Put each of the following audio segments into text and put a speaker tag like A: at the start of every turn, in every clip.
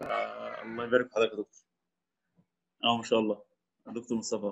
A: آه الله يبارك في حضرتك يا دكتور اه ما شاء الله دكتور مصطفى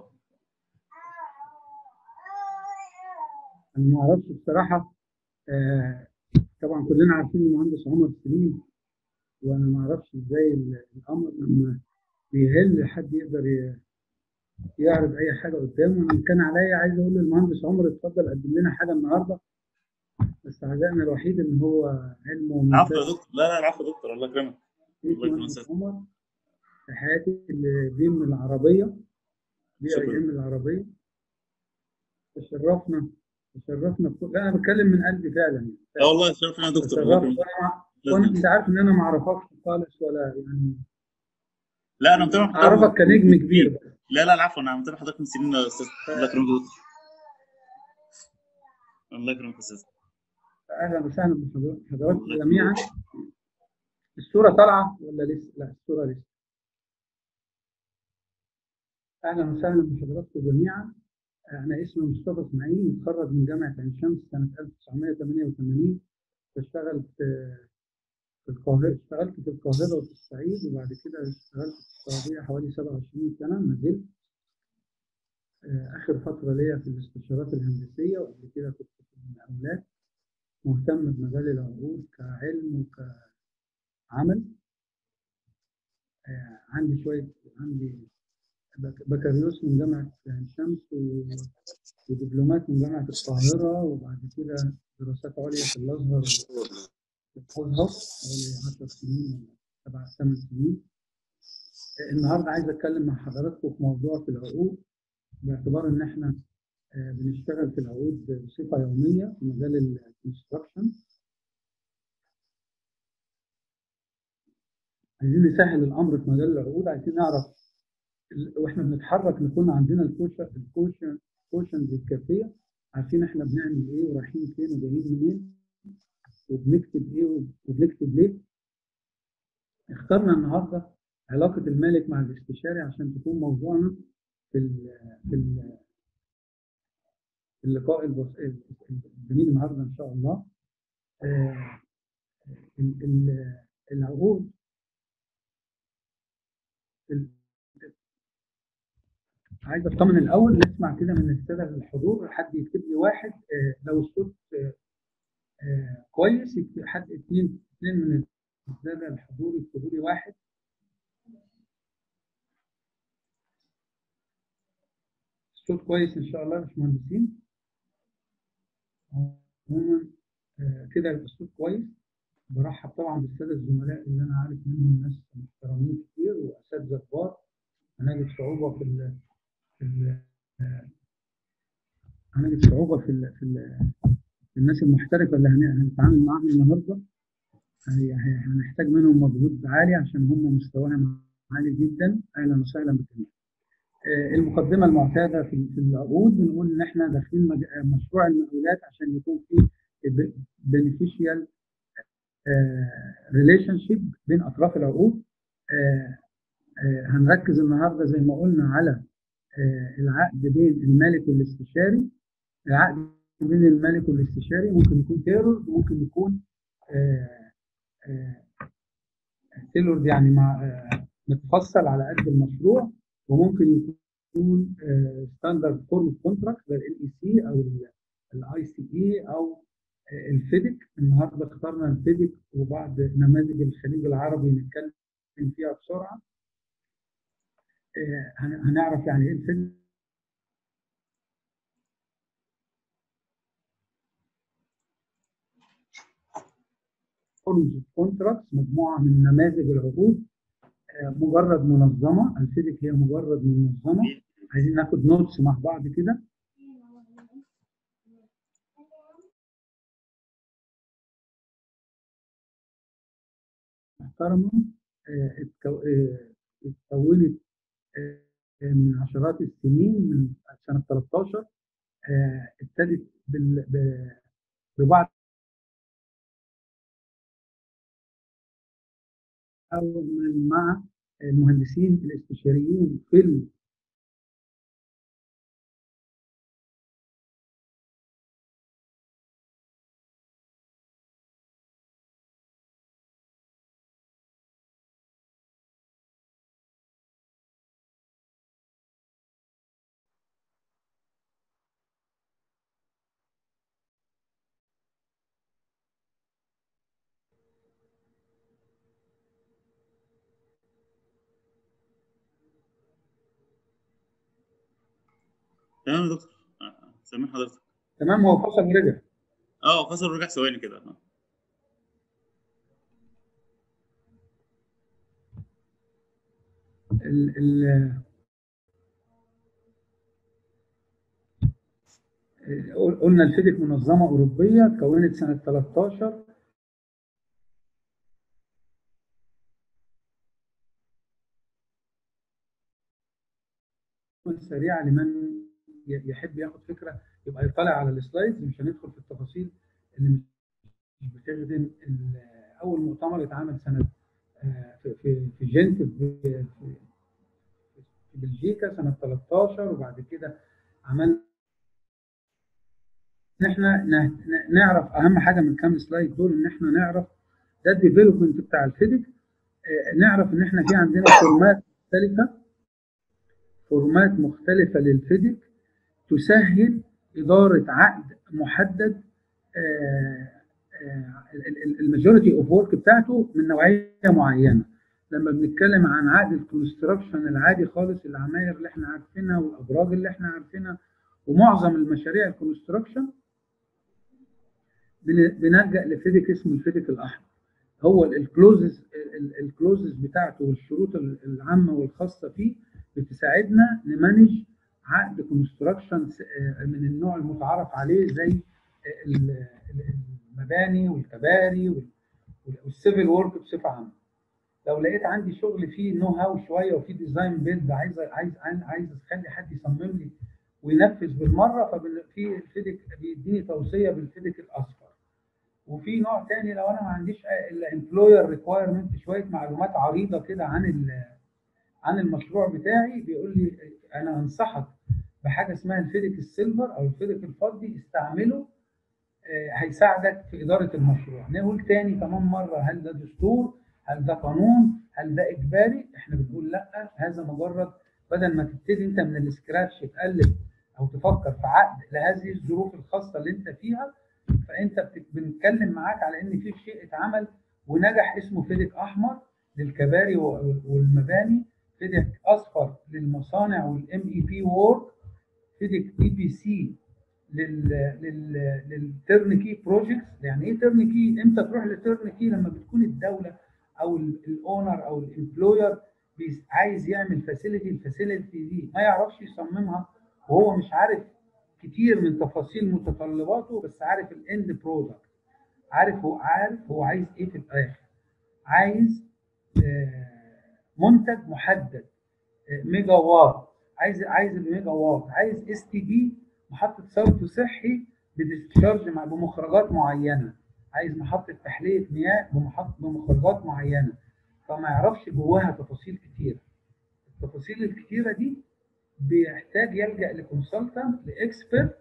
B: انا ما اعرفش بصراحه آه طبعا كلنا عارفين المهندس عمر سليم وانا ما اعرفش ازاي ال- الامر لما بيهل حد يقدر ي- يعرض اي حاجه قدامه انا إن كان عليا عايز اقول للمهندس عمر اتفضل قدم لنا حاجه النهارده بس عزائنا الوحيد ان هو علمه
A: العفو يا
B: ممتاز
A: دكتور لا لا العفو يا دكتور الله يكرمك
B: ليك
A: الله يكرمك
B: مهندس
A: أستاذ.
B: عمر في حياتي اللي بيم العربيه بي
A: شكراً.
B: اي ام العربيه تشرفنا تشرفنا بكل- لا انا بتكلم من قلبي فعلا يعني
A: لا والله شرف لنا يا دكتور الله
B: تشرفت
A: يكرمك
B: وانا وانا انت عارف ان انا ما اعرفكش خالص ولا يعني
A: لا انا متابع حضرتك
B: اعرفك كنجم
A: من
B: كبير
A: سنين. لا لا العفو انا متابع حضرتك من سنين يا استاذ الله يكرمك يا دكتور الله يكرمك يا استاذ
B: اهلا وسهلا بحضراتكم جميعا الصوره طالعه ولا لسه؟ لا الصوره لسه اهلا وسهلا بحضراتكم جميعا انا اسمي مصطفى اسماعيل متخرج من جامعه عين شمس سنه 1988 بشتغل في في القاهره اشتغلت في القاهره وفي الصعيد وبعد كده اشتغلت في السعوديه حوالي 27 سنه ما زلت آه، اخر فتره ليا في الاستشارات الهندسيه وقبل كده كنت في المقاولات مهتم بمجال العقود كعلم وكعمل آه، عندي شويه عندي بك- بكالوريوس من جامعه عين شمس و- ودبلومات من جامعه القاهره وبعد كده دراسات عليا في الازهر في الازهر حوالي 10 سنين ولا 7 8 سنين آه، النهارده عايز اتكلم مع حضراتكم في موضوع في العقود باعتبار ان احنا آه، بنشتغل في العقود بصفه يوميه في مجال الكونستراكشن عايزين نسهل الامر في مجال العقود عايزين نعرف ال- واحنا بنتحرك نكون عندنا الكوشن الكوشن كوشنز الكافيه عارفين احنا بنعمل ايه ورايحين فين وجايين منين وبنكتب ايه وبنكتب ليه اخترنا النهارده علاقه المالك مع الاستشاري عشان تكون موضوعنا في ال في ال في اللقاء البس- الجميل النهارده ان شاء الله آه، ال- ال- العقود ال- عايز اطمن الاول نسمع كده من الساده الحضور حد يكتب لي واحد آه، لو الصوت آه، آه، كويس يكتب حد اثنين اثنين من الساده الحضور يكتبوا لي واحد الصوت كويس ان شاء الله يا باشمهندسين عموما آه، كده يبقى الصوت كويس برحب طبعا بالساده الزملاء اللي انا عارف منهم ناس محترمين كتير واساتذه كبار هنجد صعوبه في ال في ال آه، هنجد صعوبه في ال في, ال في الناس المحترفه اللي هن- هنتعامل معاهم النهارده هي- هي- هنحتاج منهم مجهود عالي عشان هم مستواهم عالي جدا اهلا وسهلا بالجميع. آه، المقدمه المعتاده في في العقود بنقول ان احنا داخلين مج- آه، مشروع المقاولات عشان يكون في بنفيشيال ريليشن شيب بين اطراف العقود آه، آه، هنركز النهارده زي ما قلنا على آه، العقد بين المالك والاستشاري العقد بين المالك والاستشاري ممكن يكون تيرور وممكن يكون تيلورد يعني مع آه، متفصل على قد المشروع وممكن يكون ستاندرد فورم كونتراكت زي ال اي سي او الاي سي اي او آه، الفيدك النهارده اخترنا الفيدك وبعض نماذج الخليج العربي نتكلم فيها بسرعه آه، هن- هنعرف يعني ايه الفيدك فورمز كونتراكتس مجموعه من نماذج العقود آه، مجرد منظمه الفيدك هي مجرد منظمه عايزين ناخد نوتس مع بعض كده محترمه آه، اتكو- آه، اتكونت آه، من عشرات السنين من سنه 13 آه، ابتدت بال- ب- ببعض أعمل مع المهندسين الاستشاريين في
A: تمام يا دكتور آه، سامع حضرتك
B: تمام هو فصل ورجع
A: اه فصل ورجع ثواني كده آه.
B: ال ال قلنا الفيديك منظمة أوروبية اتكونت سنة 13 سريعة لمن ي- يحب ياخد فكرة يبقى يطلع على السلايدز مش هندخل في التفاصيل اللي مش بتخدم ال- أول مؤتمر اتعمل سنة آه، في في في جنت في في- في بلجيكا سنة 13 وبعد كده عملنا ان احنا ن- ن- نعرف اهم حاجه من كام سلايد دول ان احنا نعرف ده الديفلوبمنت بتاع الفيديك آه، نعرف ان احنا في عندنا فورمات مختلفه فورمات مختلفه للفيديك تسهل اداره عقد محدد الماجوريتي اوف ورك بتاعته من نوعيه معينه لما بنتكلم عن عقد الكونستراكشن العادي خالص العماير اللي احنا عارفينها والابراج اللي احنا عارفينها ومعظم المشاريع الكونستراكشن بن- بنلجا لفيديك اسمه الفيديك الاحمر هو الكلوزز الكلوزز بتاعته والشروط ال- العامه والخاصه فيه بتساعدنا نمانج عقد كونستراكشن من النوع المتعارف عليه زي ال- ال- المباني والكباري وال- والسيفل ورك بصفه عامه لو لقيت عندي شغل فيه نو هاو شويه وفيه ديزاين بيلد عايز عايز عايز اخلي حد يصمم لي وينفذ بالمره ففي الفيديك بيديني توصيه بالفيديك الاصفر وفي نوع تاني لو انا ما عنديش الا امبلوير ريكوايرمنت شويه معلومات عريضه كده عن ال- عن المشروع بتاعي بيقول لي انا انصحك بحاجه اسمها الفيديك السيلفر او الفيديك الفضي استعمله آه، هيساعدك في اداره المشروع نقول تاني كمان مره هل ده دستور هل ده قانون هل ده اجباري احنا بنقول لا هذا مجرد بدل ما تبتدي انت من السكراتش تقلب او تفكر في عقد لهذه الظروف الخاصه اللي انت فيها فانت بت- بنتكلم معاك على ان في شيء اتعمل ونجح اسمه فيديك احمر للكباري و- والمباني فيديك اصفر للمصانع والام اي بي وورك فيديك اي بي سي لل لل للترنكي بروجكتس يعني ايه ترنكي امتى تروح لترنكي لما بتكون الدوله او الاونر او الامبلوير عايز يعمل فاسيلتي الفاسيلتي دي ما يعرفش يصممها وهو مش عارف كتير من تفاصيل متطلباته بس عارف الاند برودكت عارف هو عارف هو عايز ايه في الاخر عايز آه، منتج محدد آه، ميجا واط عايز عايز الميجا واط عايز اس تي دي محطه صرف صحي بديسشارج مع بمخرجات معينه عايز محطه تحليه مياه بمحط بمخرجات معينه فما يعرفش جواها تفاصيل كتير التفاصيل الكتيره دي بيحتاج يلجا لكونسلتنت لاكسبرت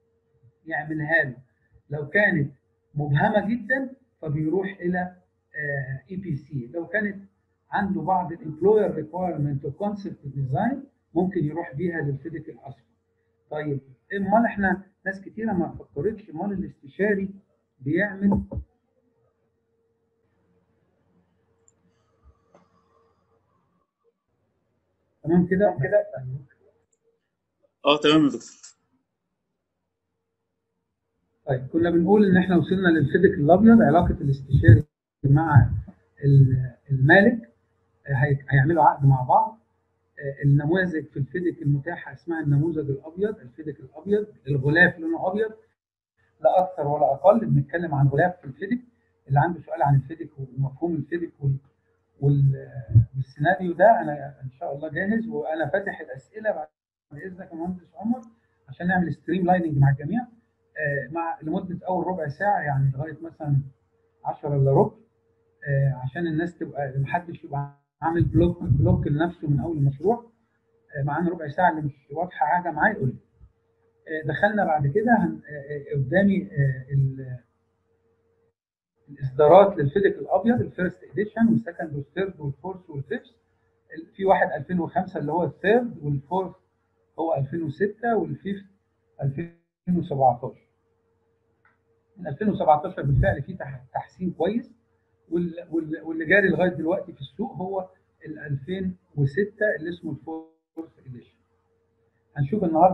B: يعملها له لو كانت مبهمه جدا فبيروح الى اي بي سي لو كانت عنده بعض الامبلوير ريكوايرمنت وكونسبت ديزاين ممكن يروح بيها للفيديك الاصفر طيب امال احنا ناس كتيره ما فكرتش امال الاستشاري بيعمل تمام كده كده
A: اه تمام يا دكتور
B: طيب كنا بنقول ان احنا وصلنا للفيديك الابيض علاقه الاستشاري مع ال- المالك آه، هي- هيعملوا عقد مع بعض آه، النماذج في الفيديك المتاحه اسمها النموذج الابيض الفيديك الابيض الغلاف لونه ابيض لا اكثر ولا اقل بنتكلم عن غلاف في الفيديك اللي عنده سؤال عن الفيديك ومفهوم الفيديك وال وال- والسيناريو ده انا ان شاء الله جاهز وانا فاتح الاسئله بعد اذنك يا مهندس عمر عشان نعمل ستريم لايننج مع الجميع آه، مع لمده اول ربع ساعه يعني لغايه مثلا 10 الا ربع آه، عشان الناس تبقى محدش يبقى عامل بلوك بلوك لنفسه من اول المشروع آه، معانا ربع ساعه اللي مش واضحه حاجه معاه يقول لي آه، دخلنا بعد كده هن- آه، آه، قدامي آه، ال- الاصدارات للفيديك الابيض الفيرست اديشن والسكند والثيرد والفورث والفيفث في واحد 2005 اللي هو الثيرد والفورث هو 2006 والفيفث 2017 من 2017 بالفعل في تح- تحسين كويس وال- وال- واللي جاري لغايه دلوقتي في السوق هو ال 2006 اللي اسمه الفورث اديشن هنشوف النهارده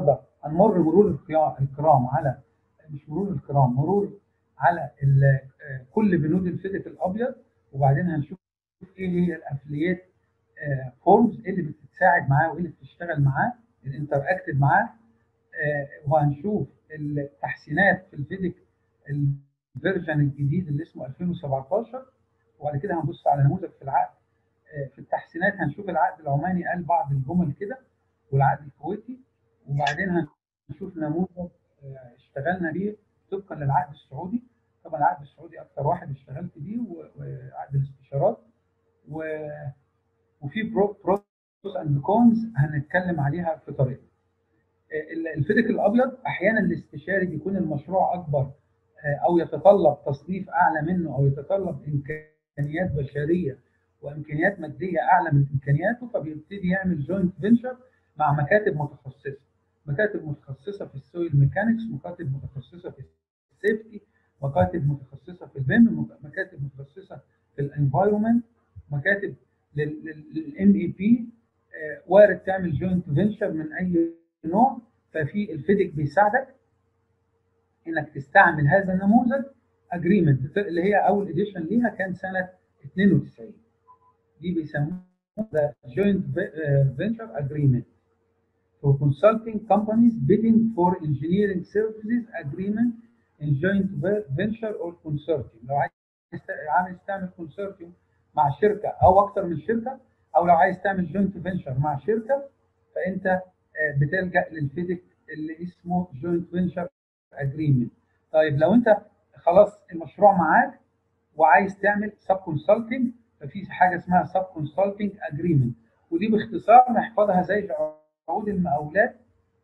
B: هنمر مرور القيا- الكرام على مش مرور الكرام مرور على ال- آه، كل بنود الفيدك الابيض وبعدين هنشوف ايه هي الافليات فورمز ايه اللي بتتساعد معاه وايه اللي بتشتغل معاه الانتر اكتد معاه آه، وهنشوف التحسينات في الفيدك الفيرجن الجديد اللي اسمه 2017 وبعد كده هنبص على نموذج في العقد آه، في التحسينات هنشوف العقد العماني قال بعض الجمل كده والعقد الكويتي وبعدين هنشوف نموذج آه، اشتغلنا بيه طبقا للعقد السعودي طبعا العقد السعودي اكثر واحد اشتغلت بيه و- وعقد الاستشارات و... وفي بروس اند كونز هنتكلم عليها في طريقه ال- الفيدك الابيض احيانا الاستشاري بيكون المشروع اكبر آه، او يتطلب تصنيف اعلى منه او يتطلب امكانيات بشريه وامكانيات ماديه اعلى من امكانياته فبيبتدي يعمل جوينت فينشر مع مكاتب متخصصه مكاتب متخصصه في السويل ميكانكس مكاتب متخصصه في السيفتي مكاتب متخصصه في البيم مكاتب متخصصه في الانفايرمنت مكاتب للام اي بي وارد تعمل جوينت فينشر من اي نوع ففي الفيدك بيساعدك انك تستعمل هذا النموذج اجريمنت اللي هي اول اديشن ليها كان سنه 92 دي بيسموها ذا جوينت فينشر اجريمنت for consulting companies bidding for engineering services agreement in joint venture or consortium لو عايز تست- عايز تعمل consortium مع شركه او اكتر من شركه او لو عايز تعمل جوينت فينشر مع شركه فانت آه، بتلجا للفيدك اللي اسمه جوينت فينشر اجريمنت طيب لو انت خلاص المشروع معاك وعايز تعمل سب كونسلتنج ففي حاجه اسمها سب كونسلتنج اجريمنت ودي باختصار نحفظها زي عقود المقاولات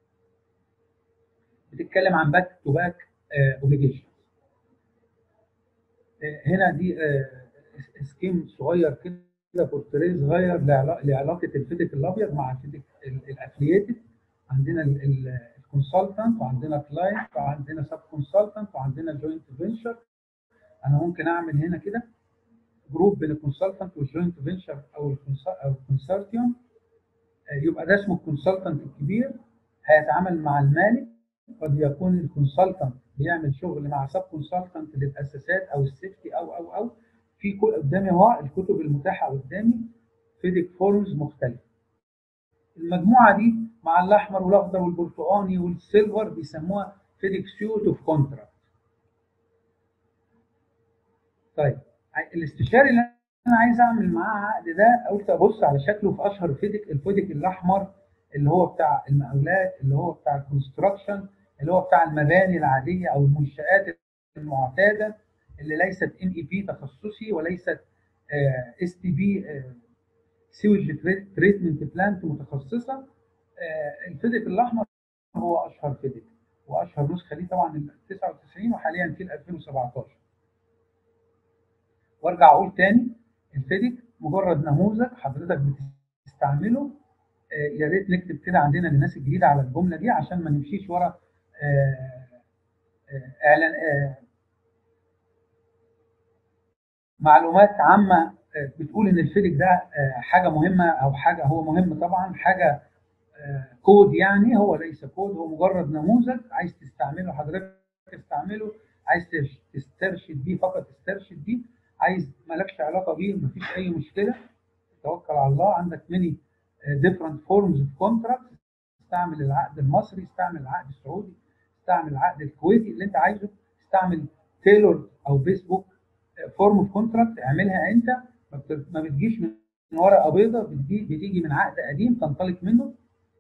B: بتتكلم عن باك تو باك اوبليجيشن هنا دي آه، سكيم صغير كده بورتريه صغير لعلا- لعلاقه الفيدك الابيض مع الفيدك الافلييتد عندنا الكونسلتنت وعندنا كلاينت وعندنا سب كونسلتنت وعندنا جوينت فينشر انا ممكن اعمل هنا كده جروب بين الكونسلتنت والجوينت فينشر او الكونس- او الكونسورتيوم يبقى ده اسمه الكونسلتنت الكبير هيتعامل مع المالك قد يكون الكونسلتنت بيعمل شغل مع سب كونسلتنت للاساسات او السيفتي او او او في كل قدامي اهو الكتب المتاحه قدامي فيدك فورمز مختلفه المجموعه دي مع الاحمر والاخضر والبرتقاني والسيلفر بيسموها فيدك سيوت اوف كونتراكت طيب الاستشاري اللي انا عايز اعمل معاه عقد ده قلت ابص على شكله في اشهر فيدك الفيدك الاحمر اللي هو بتاع المقاولات اللي هو بتاع الكونستراكشن اللي هو بتاع المباني العاديه او المنشات المعتاده اللي ليست ام اي بي تخصصي وليست اس تي بي سيوج تريتمنت بلانت متخصصه آه، الفيدك الاحمر هو اشهر فيدك واشهر نسخه ليه طبعا ال 99 وحاليا في ال 2017 وارجع اقول تاني الفيدك مجرد نموذج حضرتك بتستعمله آه، يا ريت نكتب كده عندنا للناس الجديده على الجمله دي عشان ما نمشيش ورا آه، آه، اعلان آه، معلومات عامه آه، بتقول ان الفيدك ده آه، حاجه مهمه او حاجه هو مهم طبعا حاجه آه، كود يعني هو ليس كود هو مجرد نموذج عايز تستعمله حضرتك تستعمله عايز تش- تسترشد بيه فقط استرشد بيه عايز مالكش علاقه بيه مفيش اي مشكله توكل على الله عندك ميني ديفرنت فورمز اوف كونتراكت استعمل العقد المصري استعمل العقد السعودي استعمل العقد الكويتي اللي انت عايزه استعمل تيلور او فيسبوك فورم اوف كونتراكت اعملها انت ما بت- ما بتجيش من ورقه بيضاء بتجي بتيجي من عقد قديم تنطلق منه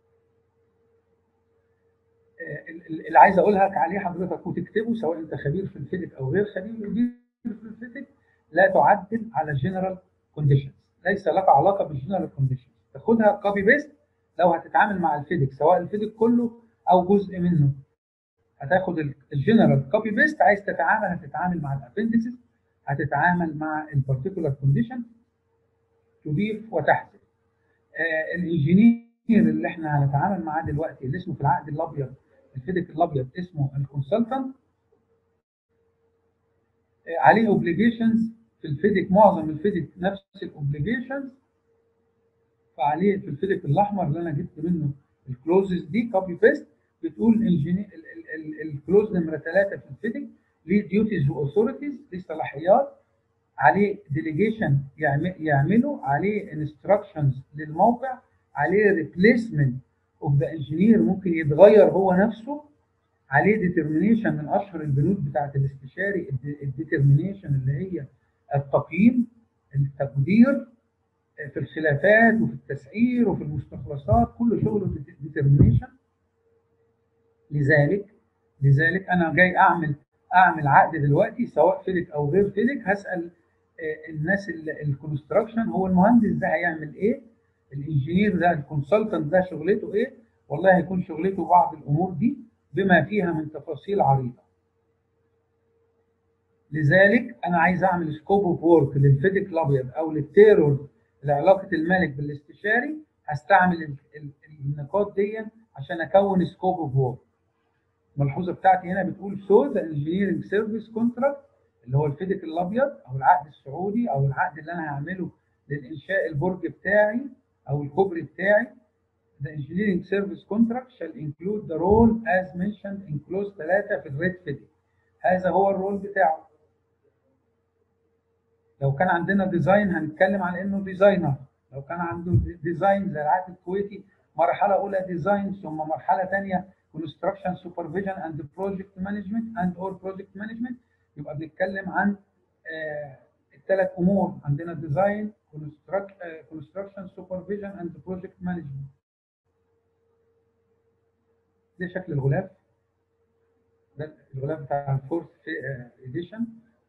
B: آه، ال- ال- اللي عايز اقولها لك عليه حضرتك وتكتبه سواء انت خبير في الفيزيك او غير خبير في الفيزيك لا تعدل على الجنرال كونديشنز ليس لك علاقه بالجنرال كونديشنز تاخدها كوبي بيست لو هتتعامل مع الفيزيك سواء الفيزيك كله او جزء منه هتاخد الجنرال كوبي بيست عايز تتعامل هتتعامل مع الابندكسز هتتعامل مع البارتيكولار كونديشن تضيف وتحذف آه الانجينير اللي احنا هنتعامل معاه دلوقتي اللي اسمه في العقد الابيض الفيديك الابيض اسمه الكونسلتنت آه عليه اوبليجيشنز في الفيديك معظم الفيديك نفس الاوبليجيشنز فعليه في الفيديك الاحمر اللي انا جبت منه الكلوزز دي كوبي بيست بتقول الكلوز نمره ثلاثه في الفيدنج ليه ديوتيز واوثوريتيز ليه صلاحيات عليه ديليجيشن يعمله عليه انستراكشنز للموقع عليه ريبليسمنت اوف ذا انجينير ممكن يتغير هو نفسه عليه ديترمينيشن من اشهر البنود بتاعت الاستشاري الديترمينيشن اللي هي التقييم التقدير في الخلافات وفي التسعير وفي المستخلصات كل شغله ديترمينيشن لذلك لذلك انا جاي اعمل اعمل عقد دلوقتي سواء فيدك او غير فيدك هسال الناس الكونستراكشن هو المهندس ده هيعمل ايه الانجينير ده الكونسلتنت ده شغلته ايه والله هيكون شغلته بعض الامور دي بما فيها من تفاصيل عريضه لذلك انا عايز اعمل سكوب اوف وورك للفيدك الابيض او للتيرور لعلاقه المالك بالاستشاري هستعمل النقاط دي عشان اكون سكوب اوف وورك الملحوظه بتاعتي هنا بتقول سو ذا انجينيرنج سيرفيس كونتراكت اللي هو الفيدك الابيض او العقد السعودي او العقد اللي انا هعمله للانشاء البرج بتاعي او الكوبري بتاعي The engineering service contract shall include the role as mentioned in clause 3 في الريد فيدك هذا هو الرول بتاعه لو كان عندنا ديزاين هنتكلم عن انه ديزاينر لو كان عنده ديزاين زي العقد الكويتي مرحله اولى ديزاين ثم مرحله ثانيه construction supervision and project management and or project management يبقى بنتكلم عن آه الثلاث امور عندنا ديزاين construction supervision and project management ده شكل الغلاف ده الغلاف بتاع الفورث اديشن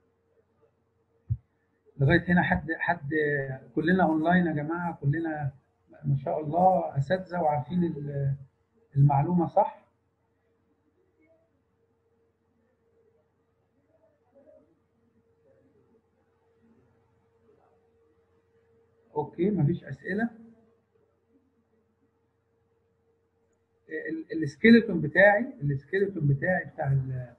B: لغايه هنا حد حد كلنا اونلاين يا جماعه كلنا ما شاء الله اساتذه وعارفين المعلومه صح اوكي مفيش اسئله السكيلتون بتاعي السكيلتون بتاعي بتاع ال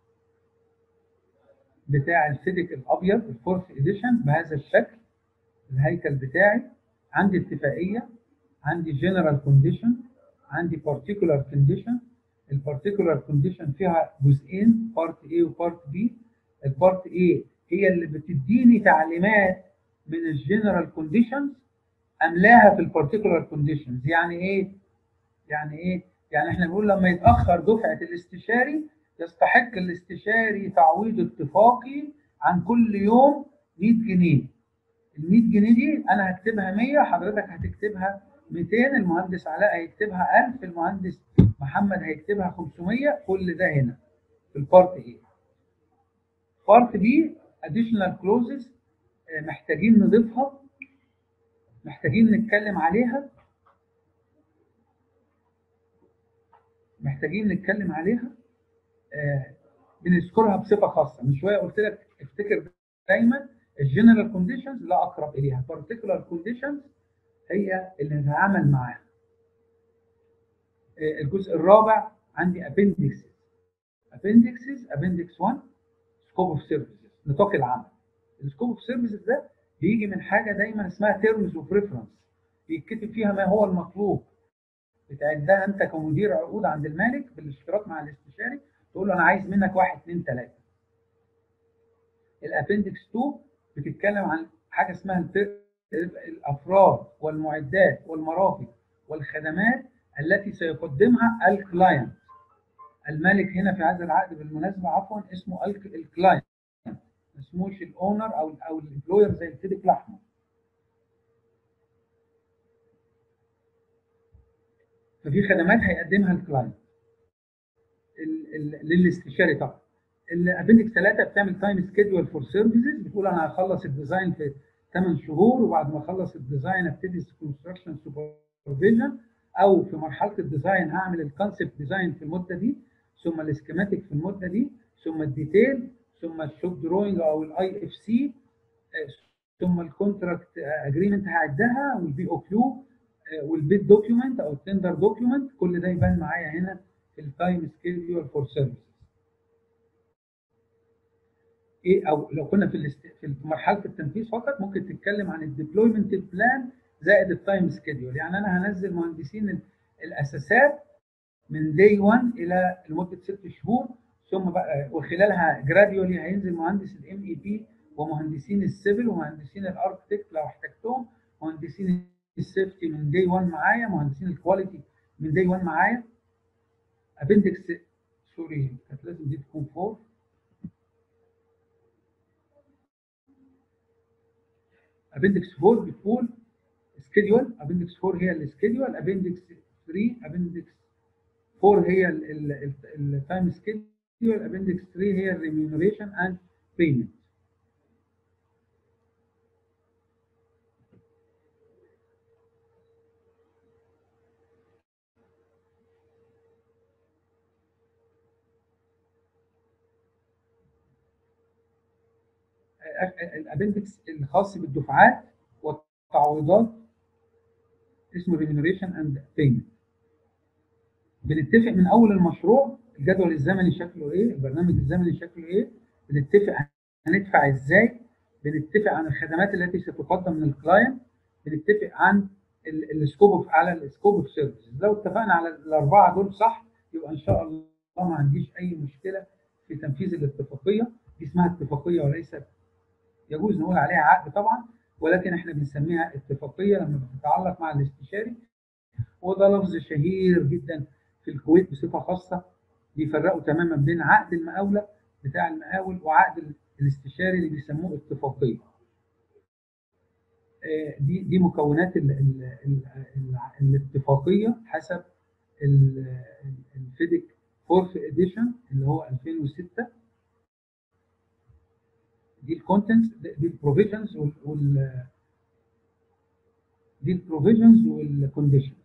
B: بتاع الفيديك الابيض الفورث اديشن بهذا الشكل الهيكل بتاعي عندي اتفاقيه عندي جنرال كونديشن عندي بارتيكولار كونديشن البارتيكولار كونديشن فيها جزئين بارت A وبارت B البارت A هي اللي بتديني تعليمات من الجنرال كونديشنز املاها في البارتيكولار كونديشنز يعني ايه يعني ايه يعني احنا بنقول لما يتاخر دفعه الاستشاري يستحق الاستشاري تعويض اتفاقي عن كل يوم 100 جنيه ال 100 جنيه دي انا هكتبها 100 حضرتك هتكتبها 200 المهندس علاء هيكتبها 1000 المهندس محمد هيكتبها 500 كل ده هنا في البارت ايه بارت بي اديشنال كلوزز محتاجين نضيفها محتاجين نتكلم عليها محتاجين نتكلم عليها آه بنذكرها بصفه خاصه من شويه قلت لك افتكر دايما الجنرال كونديشنز لا اقرب اليها بارتيكولار كونديشنز هي اللي نتعامل معاها آه الجزء الرابع عندي ابندكسز ابندكسز ابندكس 1 سكوب اوف سيرفيسز نطاق العمل السكوب اوف سيرفيسز ده بيجي من حاجه دايما اسمها تيرمز اوف ريفرنس بيتكتب فيها ما هو المطلوب بتعدها انت كمدير عقود عند المالك بالاشتراك مع الاستشاري تقول له انا عايز منك واحد اثنين ثلاثه. الابندكس 2 بتتكلم عن حاجه اسمها الافراد والمعدات والمرافق والخدمات التي سيقدمها الكلاينت. المالك هنا في هذا العقد بالمناسبه عفوا اسمه الكلاينت ما اسموش الاونر او او الامبلوير زي الفيديك الاحمر. ففي خدمات هيقدمها الكلاينت للاستشاري طبعا الابندكس 3 بتعمل تايم سكيدول فور سيرفيسز بتقول انا هخلص الديزاين في 8 شهور وبعد ما اخلص الديزاين ابتدي الكونستراكشن سوبرفيجن او في مرحله الديزاين هعمل الكونسبت ديزاين في المده دي ثم السكيماتيك في المده دي ثم الديتيل ثم الشوب دروينج او الاي اف سي ثم الكونتراكت اجريمنت هعدها والبي او كيو والبيت دوكيومنت او التندر دوكيومنت كل ده يبان معايا هنا في التايم سكيدول فور سيرفيسز ايه او لو كنا في الاست... في مرحله التنفيذ فقط ممكن تتكلم عن الديبلويمنت بلان زائد التايم سكيدول يعني انا هنزل مهندسين الاساسات من داي 1 الى لمده ست شهور ثم بقى وخلالها جراديولي هينزل مهندس الام اي بي ومهندسين السيفل ومهندسين الاركتكت لو احتجتهم مهندسين السيفتي من داي 1 معايا مهندسين الكواليتي من داي 1 معايا ابندكس سوري كانت لازم دي تكون 4 ابندكس 4 بتقول سكيدول ابندكس 4 هي السكيدول ابندكس 3 ابندكس 4 هي التايم سكيدول ابندكس 3 هي الريميونريشن اند بيمنت الابندكس الخاص بالدفعات والتعويضات اسمه ريميونريشن اند بيمنت بنتفق من اول المشروع الجدول الزمني شكله ايه البرنامج الزمني شكله ايه بنتفق هندفع ازاي بنتفق عن الخدمات التي ستقدم من الكلاينت بنتفق عن السكوب على السكوب اوف سيرفيس لو اتفقنا على الاربعه دول صح يبقى ان شاء الله ما عنديش اي مشكله في تنفيذ الاتفاقيه دي اسمها اتفاقيه وليست يجوز نقول عليها عقد طبعا ولكن احنا بنسميها اتفاقيه لما بتتعلق مع الاستشاري وده لفظ شهير جدا في الكويت بصفه خاصه بيفرقوا تماما بين عقد المقاوله بتاع المقاول وعقد الاستشاري اللي بيسموه اتفاقيه. دي دي مكونات ال ال ال ال الاتفاقيه حسب الفيديك فورث اديشن اللي هو 2006 دي الكونتنتس دي البروفيجنز وال دي البروفيجنز والكونديشنز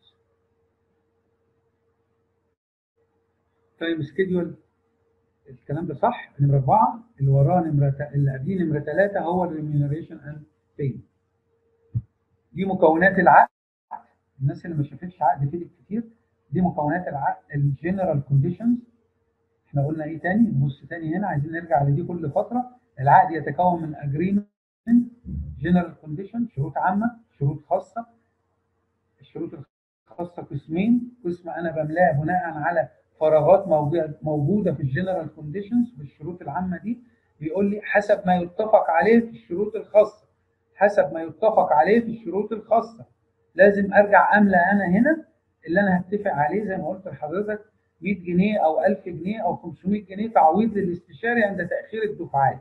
B: تايم سكيدول الكلام ده صح نمره اربعه اللي وراه نمره اللي قبليه نمره ثلاثه هو الريميونريشن اند بي دي مكونات العقد الناس اللي ما شافتش عقد فيدك كتير دي مكونات العقد الجنرال كونديشنز احنا قلنا ايه تاني نبص تاني هنا عايزين نرجع لدي كل فتره العقد يتكون من اجريمنت جنرال كونديشن شروط عامه شروط خاصه الشروط الخاصه قسمين قسم انا بملاه بناء على فراغات موجوده في الجنرال كونديشنز بالشروط العامه دي بيقول لي حسب ما يتفق عليه في الشروط الخاصه حسب ما يتفق عليه في الشروط الخاصه لازم ارجع املى انا هنا اللي انا هتفق عليه زي ما قلت لحضرتك 100 جنيه او 1000 جنيه او 500 جنيه تعويض للاستشاري عند تاخير الدفعات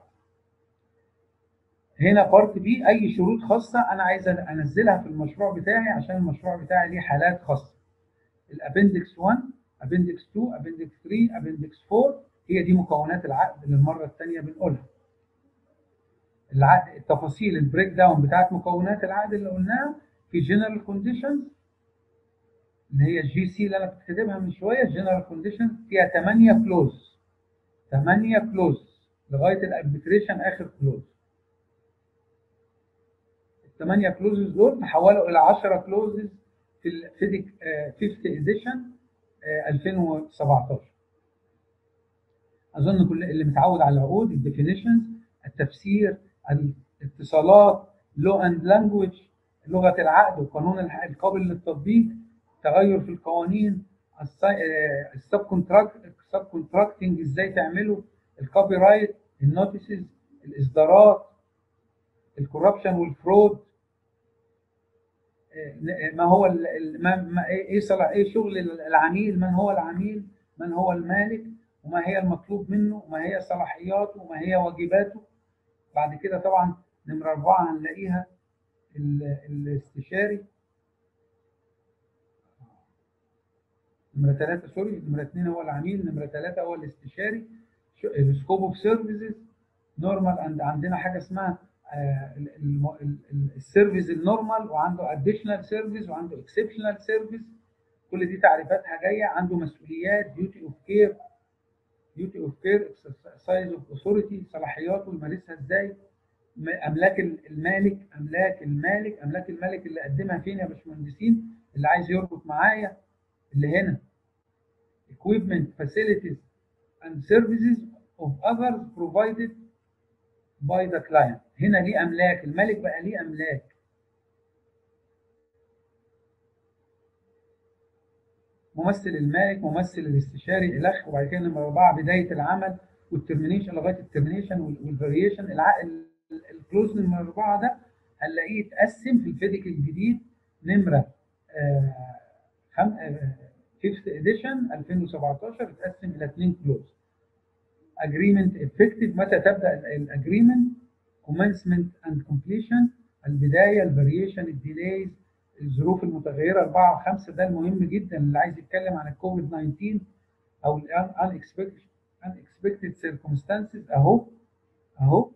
B: هنا بارت بي اي شروط خاصه انا عايز انزلها في المشروع بتاعي عشان المشروع بتاعي ليه حالات خاصه الابندكس 1 ابندكس 2 ابندكس 3 ابندكس 4 هي دي مكونات العقد للمره الثانيه بنقولها العقد التفاصيل البريك داون بتاعت مكونات العقد اللي قلناها في جنرال كونديشنز اللي هي الجي سي اللي انا كنت كاتبها من شويه جنرال كونديشنز فيها 8 كلوز 8 كلوز لغايه الاربتريشن اخر كلوز الثمانيه كلوزز دول تحولوا الى 10 كلوزز في الفيديك 5th اديشن 2017 اظن كل اللي متعود على العقود الديفينيشنز التفسير الاتصالات لو اند لانجوج لغه العقد وقانون القابل للتطبيق تغير في القوانين السب كونتراكت السب كونتراكتنج ازاي تعمله الكوبي رايت النوتيسز الاصدارات الكوربشن والفرود ما هو ما, ما ايه صلاح ايه شغل العميل من هو العميل من هو المالك وما هي المطلوب منه وما هي صلاحياته وما هي واجباته بعد كده طبعا نمرة أربعة هنلاقيها الاستشاري نمرة ثلاثة سوري نمرة اثنين هو العميل نمرة ثلاثة هو الاستشاري السكوب اوف سيرفيسز نورمال عند عندنا حاجة اسمها السيرفيس النورمال وعنده اديشنال سيرفيس وعنده اكسبشنال سيرفيس كل دي تعريفاتها جايه عنده مسؤوليات ديوتي اوف كير ديوتي اوف كير اكسرسايز اوف اوثوريتي صلاحياته يمارسها ازاي املاك المالك املاك المالك املاك المالك اللي قدمها فين يا باشمهندسين اللي عايز يربط معايا اللي هنا equipment facilities and services of others provided by the client هنا ليه املاك الملك بقى ليه املاك ممثل المالك ممثل الاستشاري الخ وبعد كده نمره اربعه بدايه العمل والترمينيشن لغايه الترمينيشن والفاريشن الكلوز نمره اربعه ده هنلاقيه اتقسم في الفيديك الجديد نمره فيفث اديشن 2017 اتقسم الى اثنين كلوز اجريمنت افكتيف متى تبدا الاجريمنت كومنسمنت اند كومبليشن البدايه الفاريشن الديليز الظروف المتغيره 4 و5 ده المهم جدا اللي عايز يتكلم عن الكوفيد 19 او ال unexpected circumstances اهو اهو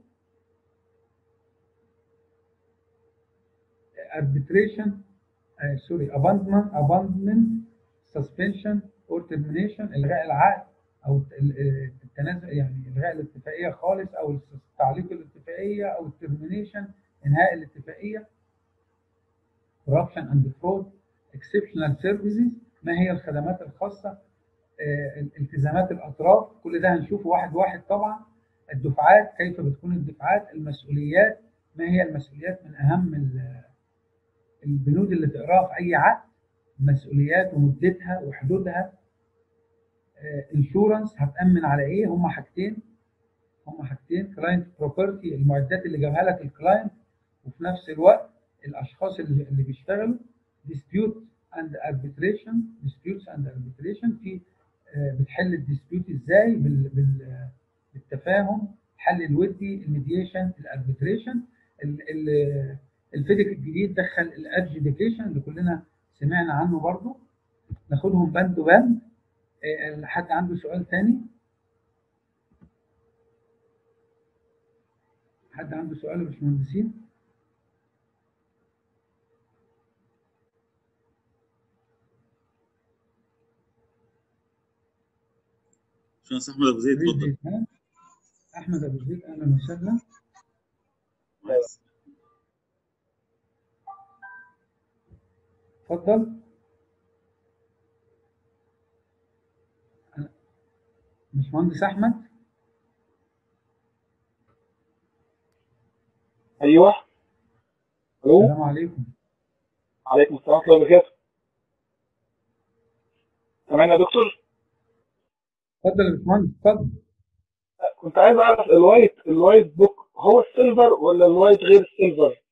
B: arbitration سوري uh, abandonment abandonment suspension or termination الغاء العقد او التنازل يعني الغاء الاتفاقيه خالص او تعليق الاتفاقيه او الترمينيشن انهاء الاتفاقيه corruption and fraud exceptional services ما هي الخدمات الخاصه آه، التزامات الاطراف كل ده هنشوفه واحد واحد طبعا الدفعات كيف بتكون الدفعات المسؤوليات ما هي المسؤوليات من اهم البنود اللي تقراها في اي عقد مسؤوليات ومدتها وحدودها انشورنس هتامن على ايه هم حاجتين هم حاجتين كلاينت بروبرتي المعدات اللي جابها لك الكلاينت وفي نفس الوقت الاشخاص اللي, اللي بيشتغلوا dispute and arbitration disputes and arbitration في بتحل الديسبيوت ازاي بال, بال, بالتفاهم الحل الودي الميديشن الاربيتريشن الفيديك الجديد دخل الادجيديكيشن اللي كلنا سمعنا عنه برضو ناخدهم بند بند حد عنده سؤال تاني حد عنده سؤال يا باشمهندسين
A: باشمهندس احمد ابو زيد اتفضل
B: احمد ابو زيد اهلا وسهلا اتفضل باشمهندس احمد
C: ايوه الو
B: السلام عليكم
C: عليكم السلام ورحمه الله وبركاته سامعني يا دكتور
B: اتفضل يا باشمهندس اتفضل
C: كنت عايز اعرف الوايت الوايت بوك هو السيلفر ولا الوايت غير السيلفر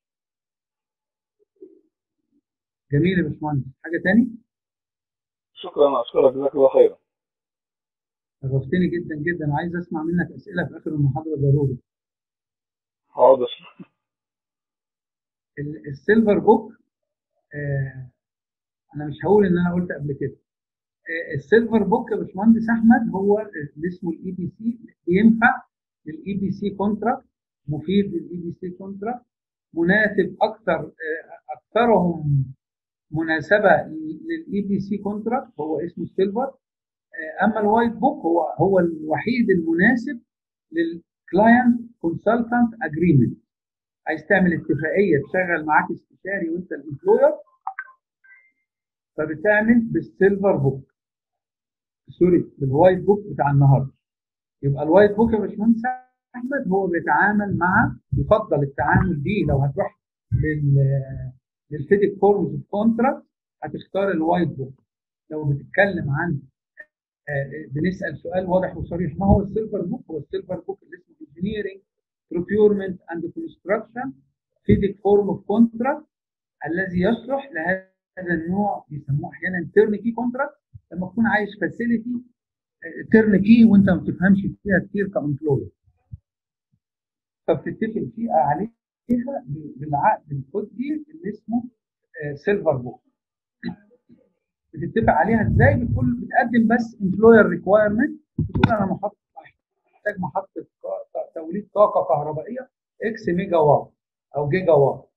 B: جميل يا باشمهندس حاجه تاني
C: شكرا اشكرك جزاك الله خيرا
B: شرفتني جدا جدا عايز اسمع منك اسئله في اخر المحاضره ضروري
C: حاضر
B: السيلفر بوك آه انا مش هقول ان انا قلت قبل كده آه السيلفر بوك يا باشمهندس احمد هو اللي اسمه الاي بي سي بينفع للاي بي سي كونتراكت مفيد للاي بي سي كونتراكت مناسب اكثر آه اكثرهم مناسبه للاي بي سي كونتراكت هو اسمه السيلفر اما الوايت بوك هو هو الوحيد المناسب للكلاينت كونسلتنت اجريمنت عايز تعمل اتفاقيه تشغل معاك استشاري وانت الامبلوير فبتعمل بالسيلفر بوك سوري بالوايت بوك بتاع النهارده يبقى الوايت بوك يا باشمهندس احمد هو بيتعامل مع يفضل التعامل بيه لو هتروح لل للفيديك فورمز اوف كونتراكت هتختار الوايت بوك لو بتتكلم عن بنسال سؤال واضح وصريح ما هو السيلفر بوك؟ هو السيلفر بوك اللي اسمه انجينيرنج بروكيورمنت اند كونستراكشن فيديك فورم اوف كونتراكت الذي يصلح لهذا النوع بيسموه احيانا تيرن كي كونتراكت لما تكون عايز فاسيلتي تيرن كي وانت ما بتفهمش فيها كتير كامبلوي فبتتفق فيها عليها بالعقد الفضي اللي اسمه سيلفر بوك بتتفق عليها ازاي بتقول بتقدم بس امبلوير ريكوايرمنت بتقول انا محطه محتاج محطه توليد طاقه كهربائيه اكس ميجا واط او جيجا واط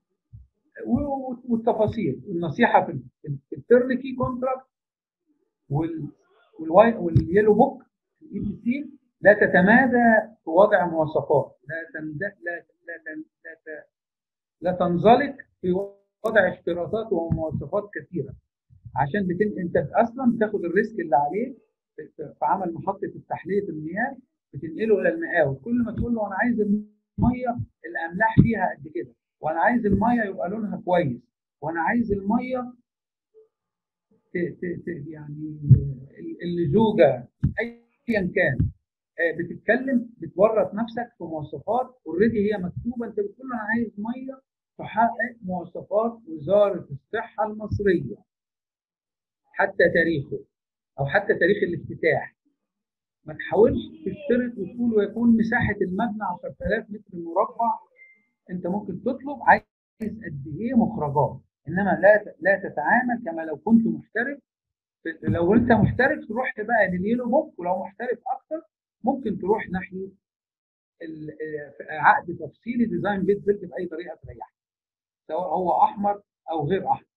B: والتفاصيل النصيحه في الترنكي كونتراكت والواي واليلو بوك الاي بي سي لا تتمادى في وضع مواصفات لا تند... لا لا لا, لا, لا تنزلق في وضع اشتراطات ومواصفات كثيره عشان بتن... انت اصلا بتاخد الريسك اللي عليه في عمل محطه تحليه المياه بتنقله الى المقاول كل ما تقول له انا عايز الميه الاملاح فيها قد كده وانا عايز الميه يبقى لونها كويس وانا عايز الميه ت- ت- ت- يعني ال- اللزوجه ايا كان آه، بتتكلم بتورط نفسك في مواصفات اوريدي هي مكتوبه انت بتقول له انا عايز ميه تحقق مواصفات وزاره الصحه المصريه حتى تاريخه او حتى تاريخ الافتتاح ما تحاولش تشترط وتقول ويكون مساحه المبنى 10000 متر مربع انت ممكن تطلب عايز قد ايه مخرجات انما لا لا تتعامل كما لو كنت محترف لو انت محترف تروح بقى لليلو بوك ولو محترف اكتر ممكن تروح ناحيه ال- آه، عقد تفصيلي ديزاين بيت بيلد باي طريقه تريحك سواء هو احمر او غير احمر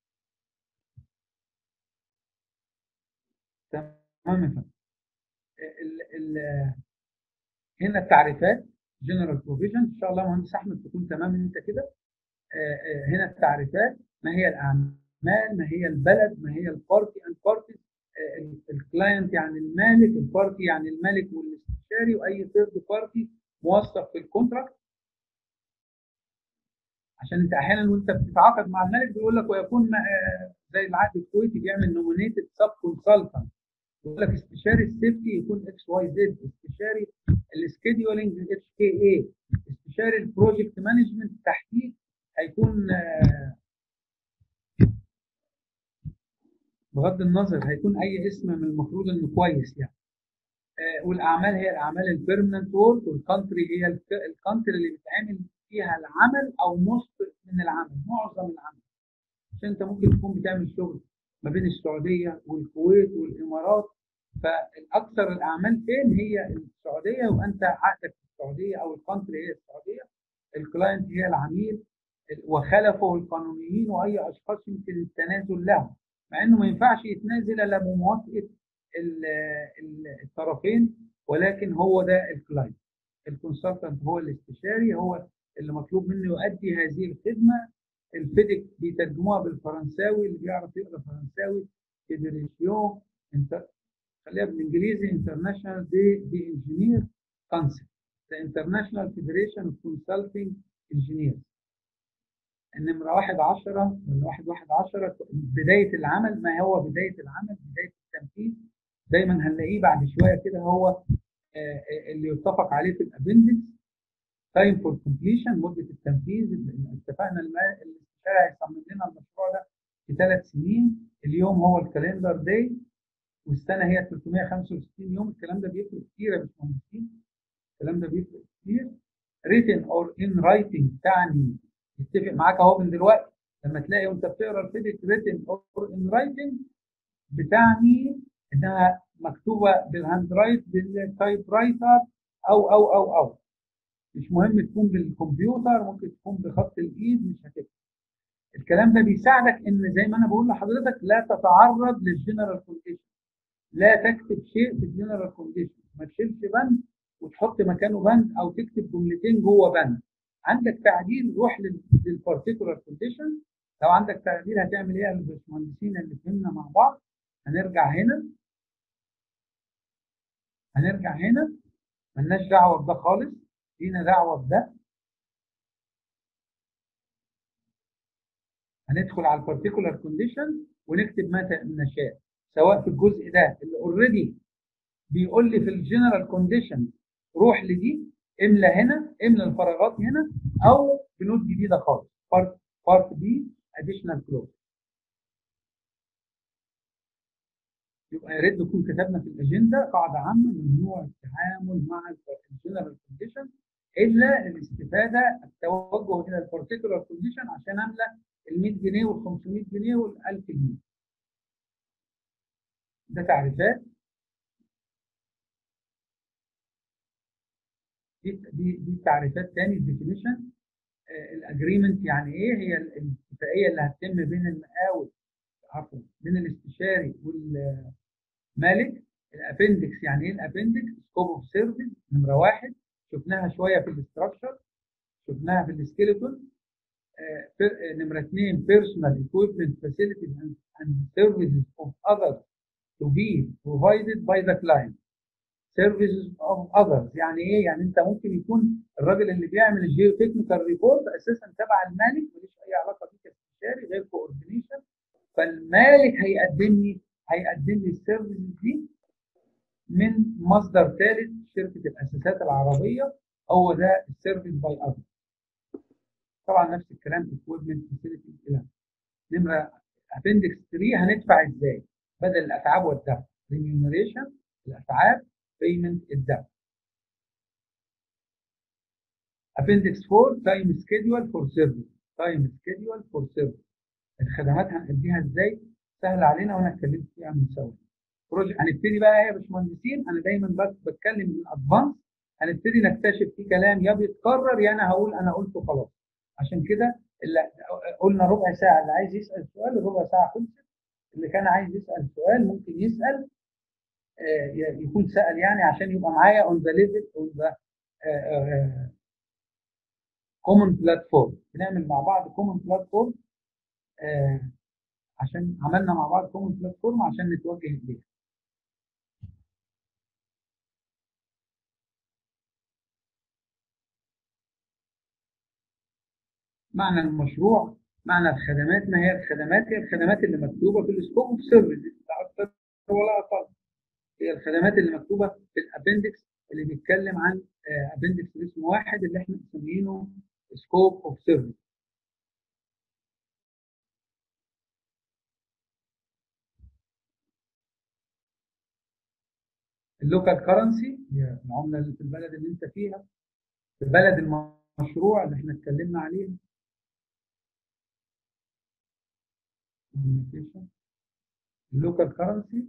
B: تمام يا فندم ال- ال- هنا التعريفات جنرال بروفيجن ان شاء الله مهندس احمد تكون تمام انت كده آه، آه، هنا التعريفات ما هي الاعمال ما هي البلد ما هي البارتي اند بارتي الكلاينت يعني المالك البارتي يعني المالك والاستشاري واي ثيرد بارتي موثق في الكونتراكت عشان انت احيانا وانت بتتعاقد مع المالك بيقول لك ويكون ما- آه، زي العقد الكويتي بيعمل نومينيتد سب كونسلتنت يقول لك استشاري السيفتي يكون اكس واي زد استشاري السكيدولينج اتش كي اي استشاري البروجكت مانجمنت تحديد هيكون آه، بغض النظر هيكون اي اسم من المفروض انه كويس يعني آه، والاعمال هي الاعمال البيرمننت وورك والكونتري هي الك- الكونتري اللي بيتعمل فيها العمل او نص من العمل معظم العمل عشان انت ممكن تكون بتعمل شغل ما بين السعوديه والكويت والامارات فالاكثر الاعمال فين هي السعوديه وانت عقدك في السعوديه او الكونتري هي السعوديه الكلاينت هي العميل وخلفه القانونيين واي اشخاص يمكن التنازل لهم مع انه ما ينفعش يتنازل الا بموافقه ال- ال- الطرفين ولكن هو ده الكلاينت الكونسلتنت هو الاستشاري هو اللي مطلوب منه يؤدي هذه الخدمه الفيدك بيترجموها بالفرنساوي اللي بيعرف يقرا فرنساوي فيدريسيون انت خليها بالانجليزي انترناشونال دي دي انجينير كونسل ذا انترناشونال فيدريشن اوف كونسلتنج انجينيرز النمرة واحد عشرة ولا واحد واحد عشرة بداية العمل ما هو بداية العمل بداية التنفيذ دايما هنلاقيه بعد شوية كده هو آه، آه، اللي يتفق عليه في الابندكس تايم فور كومبليشن مدة التنفيذ اللي اتفقنا الم- الاستشاري هيصمم لنا المشروع ده في ثلاث سنين اليوم هو الكالندر داي والسنة هي 365 يوم الكلام ده بيفرق كتير يا باشمهندسين الكلام ده بيفرق كتير written or in writing تعني يتفق معاك اهو من دلوقتي لما تلاقي وانت بتقرا الفيديك written or in writing بتعني انها مكتوبه بالهاند رايت بالتايب رايتر او او او او مش مهم تكون بالكمبيوتر ممكن تكون بخط الايد مش هتفرق الكلام ده بيساعدك ان زي ما انا بقول لحضرتك لا تتعرض للجنرال كونديشن لا تكتب شيء في الجنرال كونديشن ما تشيلش بند وتحط مكانه بند او تكتب جملتين جوه بند عندك تعديل روح للبارتيكولار كونديشن لو عندك تعديل هتعمل ايه يا الباشمهندسين اللي فهمنا مع بعض هنرجع هنا هنرجع هنا ملناش دعوه بده خالص لينا دعوه بده هندخل على البارتيكولار كونديشن ونكتب ما ت- نشاء سواء في الجزء ده اللي اوريدي بيقول لي في الجنرال كونديشن روح لدي املى هنا املى الفراغات هنا او بنود جديده خالص بارت بارت بي اديشنال كلوز يبقى يا ريت نكون كتبنا في الاجنده قاعده عامه ممنوع التعامل مع الجنرال كونديشن الا الاستفاده التوجه الى البارتيكولار كونديشن عشان املى ال 100 جنيه وال 500 جنيه وال 1000 جنيه ده تعريفات دي دي دي تعريفات تاني الديفينيشن الاجريمنت يعني ايه هي الاتفاقيه اللي هتتم بين المقاول عفوا بين الاستشاري والمالك الابندكس يعني ايه الابندكس سكوب اوف سيرفيس نمره واحد شفناها شويه في الاستراكشر شفناها في السكيلتون آه، بير- آه، نمره اثنين بيرسونال equipment facilities and, and services of others to be provided by the client services of others يعني ايه يعني انت ممكن يكون الراجل اللي بيعمل الجيو تكنيكال ريبورت اساسا تبع المالك ملوش اي علاقه بيك كاستشاري غير كوردينيشن فالمالك هيقدم لي هيقدم لي السيرفيس دي من مصدر ثالث شركه الاساسات العربيه هو ده السيرفيس باي اذر طبعا نفس الكلام equipment facility الى نمره ابندكس 3 هندفع ازاي بدل الاتعاب والدفع remuneration الاتعاب payment الدفع Appendix 4 time schedule for service time schedule for service الخدمات هنأديها ازاي سهل علينا وانا اتكلمت فيها من ثواني بروجكت هنبتدي بقى يا باشمهندسين انا دايما بس بتكلم من ادفانس هنبتدي نكتشف في كلام يا بيتكرر يا انا هقول انا قلته خلاص عشان كده اللي قلنا ربع ساعه اللي عايز يسال سؤال الربع ساعه خلصت اللي كان عايز يسال سؤال ممكن يسال آه يكون سال يعني عشان يبقى معايا اون ذا ليفل اون ذا كومن بلاتفورم بنعمل مع بعض كومن بلاتفورم آه عشان عملنا مع بعض كومن بلاتفورم عشان نتوجه اليه معنى المشروع معنى الخدمات ما هي الخدمات هي الخدمات اللي مكتوبه في السكوب اوف سيرفيس لا اكثر ولا اقل هي الخدمات اللي مكتوبه في الابندكس اللي بيتكلم عن ابندكس اسم واحد اللي احنا مسمينه سكوب اوف سيرفيس اللوكال كرنسي هي العمله اللي في البلد اللي انت فيها في بلد المشروع اللي احنا اتكلمنا عليها اللوكال كرنسي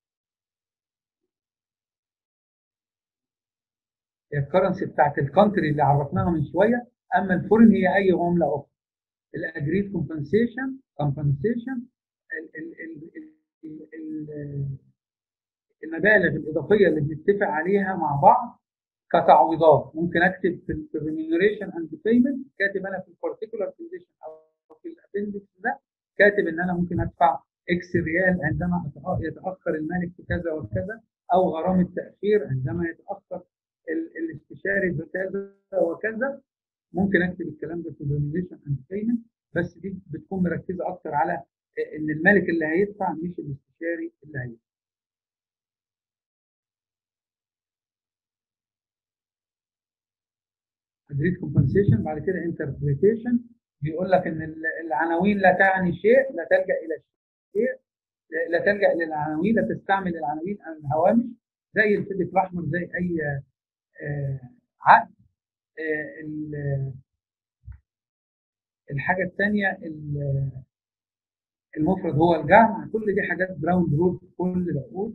B: هي الكرنسي بتاعت الكونتري اللي عرفناها من شويه اما الفورن هي اي عمله اخرى الاجريد كومبنسيشن كومبنسيشن المبالغ الاضافيه اللي بنتفق عليها مع بعض كتعويضات ممكن اكتب في الريميونيريشن اند بيمنت كاتب انا في البارتيكولار كونديشن او في الابندكس ده كاتب ان انا ممكن ادفع اكس ريال عندما يتاخر المالك في كذا وكذا او غرامه تاخير عندما يتاخر الاستشاري بكذا وكذا ممكن اكتب الكلام ده في الريميونيريشن اند بيمنت بس دي بتكون مركزه اكتر على ان المالك اللي هيدفع مش الاستشاري اللي هيدفع agreed compensation بعد كده interpretation بيقول لك ان العناوين لا تعني شيء لا تلجا الى شيء لا تلجا الى العناوين لا تستعمل العناوين او الهوامش زي الفدك الاحمر زي اي عقد الحاجه الثانيه المفرد هو الجمع كل دي حاجات جراوند رول في كل العقود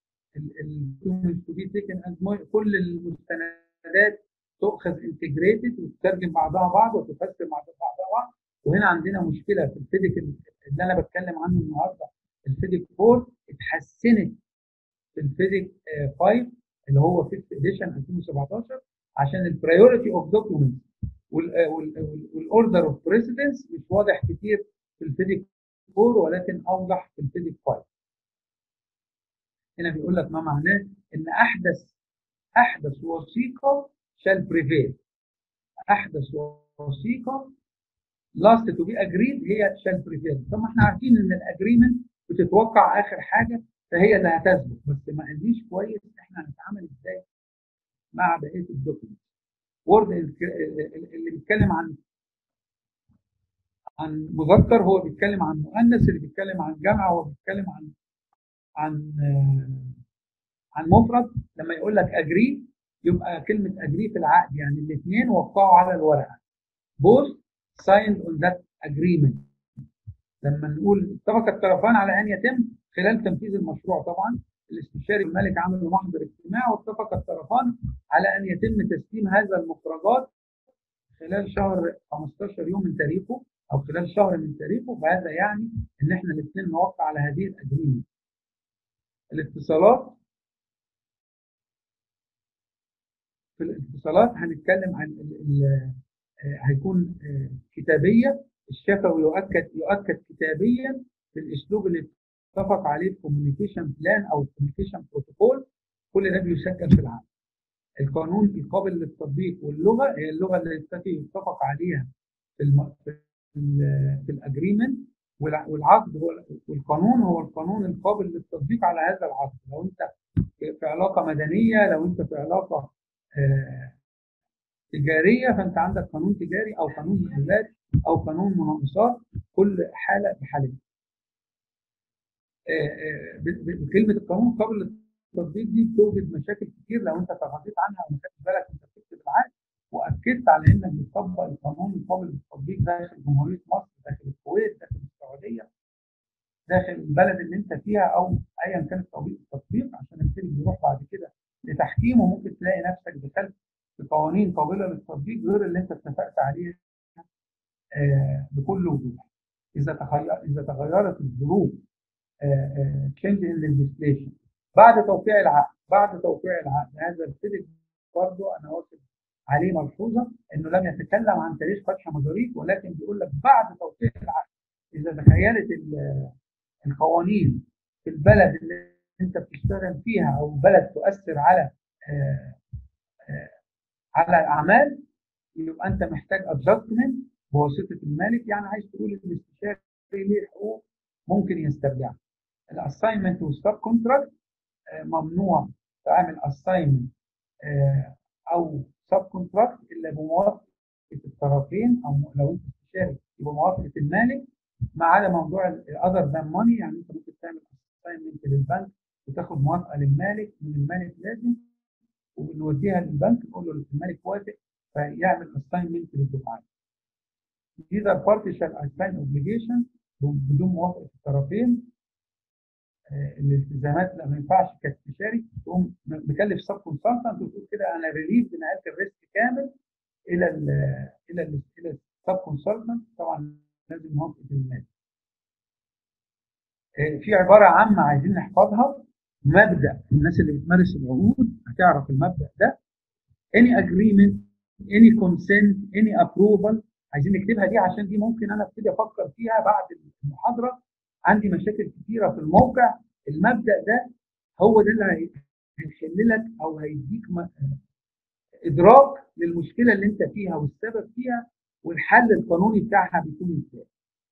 B: كل المستندات تؤخذ انتجريتد وتترجم بعضها بعض وتفسر بعضها بعض وهنا عندنا مشكله في الفيديك اللي انا بتكلم عنه النهارده الفيديك 4 اتحسنت في الفيديك 5 اللي هو 5 اديشن 2017 عشان البرايورتي اوف دوكيومنت والاوردر اوف بريسيدنس مش واضح كتير في الفيديك 4 ولكن اوضح في الفيديك 5 هنا بيقول لك ما معناه ان احدث احدث وثيقه shall prevail احدث وثيقه last to be agreed هي shall prevail طب ما احنا عارفين ان الاجريمنت بتتوقع اخر حاجه فهي اللي هتثبت بس ما قاليش كويس احنا هنتعامل ازاي مع بقيه الدوكيومنت وورد اللي بيتكلم عن عن مذكر هو بيتكلم عن مؤنث اللي بيتكلم عن جمع هو بيتكلم عن عن عن مفرد لما يقول لك اجري يبقى كلمه اجري في العقد يعني الاثنين وقعوا على الورقه both signed on that agreement لما نقول اتفق الطرفان على ان يتم خلال تنفيذ المشروع طبعا الاستشاري المالك عمل محضر اجتماع واتفق الطرفان على ان يتم تسليم هذا المخرجات خلال شهر 15 يوم من تاريخه او خلال شهر من تاريخه فهذا يعني ان احنا الاثنين نوقع على هذه الاجريمنت الاتصالات في الاتصالات هنتكلم عن ال ال هيكون كتابيه الشفوي يؤكد يؤكد كتابيا بالاسلوب اللي اتفق عليه الكوميونيكيشن بلان او الكوميونيكيشن بروتوكول كل ده بيسجل في العقد القانون القابل للتطبيق واللغه هي اللغه اللي يتفق عليها في الم... في, ال... في الاجريمنت والع- والعقد هو والقانون هو القانون القابل للتطبيق على هذا العقد لو انت في علاقه مدنيه لو انت في علاقه آه، تجاريه فانت عندك قانون تجاري او قانون مقاولات او قانون مناقصات كل حاله بحالتها. آه، آه، ب- ب- بكلمه القانون قابل للتطبيق دي بتوجد مشاكل كتير لو انت تغاضيت عنها او ما خدتش بالك انت بتكتب العقد واكدت على انك بتطبق القانون القابل للتطبيق داخل جمهوريه مصر داخل الكويت داخل السعوديه داخل البلد اللي انت فيها او ايا كان توقيت التطبيق عشان الفيلم بيروح بعد كده لتحكيم وممكن تلاقي نفسك دخلت في قوانين قابله للتطبيق غير اللي انت اتفقت عليه آه، بكل وضوح. اذا تغير اذا تغيرت الظروف تشينج ان ليجيسليشن بعد توقيع العقد بعد توقيع العقد هذا الفيديك برضه انا واخد عليه ملحوظه انه لم يتكلم عن تاريخ فتح مزاريك ولكن بيقول لك بعد توقيع العقد اذا تخيلت ال- القوانين في البلد اللي انت بتشتغل فيها او بلد تؤثر على آه، آه، على الاعمال يبقى انت محتاج ادجستمنت بواسطه المالك يعني عايز تقول ان الاستشاري ليه حقوق ممكن يسترجعها الاساينمنت والسب كونتراكت ممنوع تعمل اساينمنت او سب كونتراكت الا بموافقه الطرفين او لو انت استشاري يبقى موافقه المالك ما عدا موضوع الاذر ذان ماني يعني انت ممكن تعمل اساينمنت للبنك وتاخد موافقه للمالك من المالك لازم ونوديها للبنك نقول له المالك وافق فيعمل اساينمنت للدفعات. Either party shall assign obligation بدون موافقه الطرفين آه، الالتزامات لا ما ينفعش كاستشاري تقوم مكلف سب كونسلتنت وتقول كده انا ريليف نقلت الريسك كامل الى ال الى ال الى السب كونسلتنت طبعا لازم موافقه المالك. آه، في عباره عامه عايزين نحفظها مبدا الناس اللي بتمارس العقود هتعرف المبدا ده any agreement any consent any approval عايزين نكتبها دي عشان دي ممكن انا ابتدي افكر فيها بعد المحاضره عندي مشاكل كتيره في الموقع المبدا ده هو ده اللي هي- هيحل لك او هيديك م- ادراك للمشكله اللي انت فيها والسبب فيها والحل القانوني بتاعها بيكون ازاي.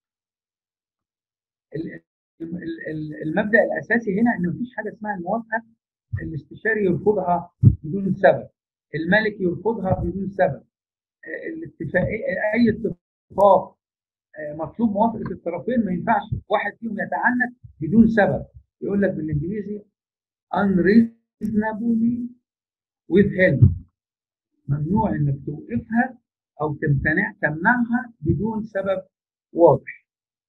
B: ال- ال- ال- المبدا الاساسي هنا ان مفيش حاجه اسمها الموافقه الاستشاري يرفضها بدون سبب الملك يرفضها بدون سبب آه، الاتفاقيه اي اتفاق آه، مطلوب موافقه الطرفين ما ينفعش واحد فيهم يتعنت بدون سبب يقول لك بالانجليزي unreasonably withheld ممنوع انك توقفها او تمتنع تمنعها بدون سبب واضح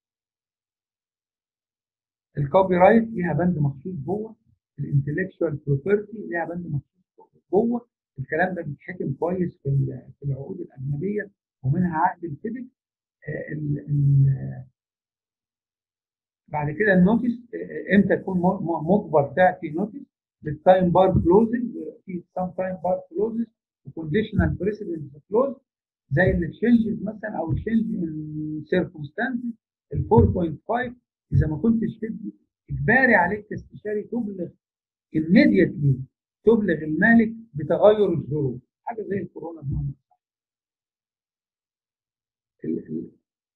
B: الكوبي رايت ليها بند مخصوص جوه الانتلكشوال بروبرتي ليها بند مخصوص جوه الكلام ده بيتحكم كويس في ال- في العقود الاجنبيه ومنها عقد الفيدك آه، ال- ال- بعد كده النوتس آه، امتى تكون م- م- مجبر تعطي نوتس للتايم بار كلوزنج في سام تايم بار كلوزز وكونديشنال بريسيدنت كلوز زي التشينجز مثلا او تشينج ان سيركمستانسز ال 4.5 اذا ما كنتش تدي اجباري عليك كاستشاري تبلغ immediately تبلغ المالك بتغير الظروف حاجه زي الكورونا بمعنى أصح. ال- ال-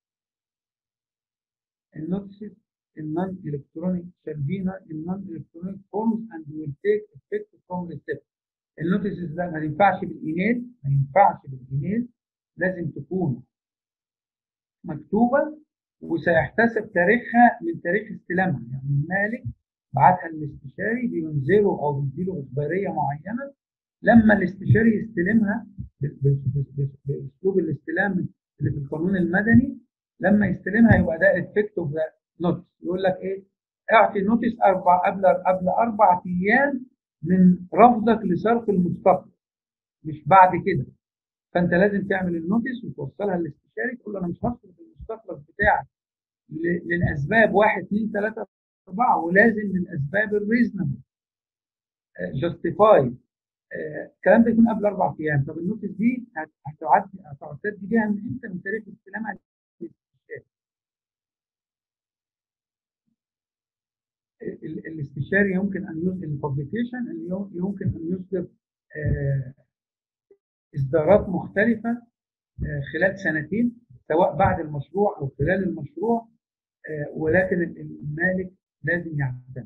B: النوتسز النون الكترونيك shall be not in non electronic forms and will take effect from the step النوتسز ده ما ينفعش بالايميل ما ينفعش بالايميل لازم تكون مكتوبه وسيحتسب تاريخها من تاريخ استلامها يعني المالك بعتها للاستشاري بينزله او بيديله اخباريه معينه لما الاستشاري يستلمها ب- ب- ب- ب- باسلوب الاستلام اللي في القانون المدني لما يستلمها يبقى ده افكت اوف ذا نوتس يقول لك ايه اعطي نوتس اربع قبل قبل اربع ايام من رفضك لصرف المستقبل مش بعد كده فانت لازم تعمل النوتس وتوصلها للاستشاري تقول له انا مش هصرف المستقبل بتاعك ل- للاسباب واحد اثنين ثلاثه اربعه ولازم للاسباب الريزنبل جاستيفاي الكلام ده يكون قبل اربع ايام طب النوتس دي هت- هتعد هتعتد بيها من امتى من تاريخ استلامها للاستشاري ال- ال- الاستشاري يمكن ان يصدر الببليكيشن اللي يمكن ان يصدر آه، اصدارات مختلفه آه، خلال سنتين سواء بعد المشروع او خلال المشروع آه، ولكن ال- المالك لازم يعتمد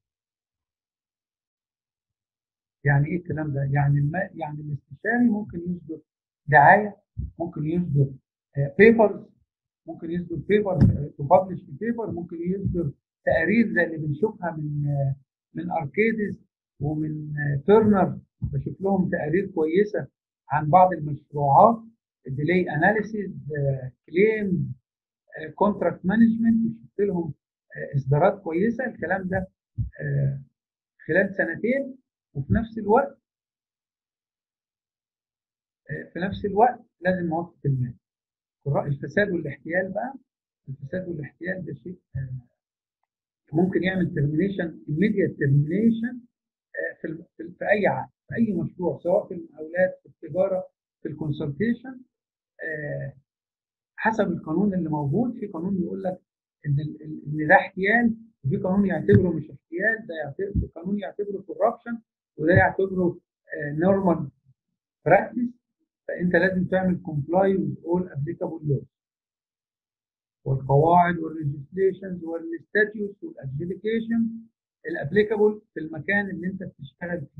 B: يعني ايه الكلام ده؟ يعني الم... يعني الاستشاري ممكن يصدر دعايه ممكن يصدر بيبرز ممكن يصدر بيبر تبلش في بيبر ممكن يصدر تقارير زي اللي بنشوفها من آه، من اركيدز ومن آه، ترنر بشوف لهم تقارير كويسه عن بعض المشروعات ديلي اناليسيز كليم كونتراكت مانجمنت شفت لهم آه، اصدارات كويسه الكلام ده آه، خلال سنتين وفي نفس الوقت آه، في نفس الوقت لازم موافقه المال الرأي- الفساد والاحتيال بقى الفساد والاحتيال ده شيء آه، ممكن يعمل ترمينيشن immediate termination آه، في ال- في في اي عقد في اي مشروع سواء في المقاولات في التجاره في الكونسلتيشن حسب القانون اللي موجود في قانون يقول لك ان ال- ال- ان ده احتيال وفي قانون يعتبره مش احتيال ده يعتبر في قانون يعتبره كوربشن وده يعتبره نورمال براكتس فانت لازم تعمل كومبلاي with all applicable laws والقواعد والريجستريشنز والستاتيوس والادجيديكيشن الابليكابل في المكان اللي انت بتشتغل فيه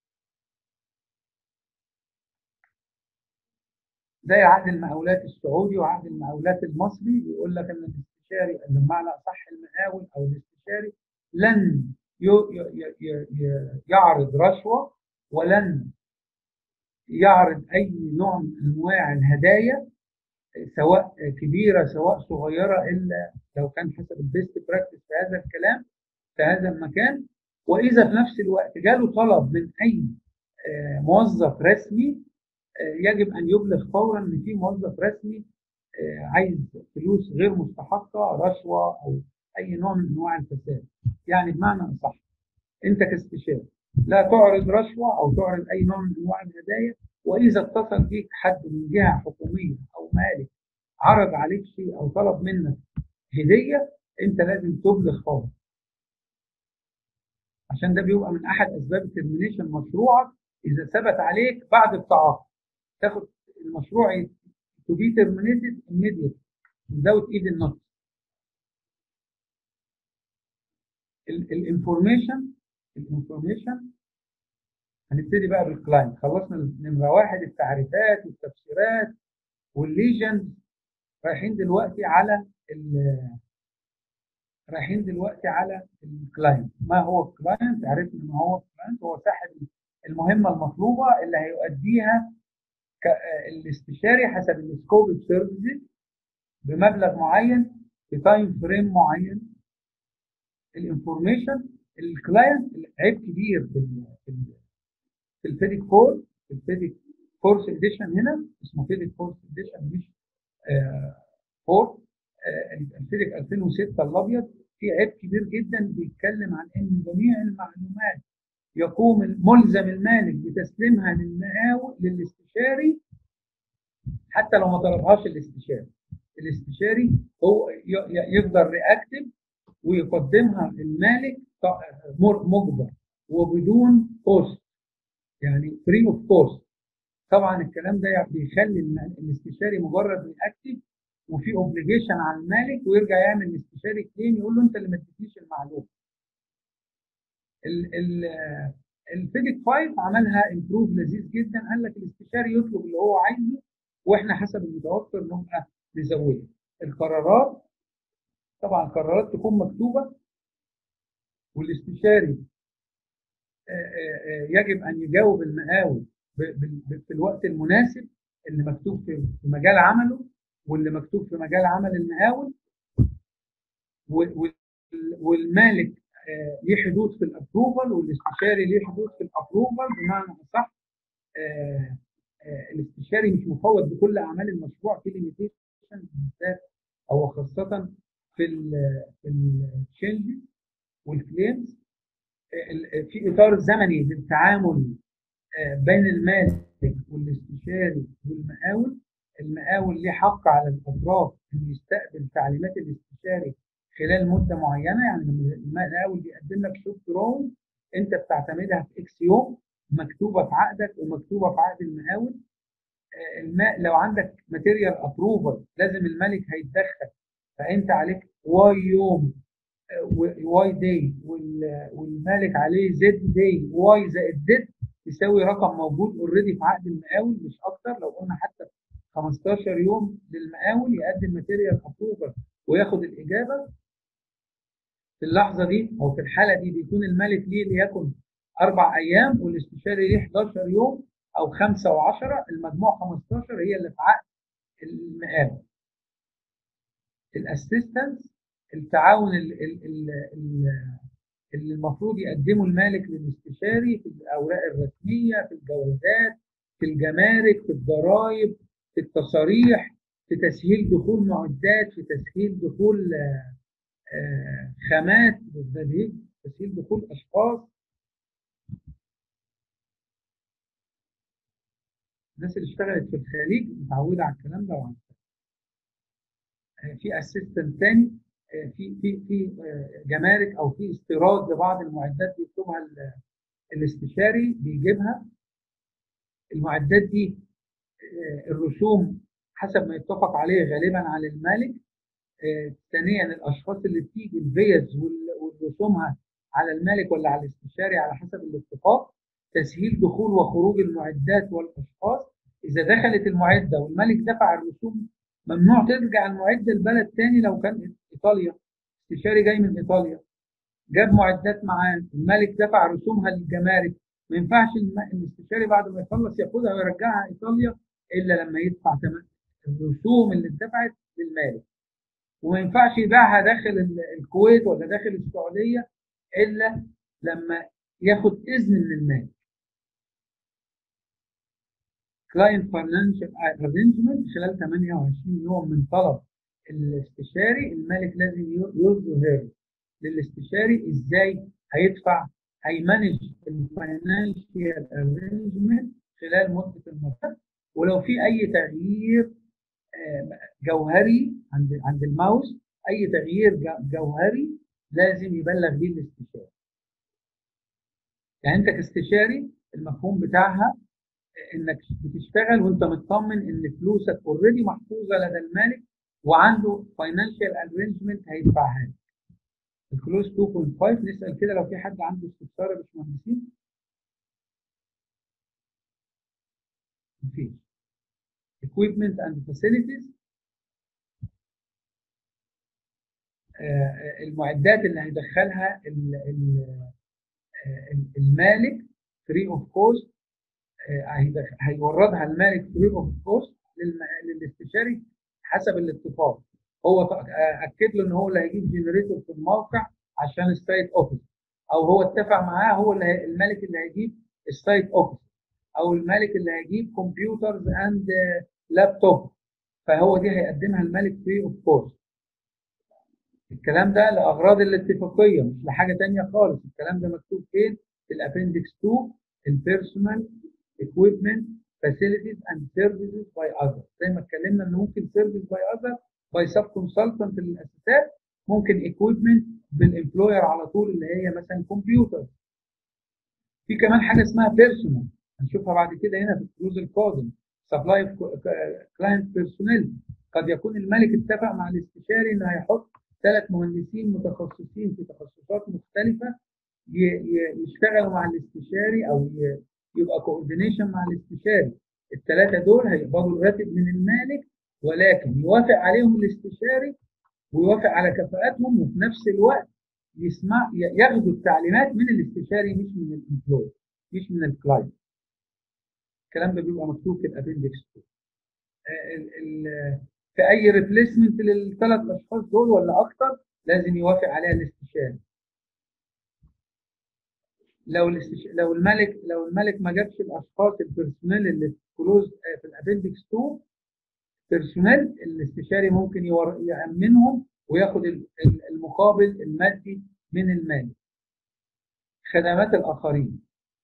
B: زي عقد المقاولات السعودي وعقد المقاولات المصري بيقول لك ان الاستشاري اللي بمعنى اصح المقاول او الاستشاري لن ي- ي- ي- ي- يعرض رشوه ولن يعرض اي نوع من انواع الهدايا سواء كبيره سواء صغيره الا لو كان حسب البيست براكتس في هذا الكلام في هذا المكان واذا في نفس الوقت جاله طلب من اي آه، موظف رسمي آه، يجب ان يبلغ فورا ان في موظف رسمي آه، عايز فلوس غير مستحقه رشوه او اي نوع من انواع الفساد يعني بمعنى اصح انت كاستشاري لا تعرض رشوه او تعرض اي نوع من انواع الهدايا واذا اتصل بيك حد من جهه حكوميه او مالك عرض عليك شيء او طلب منك هديه انت لازم تبلغ فورا عشان ده بيبقى من احد اسباب الترمينيشن مشروعك اذا ثبت عليك بعد التعاقد تاخد المشروع to be terminated immediately without even notice الانفورميشن الانفورميشن هنبتدي بقى بالكلاينت خلصنا نمره واحد التعريفات والتفسيرات والليجند رايحين دلوقتي على ال رايحين دلوقتي على الكلاينت ما هو الكلاينت عرفنا ما هو الكلاينت هو صاحب المهمه المطلوبه اللي هيؤديها الاستشاري حسب السكوب اوف سيرفيسز بمبلغ معين في تايم فريم معين الانفورميشن الكلاينت عيب كبير في ال في, ال في الفيديك فور في الفيديك فورس اديشن هنا اسمه فيديك فورس اديشن مش آه فور آه الفيديك 2006 الابيض في عيب كبير جدا بيتكلم عن ان جميع المعلومات يقوم ملزم المالك بتسليمها للمقاول للاستشاري حتى لو ما طلبهاش الاستشاري الاستشاري هو يفضل رياكتيف ويقدمها المالك مجبر وبدون كوست يعني فري اوف كوست طبعا الكلام ده بيخلي الاستشاري مجرد رياكتيف وفي اوبليجيشن على المالك ويرجع يعمل الاستشاري كليم يقول له انت اللي ما اديتنيش المعلومه الفيديك 5 عملها امبروف لذيذ جدا قال لك الاستشاري يطلب اللي هو عايزه واحنا حسب المتوفر نبقى نزوده القرارات طبعا القرارات تكون مكتوبه والاستشاري يجب ان يجاوب المقاول في الوقت المناسب اللي مكتوب في مجال عمله واللي مكتوب في مجال عمل المقاول والمالك ليه حدود في الابروفال والاستشاري ليه حدود في الابروفال بمعنى اصح الاستشاري مش مفوض بكل اعمال المشروع في ليميتيشن بالذات او خاصه في ال في التشينجز والكليمز في اطار زمني للتعامل بين المالك والاستشاري والمقاول المقاول ليه حق على الاطراف انه يستقبل تعليمات الاستشاري خلال مده معينه يعني لما المقاول بيقدم لك شوب دراون انت بتعتمدها في اكس يوم مكتوبه في عقدك ومكتوبه في عقد المقاول الماء لو عندك ماتيريال ابروفال لازم الملك هيتدخل فانت عليك واي يوم واي داي والمالك عليه زد داي واي زائد زد يساوي رقم موجود اوريدي في عقد المقاول مش اكتر لو قلنا حتى 15 يوم للمقاول يقدم ماتيريال ابروفر وياخد الاجابه في اللحظه دي او في الحاله دي بيكون المالك ليه ليكن اربع ايام والاستشاري ليه 11 يوم او 5 و10 المجموع 15 هي اللي في عقد المقاول الاسيستنس التعاون اللي المفروض يقدمه المالك للاستشاري في الاوراق الرسميه في الجوازات في الجمارك في الضرائب في التصاريح في تسهيل دخول معدات في تسهيل دخول خامات تسهيل دخول اشخاص الناس اللي اشتغلت في الخليج متعوده على الكلام ده وعلى في اسيستنت تاني في في في جمارك او في استيراد لبعض المعدات بيطلبها الاستشاري بيجيبها المعدات دي الرسوم حسب ما يتفق عليه غالبا على المالك ثانيا الاشخاص اللي بتيجي الفيز ورسومها على المالك ولا على الاستشاري على حسب الاتفاق تسهيل دخول وخروج المعدات والاشخاص اذا دخلت المعده والمالك دفع الرسوم ممنوع ترجع المعده لبلد تاني لو كان ايطاليا استشاري جاي من ايطاليا جاب معدات معاه المالك دفع رسومها للجمارك ما ينفعش الاستشاري بعد ما يخلص ياخدها ويرجعها ايطاليا الا لما يدفع ثمن الرسوم اللي اتدفعت للمالك وما ينفعش يبيعها داخل الكويت ولا داخل السعوديه الا لما ياخد اذن من المالك كلاينت فاينانشال ارينجمنت خلال 28 يوم من طلب الاستشاري المالك لازم يظهر للاستشاري ازاي هيدفع هيمانج الفاينانشال ارينجمنت خلال مده المرتب ولو في اي تغيير جوهري عند عند الماوس اي تغيير جوهري لازم يبلغ بيه الاستشاري يعني انت كاستشاري المفهوم بتاعها انك بتشتغل وانت مطمن ان فلوسك اوريدي محفوظه لدى المالك وعنده فاينانشال ارينجمنت هيدفعها لك. الكلوز 2.5 نسال كده لو في حد عنده استفسار يا باشمهندسين. مفيش. equipment and facilities آه المعدات اللي هيدخلها المالك فري اوف كوست هيوردها المالك فري اوف كوست للاستشاري حسب الاتفاق هو اكد له ان هو اللي هيجيب جنريتور في الموقع عشان السايت اوفيس او هو اتفق معاه هو اللي المالك اللي هيجيب السايت اوفيس او المالك اللي هيجيب كمبيوترز اند لابتوب فهو دي هيقدمها المالك فري اوف كوست الكلام ده لاغراض الاتفاقيه مش لحاجه ثانيه خالص الكلام ده مكتوب فين في الابندكس 2 البيرسونال equipment facilities and services by others زي ما اتكلمنا ان ممكن service by others by sub consultant للاساسات ممكن equipment بالامبلوير على طول اللي هي مثلا كمبيوتر في كمان حاجه اسمها بيرسونال هنشوفها بعد كده هنا في الكروز القادم سبلاي كلاينت بيرسونيل قد يكون الملك اتفق مع الاستشاري انه هيحط ثلاث مهندسين متخصصين في تخصصات مختلفه يشتغلوا مع الاستشاري او يبقى كوردينيشن مع الاستشاري الثلاثه دول هيقبضوا الراتب من المالك ولكن يوافق عليهم الاستشاري ويوافق على كفاءاتهم وفي نفس الوقت يسمع ياخدوا التعليمات من الاستشاري مش من الامبلوي مش من الكلاينت الكلام ده بيبقى مكتوب في الابندكس 2 في اي ريبليسمنت للثلاث اشخاص دول ولا اكتر لازم يوافق عليها الاستشاري لو الاستش... لو الملك لو الملك ما جابش الاشخاص البيرسونيل اللي في كلوز في الابندكس 2 بيرسونيل الاستشاري ممكن يور... يامنهم وياخد المقابل المادي من المالك خدمات الاخرين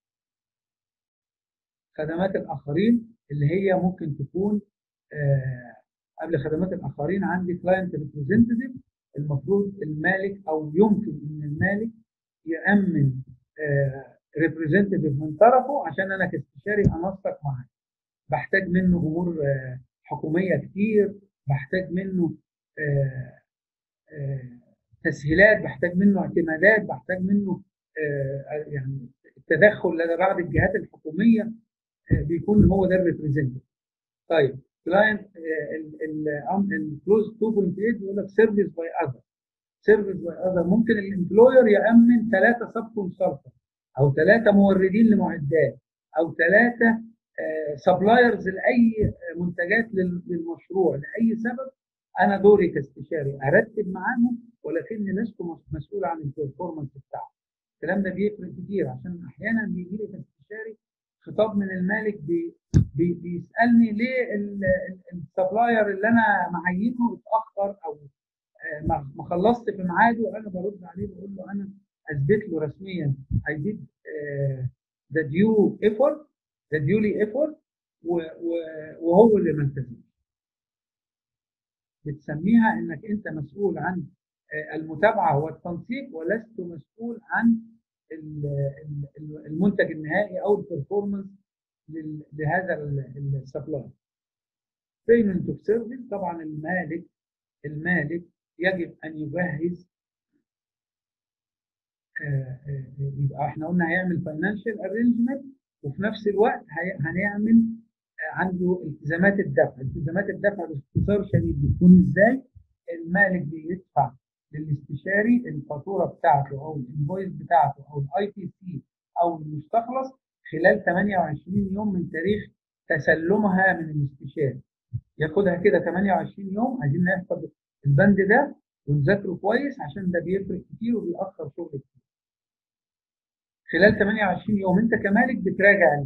B: خدمات الاخرين اللي هي ممكن تكون آه قبل خدمات الاخرين عندي كلاينت ريبريزنتيف المفروض المالك او يمكن ان المالك يامن ريبريزنتيف من طرفه عشان انا كاستشاري انسق معاه بحتاج منه امور آه حكوميه كتير بحتاج منه آه تسهيلات بحتاج منه اعتمادات بحتاج منه يعني التدخل لدى بعض الجهات الحكوميه بيكون هو ده الريبريزنتيف طيب كلاينت الكلوز 2.8 بيقول لك سيرفيس باي اذر سيرفيس باي اذر ممكن الامبلوير يامن ثلاثه سب كونسلتنت او ثلاثه موردين لمعدات او ثلاثه سبلايرز لاي منتجات للمشروع لاي سبب انا دوري كاستشاري ارتب معاهم ولكني لست مسؤول عن البرفورمانس بتاعه الكلام ده بيفرق كتير عشان احيانا بيجي لي كاستشاري خطاب من المالك بي بي بيسالني ليه السبلاير اللي انا معينه اتاخر او ما خلصت في ميعاده انا برد عليه بقول له انا اثبت له رسميا I did the due effort the duly effort وهو اللي ما التزمش بتسميها انك انت مسؤول عن المتابعه والتنسيق ولست مسؤول عن المنتج النهائي او البرفورمانس لهذا السبلاي بيمنت اوف سيرفيس طبعا المالك المالك يجب ان يجهز يبقى احنا قلنا هيعمل فاينانشال ارينجمنت وفي نفس الوقت هنعمل عنده التزامات الدفع التزامات الدفع باختصار شديد بتكون ازاي المالك بيدفع للاستشاري الفاتوره بتاعته او الانفويس بتاعته او الاي تي سي او المستخلص خلال 28 يوم من تاريخ تسلمها من الاستشاري ياخدها كده 28 يوم عايزين نحفظ البند ده ونذاكره كويس عشان ده بيفرق كتير وبيأخر شغل كتير خلال 28 يوم انت كمالك بتراجع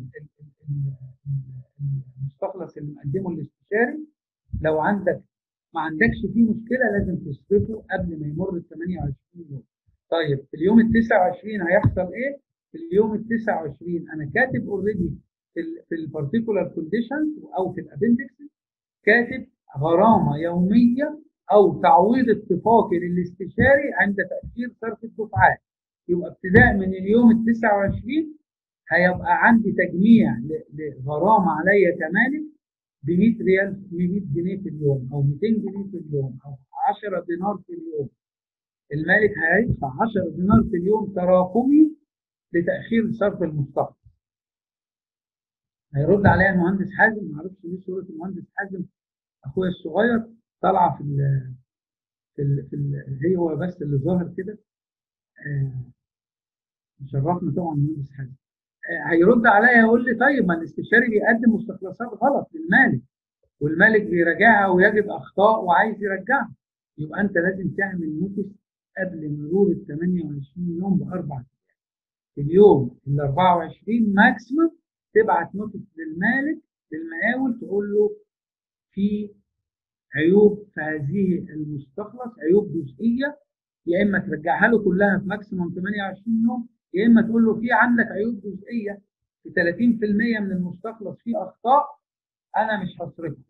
B: المستخلص اللي مقدمه الاستشاري لو عندك ما عندكش فيه مشكله لازم تصرفه قبل ما يمر ال 28 يوم. طيب في اليوم ال 29 هيحصل ايه؟ في اليوم ال 29 انا كاتب اوريدي في ال في البارتيكولار كونديشنز او في الابندكس كاتب غرامه يوميه او تعويض اتفاقي للاستشاري عند تاخير صرف الدفعات. يبقى ابتداء من اليوم ال 29 هيبقى عندي تجميع لغرامه عليا كمالك ب 100 ريال ب 100 جنيه في اليوم او 200 جنيه في اليوم او 10 دينار في اليوم المالك هيدفع 10 دينار في اليوم تراكمي لتاخير صرف المستخلص هيرد عليا المهندس حازم ما اعرفش ليه صوره المهندس حازم اخويا الصغير طالعه في ال في ال في ال هي هو بس اللي ظاهر كده آه شرفنا طبعا المهندس حازم هيرد عليا يقول لي طيب ما الاستشاري بيقدم مستخلصات غلط للمالك والمالك بيراجعها ويجد اخطاء وعايز يرجعها يبقى انت لازم تعمل نوتس قبل مرور ال 28 يوم باربع ايام في اليوم ال 24 ماكسيمم تبعت نوتس للمالك للمقاول تقول له في عيوب في هذه المستخلص عيوب جزئيه يا اما ترجعها له كلها في ماكسيمم 28 يوم يا اما تقول له في عندك عيوب جزئيه في 30% من المستخلص فيه اخطاء انا مش هصرفها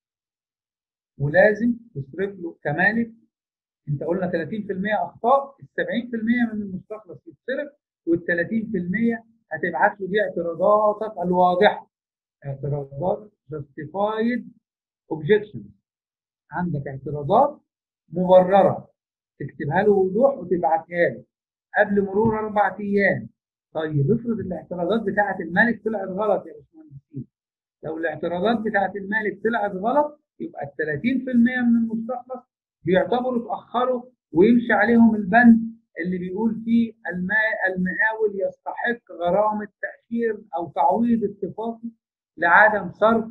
B: ولازم تصرف له كمالك انت قلنا 30% اخطاء ال 70% من المستخلص يتصرف وال 30% هتبعت له دي اعتراضاتك الواضحه اعتراضات justified objections عندك اعتراضات مبرره تكتبها له بوضوح وتبعتها له قبل مرور اربع ايام طيب افرض الاعتراضات بتاعه المالك طلعت غلط يا باشمهندسين لو الاعتراضات بتاعه المالك طلعت غلط يبقى ال 30% من المستخلص بيعتبروا اتاخروا ويمشي عليهم البند اللي بيقول فيه المقاول يستحق غرامه تاخير او تعويض اتفاقي لعدم صرف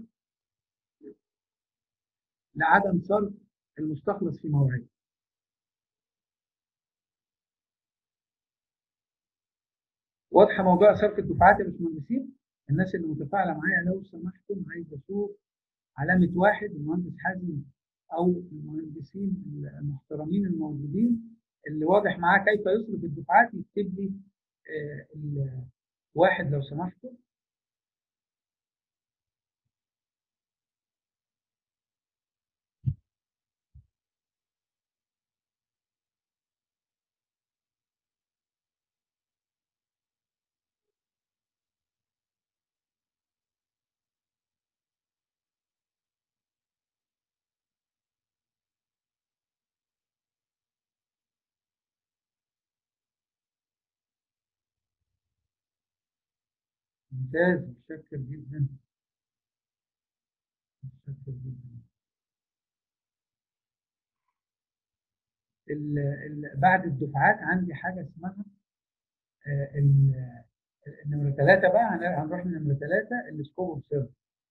B: لعدم صرف المستخلص في مواعيده واضحه موضوع صرف الدفعات يا باشمهندسين الناس اللي متفاعله معايا لو سمحتم عايز اشوف علامه واحد المهندس حازم او المهندسين المحترمين الموجودين اللي واضح معاه كيف يصرف الدفعات يكتب لي آه واحد لو سمحتوا ممتاز متشكر جدا متشكر جدا ال ال بعد الدفعات عندي حاجه اسمها آه، ال- النمره ثلاثه بقى هن- هنروح لنمره ثلاثه السكوب اوف سيرفيس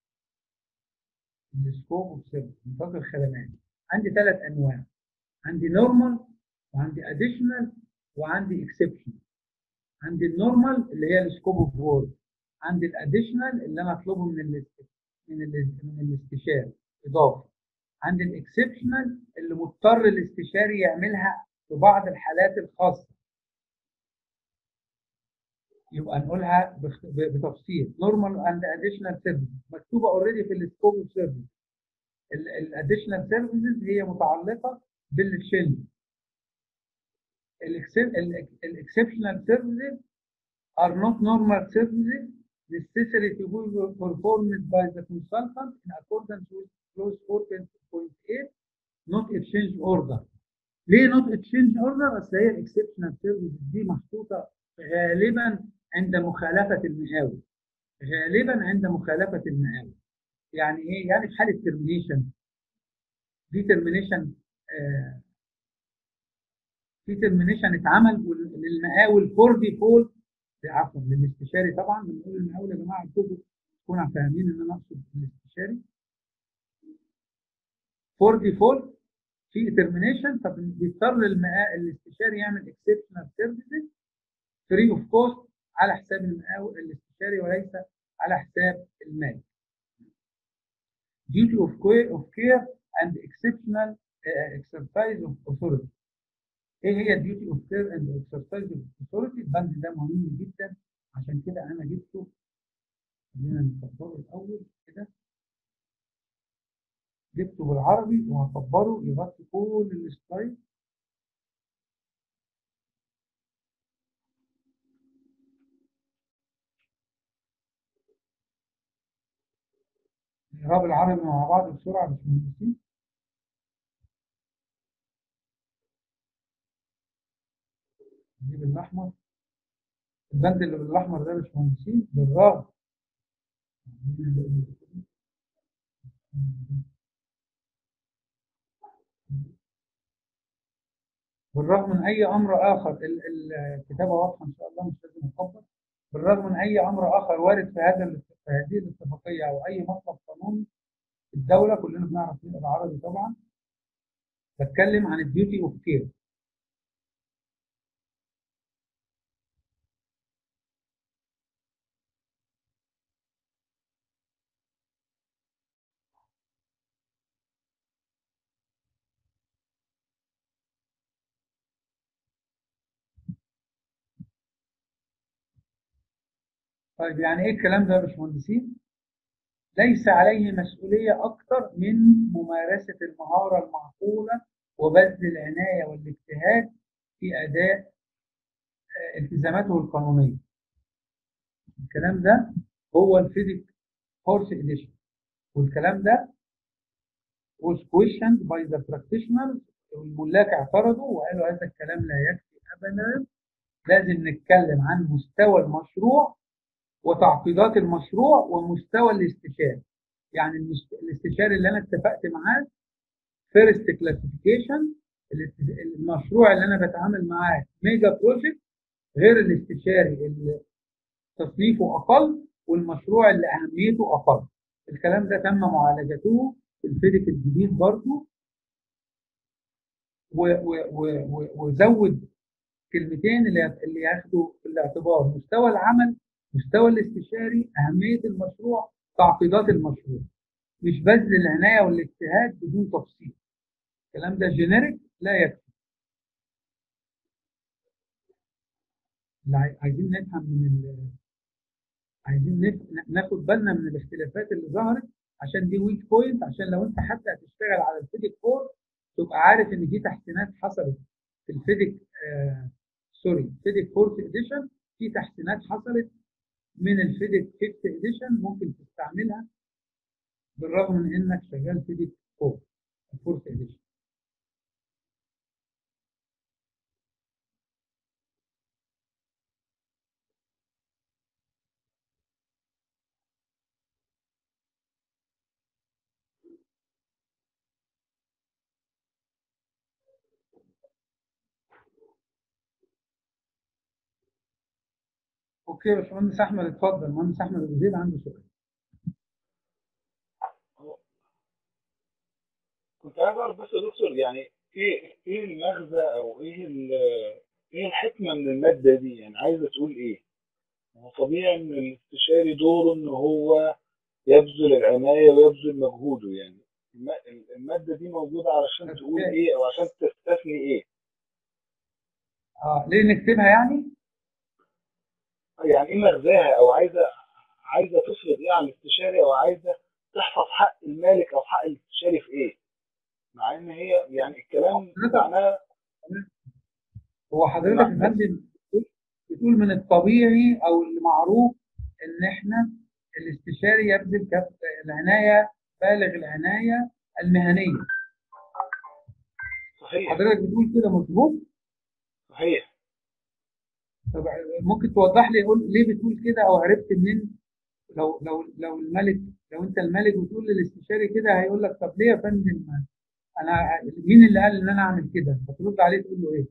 B: السكوب اوف سيرفيس نطاق الخدمات عندي ثلاث انواع عندي نورمال وعندي اديشنال وعندي اكسبشن عندي النورمال اللي هي السكوب اوف وورد عندي الاديشنال اللي انا اطلبه من ال من ال من الاستشاري اضافه عندي الاكسبشنال اللي مضطر الاستشاري يعملها في بعض الحالات الخاصه يبقى نقولها بخ- ب- بتفصيل نورمال اند اديشنال سيرفيس مكتوبه اوريدي في السكوب اوف سيرفيس الاديشنال سيرفيسز هي متعلقه بالتشينج الاكسبشنال سيرفيسز are not normal services necessary to be performed by the consultant in accordance with clause 4.8 not exchange order. ليه not exchange order؟ اصل هي الاكسبشنال سيرفيس دي محطوطه غالبا عند مخالفه المقاول. غالبا عند مخالفه المقاول. يعني ايه؟ يعني في حاله ترمينيشن في ترمينيشن آه في ترمينيشن اتعمل وال- للمقاول فور ديفولت عفوا للاستشاري طبعا بنقول المقاول يا جماعه كلكم تكونوا فاهمين ان انا اقصد الاستشاري فور ديفولت في ترمينيشن فبيضطر المقا- الاستشاري يعمل اكسبشنال سيرفيسز فري اوف كوست على حساب المقاول الاستشاري وليس على حساب المالك. duty of care of care and exceptional uh, exercise of authority. ايه هي duty of care and exercise of authority؟ البند ده مهم جدا عشان كده انا جبته خلينا نكبره الاول كده جبته بالعربي وهكبره يغطي كل السلايد نقراه بالعربي مع بعض بسرعه مش مهندسين نجيب الاحمر البند اللي بالاحمر ده مش مهندسين بالرغم بالرغم من اي امر اخر ال- ال- الكتابه واضحه ان شاء الله مش لازم اكبر بالرغم من اي امر اخر وارد في هذا ال- في هذه الاتفاقيه او اي مطلب قانوني في الدوله كلنا بنعرف نقرا عربي طبعا بتكلم عن الديوتي اوف كير طيب يعني ايه الكلام ده يا باشمهندسين؟ ليس عليه مسؤوليه اكثر من ممارسه المهاره المعقوله وبذل العنايه والاجتهاد في اداء آه، التزاماته القانونيه. الكلام ده هو الفيزيك كورس اديشن والكلام ده was questioned by the practitioners الملاك اعترضوا وقالوا هذا الكلام لا يكفي ابدا لازم نتكلم عن مستوى المشروع وتعقيدات المشروع ومستوى الاستشاري يعني المست- الاستشاري اللي انا اتفقت معاه فيرست كلاسيفيكيشن المشروع اللي انا بتعامل معاه ميجا بروجكت غير الاستشاري اللي تصنيفه اقل والمشروع اللي اهميته اقل الكلام ده تم معالجته في الفيديك الجديد برضه و- و- و- و- وزود كلمتين اللي اللي ياخدوا في الاعتبار مستوى العمل مستوى الاستشاري اهميه المشروع تعقيدات المشروع مش بذل العنايه والاجتهاد بدون تفصيل الكلام ده جينيريك لا يكفي اللي عاي- عايزين نفهم من ال... عايزين نف... ناخد بالنا من الاختلافات اللي ظهرت عشان دي ويك بوينت عشان لو انت حتى هتشتغل على الفيديك 4 تبقى عارف ان دي تحسينات حصلت في الفيديك آه سوري فيديك فورث اديشن في تحسينات حصلت من الفيديك فيفث اديشن ممكن تستعملها بالرغم من انك شغال فيديك 4 فورث اديشن اوكي يا باشمهندس احمد اتفضل المهندس احمد ابو زيد عنده سؤال
C: كنت عايز اعرف بس يا دكتور يعني ايه ايه المغزى او ايه ال- ايه الحكمه من الماده دي يعني عايزه تقول ايه؟ هو طبيعي ان الاستشاري دوره ان هو يبذل العنايه ويبذل مجهوده يعني الم- الماده دي موجوده علشان تقول ايه او عشان تستثني ايه؟
B: اه ليه نكتبها يعني؟
C: يعني ايه مغزاها او عايزه عايزه تفرض ايه على الاستشاري او عايزه تحفظ حق المالك او حق الاستشاري في ايه؟ مع ان هي يعني الكلام معناه
B: هو حضرتك يا فندم بتقول من الطبيعي او المعروف ان احنا الاستشاري يبذل كف العنايه بالغ العنايه المهنيه
C: صحيح
B: حضرتك بتقول كده مظبوط
C: صحيح
B: طب ممكن توضح لي قول ليه بتقول كده او عرفت منين لو لو لو الملك لو انت الملك وتقول للاستشاري كده هيقول لك طب ليه يا فندم انا مين اللي قال ان انا اعمل كده؟ فترد عليه تقول له ايه؟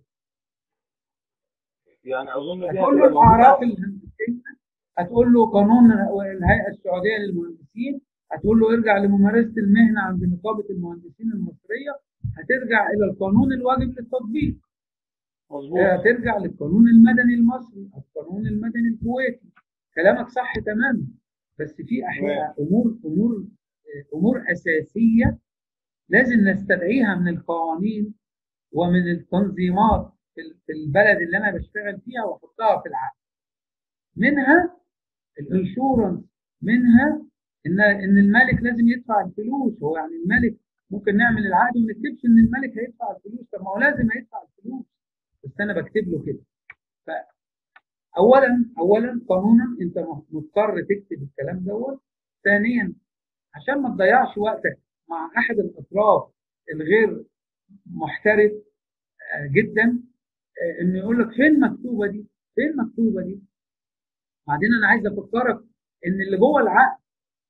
C: يعني اظن دي
B: هتقول له
C: هتبقى
B: الاعراف
C: موجودة
B: الهندسيه هتقول له قانون الهيئه السعوديه للمهندسين هتقول له ارجع لممارسه المهنه عند نقابه المهندسين المصريه هترجع الى القانون الواجب للتطبيق
C: مظبوط
B: هترجع للقانون المدني المصري القانون المدني الكويتي كلامك صح تماما بس في احيانا امور امور امور اساسيه لازم نستدعيها من القوانين ومن التنظيمات في في البلد اللي انا بشتغل فيها واحطها في العقد منها الانشورنس منها ان ان المالك لازم يدفع الفلوس هو يعني المالك ممكن نعمل العقد وما نكتبش ان المالك هيدفع الفلوس طب ما هو لازم هيدفع الفلوس بس انا بكتب له كده ف اولا اولا قانونا انت مضطر تكتب الكلام دوت ثانيا عشان ما تضيعش وقتك مع احد الاطراف الغير محترف جدا انه يقول لك فين مكتوبه دي؟ فين مكتوبه دي؟ بعدين انا عايز افكرك ان اللي جوه العقد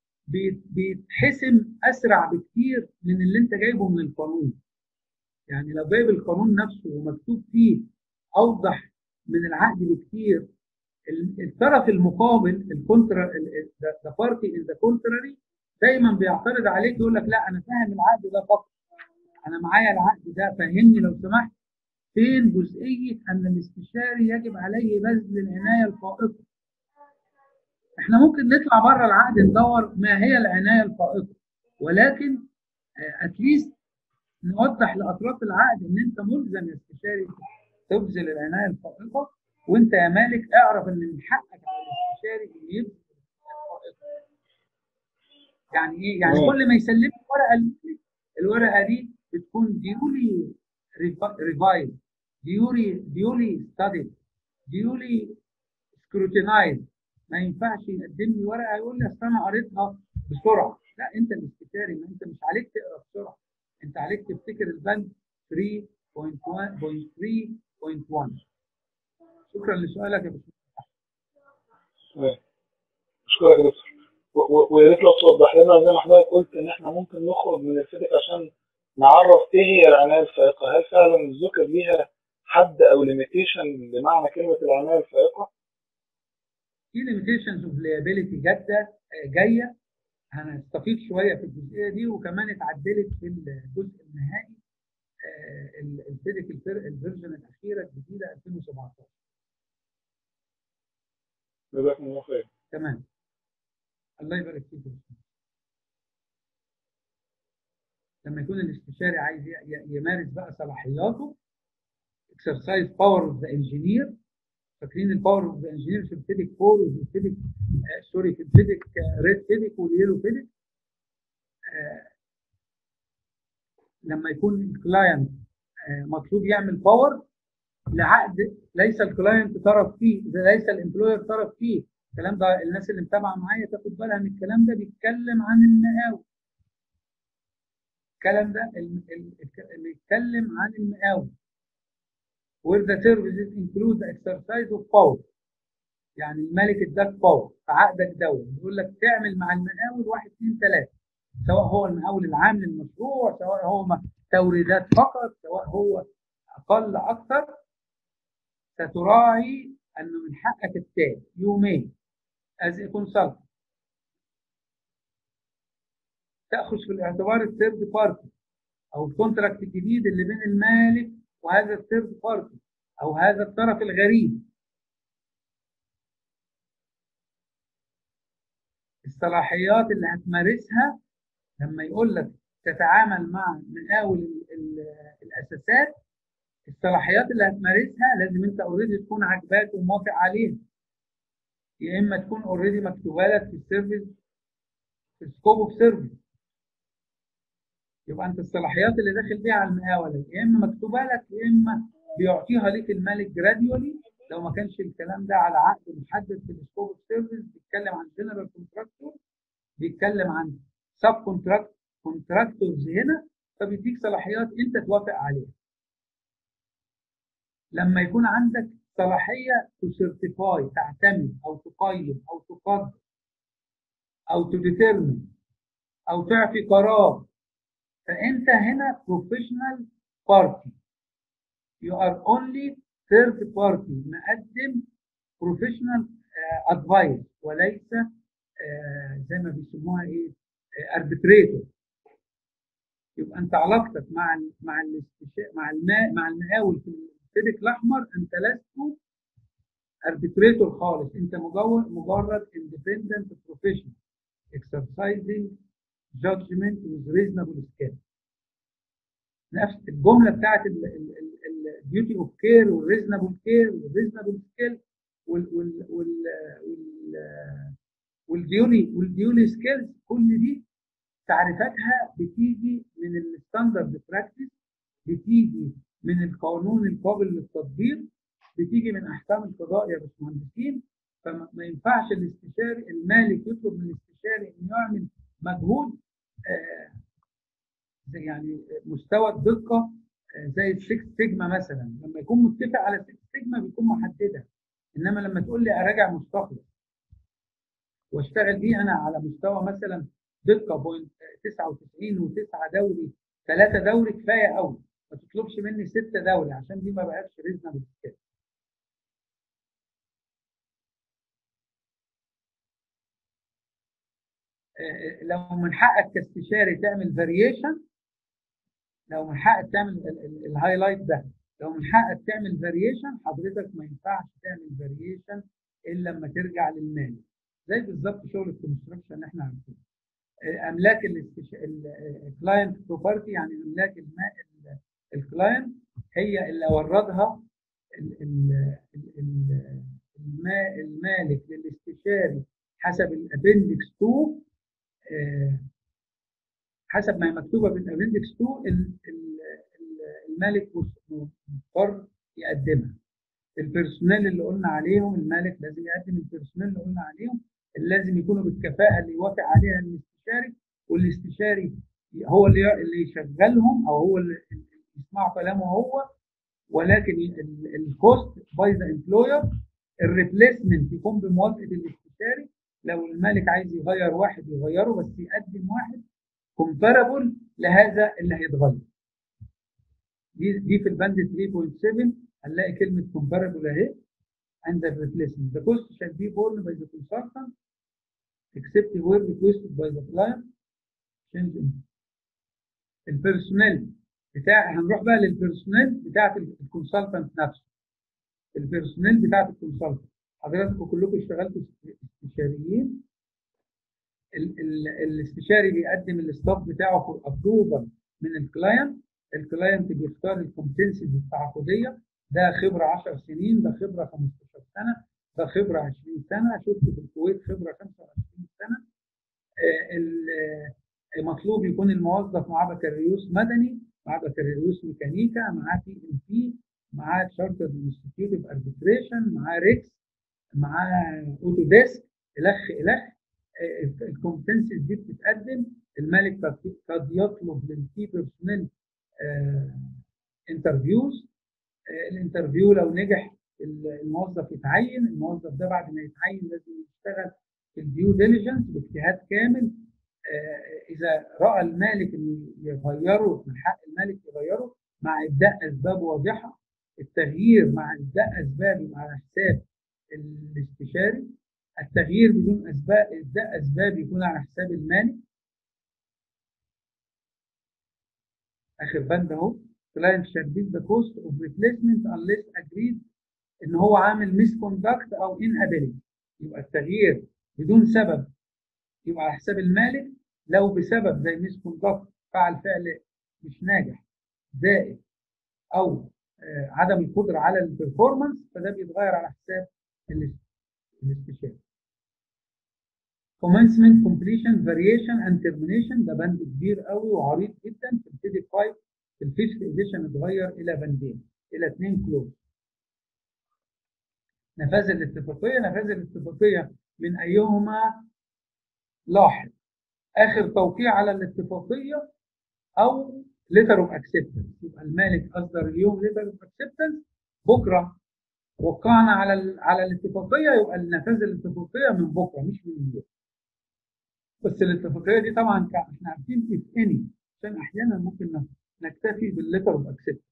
B: بيتحسم اسرع بكتير من اللي انت جايبه من القانون. يعني لو جايب القانون نفسه ومكتوب فيه اوضح من العقد بكتير الطرف المقابل الكونترا ذا بارتي ان ذا كونتراري دايما بيعترض عليك يقول لك لا انا فاهم العقد ده فقط انا معايا العقد ده فهمني لو سمحت فين جزئيه ان الاستشاري يجب عليه بذل العنايه الفائقه احنا ممكن نطلع بره العقد ندور ما هي العنايه الفائقه ولكن اتليست نوضح لاطراف العقد ان انت ملزم يا استشاري تبذل العنايه الفائقه وانت يا مالك اعرف ان من حقك على الاستشاري انه يبذل الفائقه يعني ايه؟ يعني كل ما يسلمك ورقه الورقه دي بتكون ديولي ريفايز ديولي ديولي ستادي ديولي سكروتينايز ما ينفعش يقدم لي ورقه يقول لي اصل انا قريتها بسرعه لا انت الاستشاري ما انت مش عليك تقرا بسرعه انت عليك تفتكر البند 3.1.3.1 شكرا لسؤالك يا باشمهندس
C: اشكرك يا دكتور ويا ريت لو توضح لنا زي ما حضرتك قلت ان احنا ممكن نخرج من الفيديك عشان نعرف ايه هي العنايه الفائقه هل فعلا الذكر ليها حد او ليميتيشن بمعنى كلمه العنايه الفائقه؟
B: في ليميتيشنز اوف ليابيلتي جاده جايه هنستفيد شويه في الجزئيه دي وكمان اتعدلت في الجزء النهائي الفيديك الفيرجن الاخيره الجديده 2017
C: جزاكم الله خير
B: تمام الله يبارك فيك لما يكون الاستشاري عايز يمارس بقى صلاحياته exercise power of the engineer فاكرين الباور اوف ذا انجينير في الفيديك 4 وفي الفيديك آه سوري في الفيديك ريد فيديك واليلو فيديك آه لما يكون الكلاينت آه مطلوب يعمل باور لعقد ليس الكلاينت طرف فيه ليس الامبلوير طرف فيه الكلام ده الناس اللي متابعه معايا تاخد بالها ان الكلام ده بيتكلم عن المقاول الكلام ده اللي بيتكلم عن المقاول where the services include the exercise of power يعني الملك اداك باور في عقدك دوت بيقول لك تعمل مع المقاول واحد اثنين ثلاثه سواء هو المقاول العام للمشروع سواء هو توريدات فقط سواء هو اقل اكثر ستراعي انه من حقك التالي you may as a consultant تاخذ في الاعتبار الثيرد بارتي او الكونتراكت الجديد اللي بين المالك وهذا الثيرد بارتي او هذا الطرف الغريب الصلاحيات اللي هتمارسها لما يقول لك تتعامل مع مقاول الاساسات الصلاحيات اللي هتمارسها لازم انت اوريدي تكون عاجباك وموافق عليها يا اما تكون اوريدي مكتوبه لك في السيرفيس في السكوب اوف سيرفيس يبقى انت الصلاحيات اللي داخل بيها على المقاوله يا اما مكتوبه لك يا اما بيعطيها لك المالك جراديولي لو ما كانش الكلام ده على عقد محدد في السكوب اوف سيرفيس بيتكلم عن جنرال كونتراكتور بيتكلم عن سب كونتراكت كونتراكتورز هنا فبيديك صلاحيات انت توافق عليها لما يكون عندك صلاحيه تسيرتيفاي تعتمد او تقيم او تقدر او تديترمن او تعطي قرار فانت هنا بروفيشنال بارتي you are only third party مقدم بروفيشنال ادفايس وليس uh, زي ما بيسموها ايه اربتريتور يبقى انت علاقتك مع ال مع الاستشاء مع الماء مع المقاول في السيدك الاحمر انت لست اربتريتور خالص انت مجرد مجرد independent professional exercising judgment with reasonable skill نفس الجمله بتاعت الديوتي اوف كير والريزنبل كير والريزنبل سكيل والديولي والديولي سكيلز كل دي تعريفاتها بتيجي من الستاندرد براكتس بتيجي من القانون القابل للتطبيق بتيجي من احكام القضاء يا باشمهندسين فما ينفعش الاستشاري المالك يطلب من الاستشاري انه يعمل مجهود آه زي يعني مستوى الدقه آه زي السكس سيجما مثلا لما يكون متفق على سكس سيجما بيكون محدده انما لما تقول لي اراجع مستخلص واشتغل بيه انا على مستوى مثلا دقه بوينت 99 و9 دوري 3 دوري كفايه قوي ما تطلبش مني 6 دوري عشان دي ما بقتش ريزنبل كده لو من حقك كاستشاري تعمل فاريشن لو من حقك تعمل الهايلايت ده لو من حقك تعمل فاريشن حضرتك ما ينفعش تعمل فاريشن الا لما ترجع للمالك زي بالظبط شغل الكونستراكشن اللي احنا عارفينه املاك الكلاينت بروبرتي يعني املاك الماء الكلاينت هي اللي وردها الماء المالك للاستشاري حسب الابندكس 2 حسب ما هي مكتوبه بالابندكس 2 المالك مضطر يقدمها البيرسونيل اللي قلنا عليهم المالك لازم يقدم البيرسونيل اللي قلنا عليهم اللي لازم يكونوا بالكفاءه اللي يوافق عليها الاستشاري والاستشاري هو اللي اللي يشغلهم او هو اللي يسمع كلامه هو ولكن الكوست باي ذا امبلوير الريبليسمنت يكون بموافقه الاستشاري لو المالك عايز يغير واحد يغيره بس يقدم واحد كومبارابل لهذا اللي هيتغير دي دي في البند 3.7 هنلاقي كلمه كومبارابل اهي and the replacement. The cost shall be borne by the consultant except where requested by the client. Change in. البيرسونيل بتاع هنروح بقى للبيرسونيل بتاعت الكونسلتنت نفسه. البيرسونيل بتاعت الكونسلتنت حضراتكم كلكم اشتغلتوا استشاريين ال ال الاستشاري بيقدم الاستاف بتاعه في ابروفال من الكلاينت الكلاينت بيختار الكومبتنسيز التعاقديه ده خبره 10 سنين ده خبره 15 سنه ده خبره 20 سنه شفت في الكويت خبره 25 سنه آه مطلوب يكون الموظف معاه بكالوريوس مدني معاه بكالوريوس ميكانيكا معاه بي ام بي معاه تشارتر انستيتيوت اوف اربتريشن معاه ريكس معاه اوتو ديسك الخ الخ آه الكومبتنسيز دي بتتقدم المالك قد يطلب للكي بيرسونيل انترفيوز الانترفيو لو نجح الموظف يتعين الموظف ده بعد ما يتعين لازم يشتغل في الديو ديليجنس باجتهاد كامل اذا راى المالك انه يغيره من حق المالك يغيره مع ابداء اسباب واضحه التغيير مع ابداء اسباب على حساب الاستشاري التغيير بدون اسباب ابداء اسباب يكون على حساب المالك اخر بند اهو client shall bear the cost of replacement unless agreed ان هو عامل misconduct او inability يبقى التغيير بدون سبب يبقى على حساب المالك لو بسبب زي misconduct فعل فعل مش ناجح زائد او آه عدم القدره على البرفورمانس فده بيتغير على حساب الاستشاري commencement completion variation and termination ده بند كبير قوي وعريض جدا في البي 5 في الفيفث اديشن اتغير الى بندين الى اثنين كلوز نفاذ الاتفاقيه نفاذ الاتفاقيه من ايهما لاحق اخر توقيع على الاتفاقيه او ليتر اوف اكسبتنس يبقى المالك اصدر اليوم ليتر اوف اكسبتنس بكره وقعنا على على الاتفاقيه يبقى نفاذ الاتفاقيه من بكره مش من اليوم بس الاتفاقيه دي طبعا احنا عارفين في اني عشان احيانا ممكن نكتفي بالليتر اوف اكسبتنس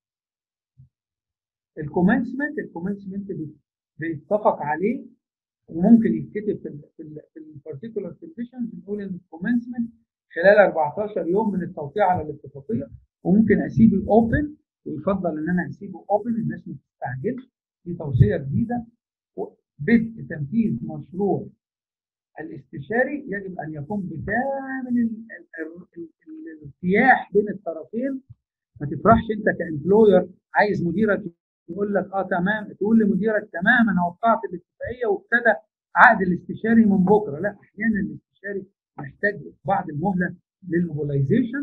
B: الكومنسمنت الكومنسمنت بيتفق عليه وممكن يتكتب في ال في ال في البارتيكولار كونديشنز نقول ان الكومنسمنت خلال 14 يوم من التوقيع على الاتفاقيه وممكن اسيبه اوبن ويفضل ان انا اسيبه اوبن الناس ما تستعجلش دي توصيه جديده بدء تنفيذ مشروع الاستشاري يجب ان يكون بكامل الارتياح بين الطرفين ما تفرحش انت كامبلوير عايز مديرك يقول لك اه تمام تقول لمديرك تمام انا وقعت الاتفاقيه وابتدى عقد الاستشاري من بكره لا احيانا الاستشاري محتاج بعض المهله للموبيلايزيشن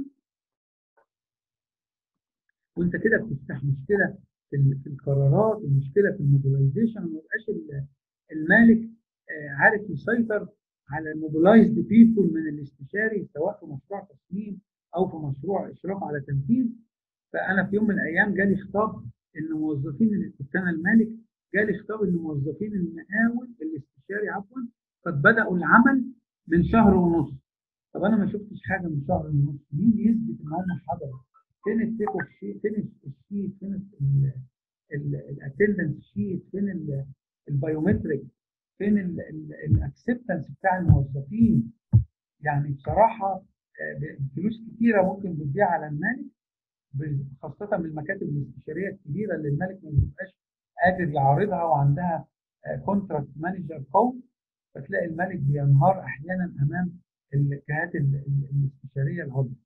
B: وانت كده بتفتح مشكله في, في القرارات ومشكله في الموبيلايزيشن وما يبقاش المالك عارف يسيطر على الموبيلايزد بيبول من الاستشاري سواء في مشروع تصميم او في مشروع اشراف على تنفيذ فانا في يوم من الايام جالي خطاب ان موظفين كنت انا المالك جالي خطاب ان موظفين المقاول الاستشاري عفوا قد بداوا العمل من شهر ونص طب انا ما شفتش حاجه من شهر ونص مين يثبت ان هم حضروا فين التيك اوف شيت فين الشيت فين الاتندنس شيت فين البايومتريك فين الاكسبتنس بتاع الموظفين يعني بصراحه فلوس كتيره ممكن بتضيع على المالك خاصه من المكاتب الاستشاريه الكبيره اللي المالك ما بيبقاش قادر يعارضها وعندها كونتراكت مانجر قوي فتلاقي المالك بينهار احيانا امام الجهات الاستشاريه العليا.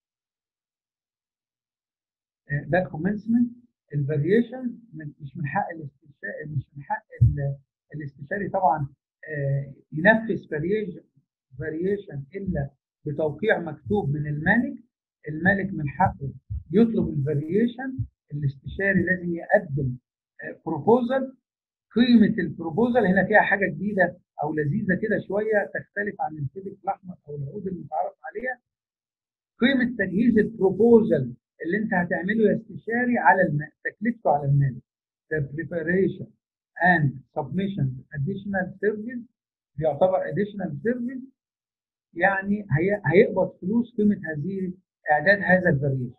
B: ده الكومنسمنت الفاريشن مش من حق الاستشاري مش من حق الاستشاري طبعا ينفذ فاريشن الا بتوقيع مكتوب من المالك المالك من حقه يطلب الفاريشن الاستشاري لازم يقدم بروبوزل قيمه البروبوزل هنا فيها حاجه جديده او لذيذه كده شويه تختلف عن الفيديك الاحمر او العقود المتعارف عليها قيمه تجهيز البروبوزل اللي انت هتعمله يا استشاري على المال تكلفته على المال the preparation and submission additional service بيعتبر additional service يعني هي هيقبض فلوس قيمه هذه اعداد هذا الفاريشن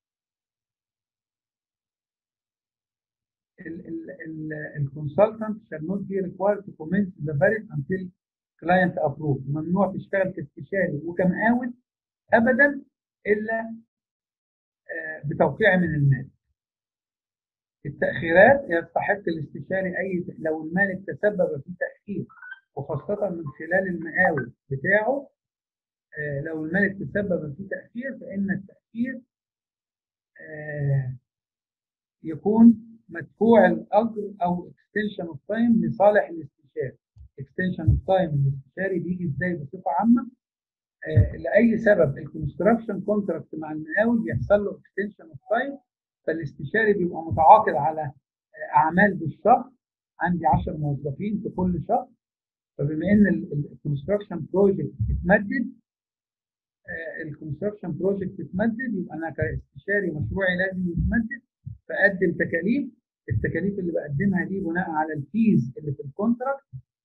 B: الكونسلتنت shall not be required to commence the variant until client approve ممنوع تشتغل كاستشاري وكمقاول ابدا الا بتوقيع من المالك التأخيرات يستحق الاستشاري أي لو المالك تسبب في تأخير وخاصة من خلال المقاول بتاعه لو المالك تسبب في تأخير فإن التأخير يكون مدفوع الأجر أو extension of time لصالح الاستشاري extension of time الاستشاري بيجي إزاي بصفة عامة لأي سبب الكونستراكشن كونتراكت مع المقاول بيحصل له extension of time فالاستشاري بيبقى متعاقد على اعمال بالشهر عندي 10 موظفين في كل شهر فبما ان الكونستراكشن بروجكت اتمدد الكونستراكشن بروجكت اتمدد يبقى انا كاستشاري مشروعي لازم يتمدد فاقدم تكاليف التكاليف اللي بقدمها دي بناء على الفيز اللي في الكونتراكت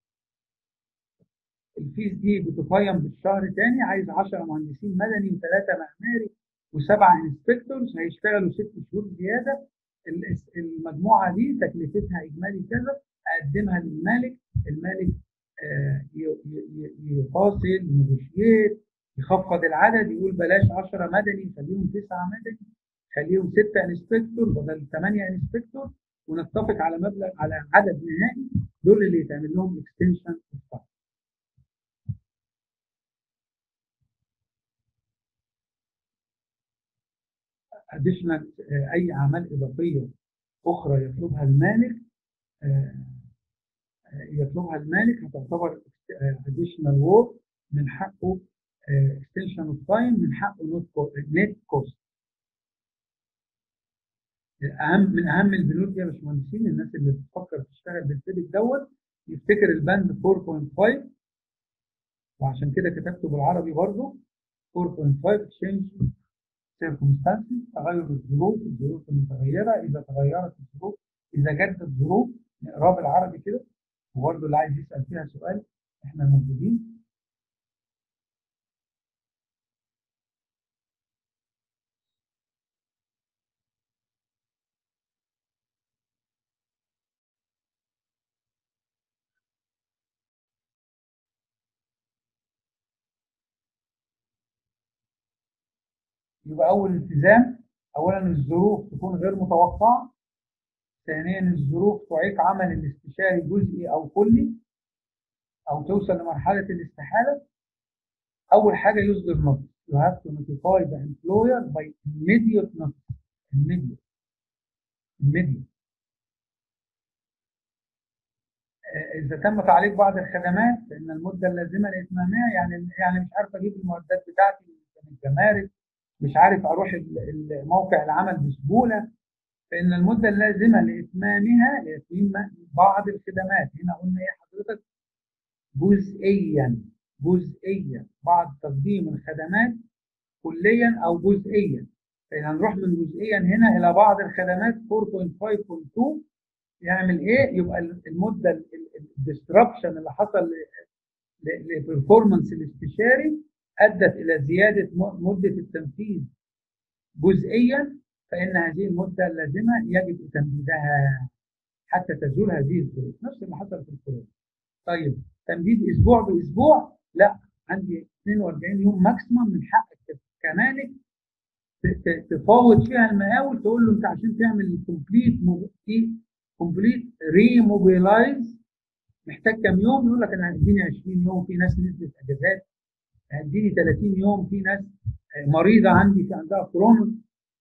B: الفيز دي بتقيم بالشهر تاني عايز 10 مهندسين مدني وثلاثه معماري وسبعه انسبكتورز هيشتغلوا ست شهور زياده المجموعه دي تكلفتها اجمالي كذا يقدمها للمالك المالك آه، ي- ي- ي- يفاصل نيجوشيت يخفض العدد يقول بلاش 10 مدني خليهم 9 مدني خليهم 6 انسبكتور بدل 8 انسبكتور ونتفق على مبلغ على عدد نهائي دول اللي يتعمل لهم اكستنشن اديشنال اي اعمال اضافيه اخرى يطلبها المالك آه، آه، يطلبها المالك هتعتبر اديشنال وورك من حقه اكستنشن اوف تايم من حقه نت كوست اهم من اهم البنود يا باشمهندسين الناس اللي بتفكر تشتغل بالفيديك دوت يفتكر البند 4.5 وعشان كده كتبته بالعربي برضه 4.5 change circumstances تغير الظروف الظروف المتغيره اذا تغيرت الظروف اذا جدت الظروف نقراه بالعربي كده وبرضه اللي عايز يسال فيها سؤال احنا موجودين يبقى اول التزام اولا الظروف تكون غير متوقعه ثانيا الظروف تعيق عمل الاستشاري جزئي او كلي او توصل لمرحله الاستحاله اول حاجه يصدر نوتس you have to notify the employer by immediate notice immediate immediate آه، اذا تم تعليق بعض الخدمات فان المده اللازمه لاتمامها يعني يعني مش عارف اجيب المعدات بتاعتي من الجمارك مش عارف اروح ال- ال- موقع العمل بسهوله فان المده اللازمه لاتمامها لاتمام بعض الخدمات هنا قلنا ايه حضرتك جزئيا جزئيا بعد تقديم الخدمات كليا او جزئيا فإن هنروح من جزئيا هنا الى بعض الخدمات 4.5.2 يعمل ايه يبقى المده الديستربشن اللي حصل للبرفورمانس الاستشاري ادت الى زياده م- مده التنفيذ جزئيا فان هذه المده اللازمه يجب تمديدها حتى تزول هذه الظروف نفس اللي حصل في الكورونا طيب تمديد اسبوع باسبوع لا عندي 42 يوم ماكسيمم من حقك كمالك ت- ت- تفاوض فيها المقاول تقول له انت عشان تعمل كومبليت كومبليت ريموبيلايز محتاج كام يوم يقول لك انا هديني 20 يوم في ناس نزلت اجازات هديني 30 يوم في ناس مريضه عندي في عندها كورونا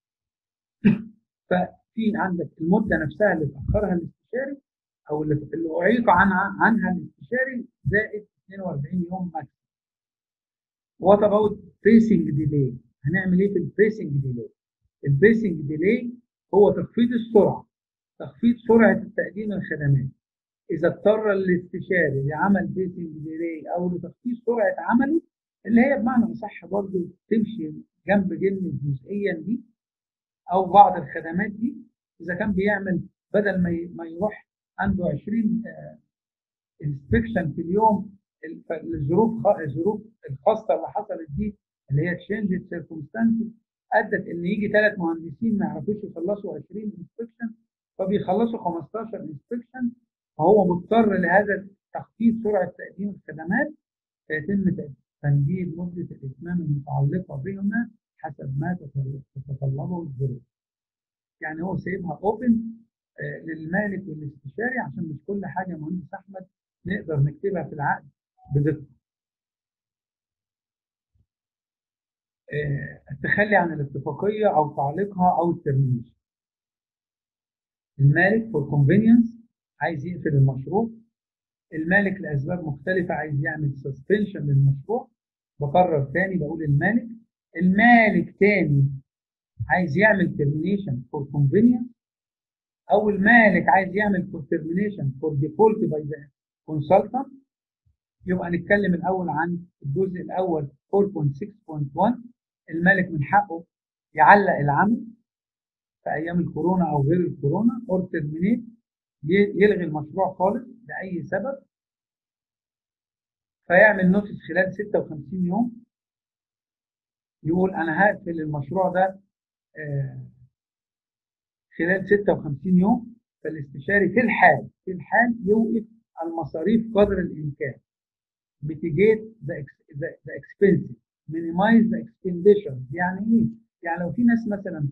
B: ففي عندك المده نفسها اللي تاخرها الاستشاري او اللي اللي اعيق عنها عنها الاستشاري زائد 42 يوم ماكسيمم وات اباوت بريسنج ديلي هنعمل ايه في البريسنج ديلي البريسنج ديلي هو تخفيض السرعه تخفيض سرعه تقديم الخدمات اذا اضطر الاستشاري لعمل بريسنج ديلي او لتخفيض سرعه عمله اللي هي بمعنى اصح برضه تمشي جنب جنب جزئيا دي او بعض الخدمات دي اذا كان بيعمل بدل ما ي- ما يروح عنده 20 انسبكشن في اليوم ال- الظروف خ- الظروف الخاصه اللي حصلت دي اللي هي تشينج سيركمستانسز ادت ان يجي ثلاث مهندسين ما يعرفوش يخلصوا 20 انسبكشن فبيخلصوا 15 انسبكشن فهو مضطر لهذا تخفيض سرعه تقديم الخدمات فيتم ت- تمديد مده الاتمام المتعلقه بهما حسب ما تتطل- تتطلبه الظروف. يعني هو سايبها اوبن للمالك والاستشاري عشان مش كل حاجه مهندس احمد نقدر نكتبها في العقد بدقه. آه، التخلي عن الاتفاقيه او تعليقها او الترمينيشن. المالك فور كونفينينس عايز يقفل المشروع. المالك لاسباب مختلفه عايز يعمل سسبنشن للمشروع. بكرر تاني بقول المالك. المالك تاني عايز يعمل ترمينيشن فور كونفينينس او المالك عايز يعمل فور ترمينيشن فور ديفولت باي ذا كونسلتنت يبقى نتكلم الاول عن الجزء الاول 4.6.1 المالك من حقه يعلق العمل في ايام الكورونا او غير الكورونا اور ترمينيت يلغي المشروع خالص لاي سبب فيعمل نوتس خلال 56 يوم يقول انا هقفل المشروع ده آه، خلال 56 يوم فالاستشاري في الحال في الحال يوقف المصاريف قدر الامكان mitigate the, ex- the, the expenses minimize the expenditures يعني ايه؟ يعني لو في ناس مثلا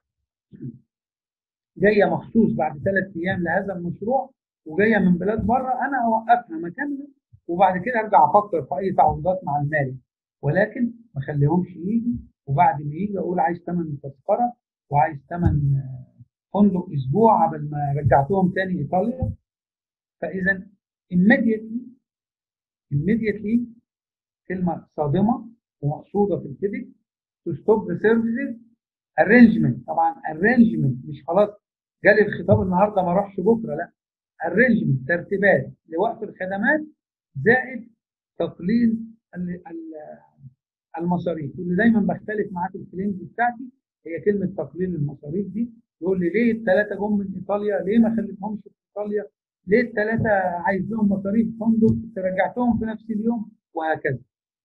B: جايه مخصوص بعد ثلاث ايام لهذا المشروع وجايه من بلاد بره انا اوقفها مكانها وبعد كده ارجع افكر في اي تعويضات مع المالك ولكن ما اخليهمش يجي وبعد ما يجي اقول عايز ثمن تذكره وعايز ثمن آه، فندق اسبوع قبل ما رجعتهم تاني ايطاليا فاذا immediately immediately كلمه صادمه ومقصوده في الكيدك to stop the services arrangement طبعا arrangement مش خلاص جالي الخطاب النهارده ما اروحش بكره لا arrangement ترتيبات لوقف الخدمات زائد تقليل ال- ال- المصاريف واللي دايما بختلف معاه في الكليمز بتاعتي هي كلمه تقليل المصاريف دي يقول لي ليه الثلاثه جم من ايطاليا ليه ما خليتهمش في ايطاليا ليه الثلاثه عايز لهم مصاريف فندق أنت رجعتهم في نفس اليوم وهكذا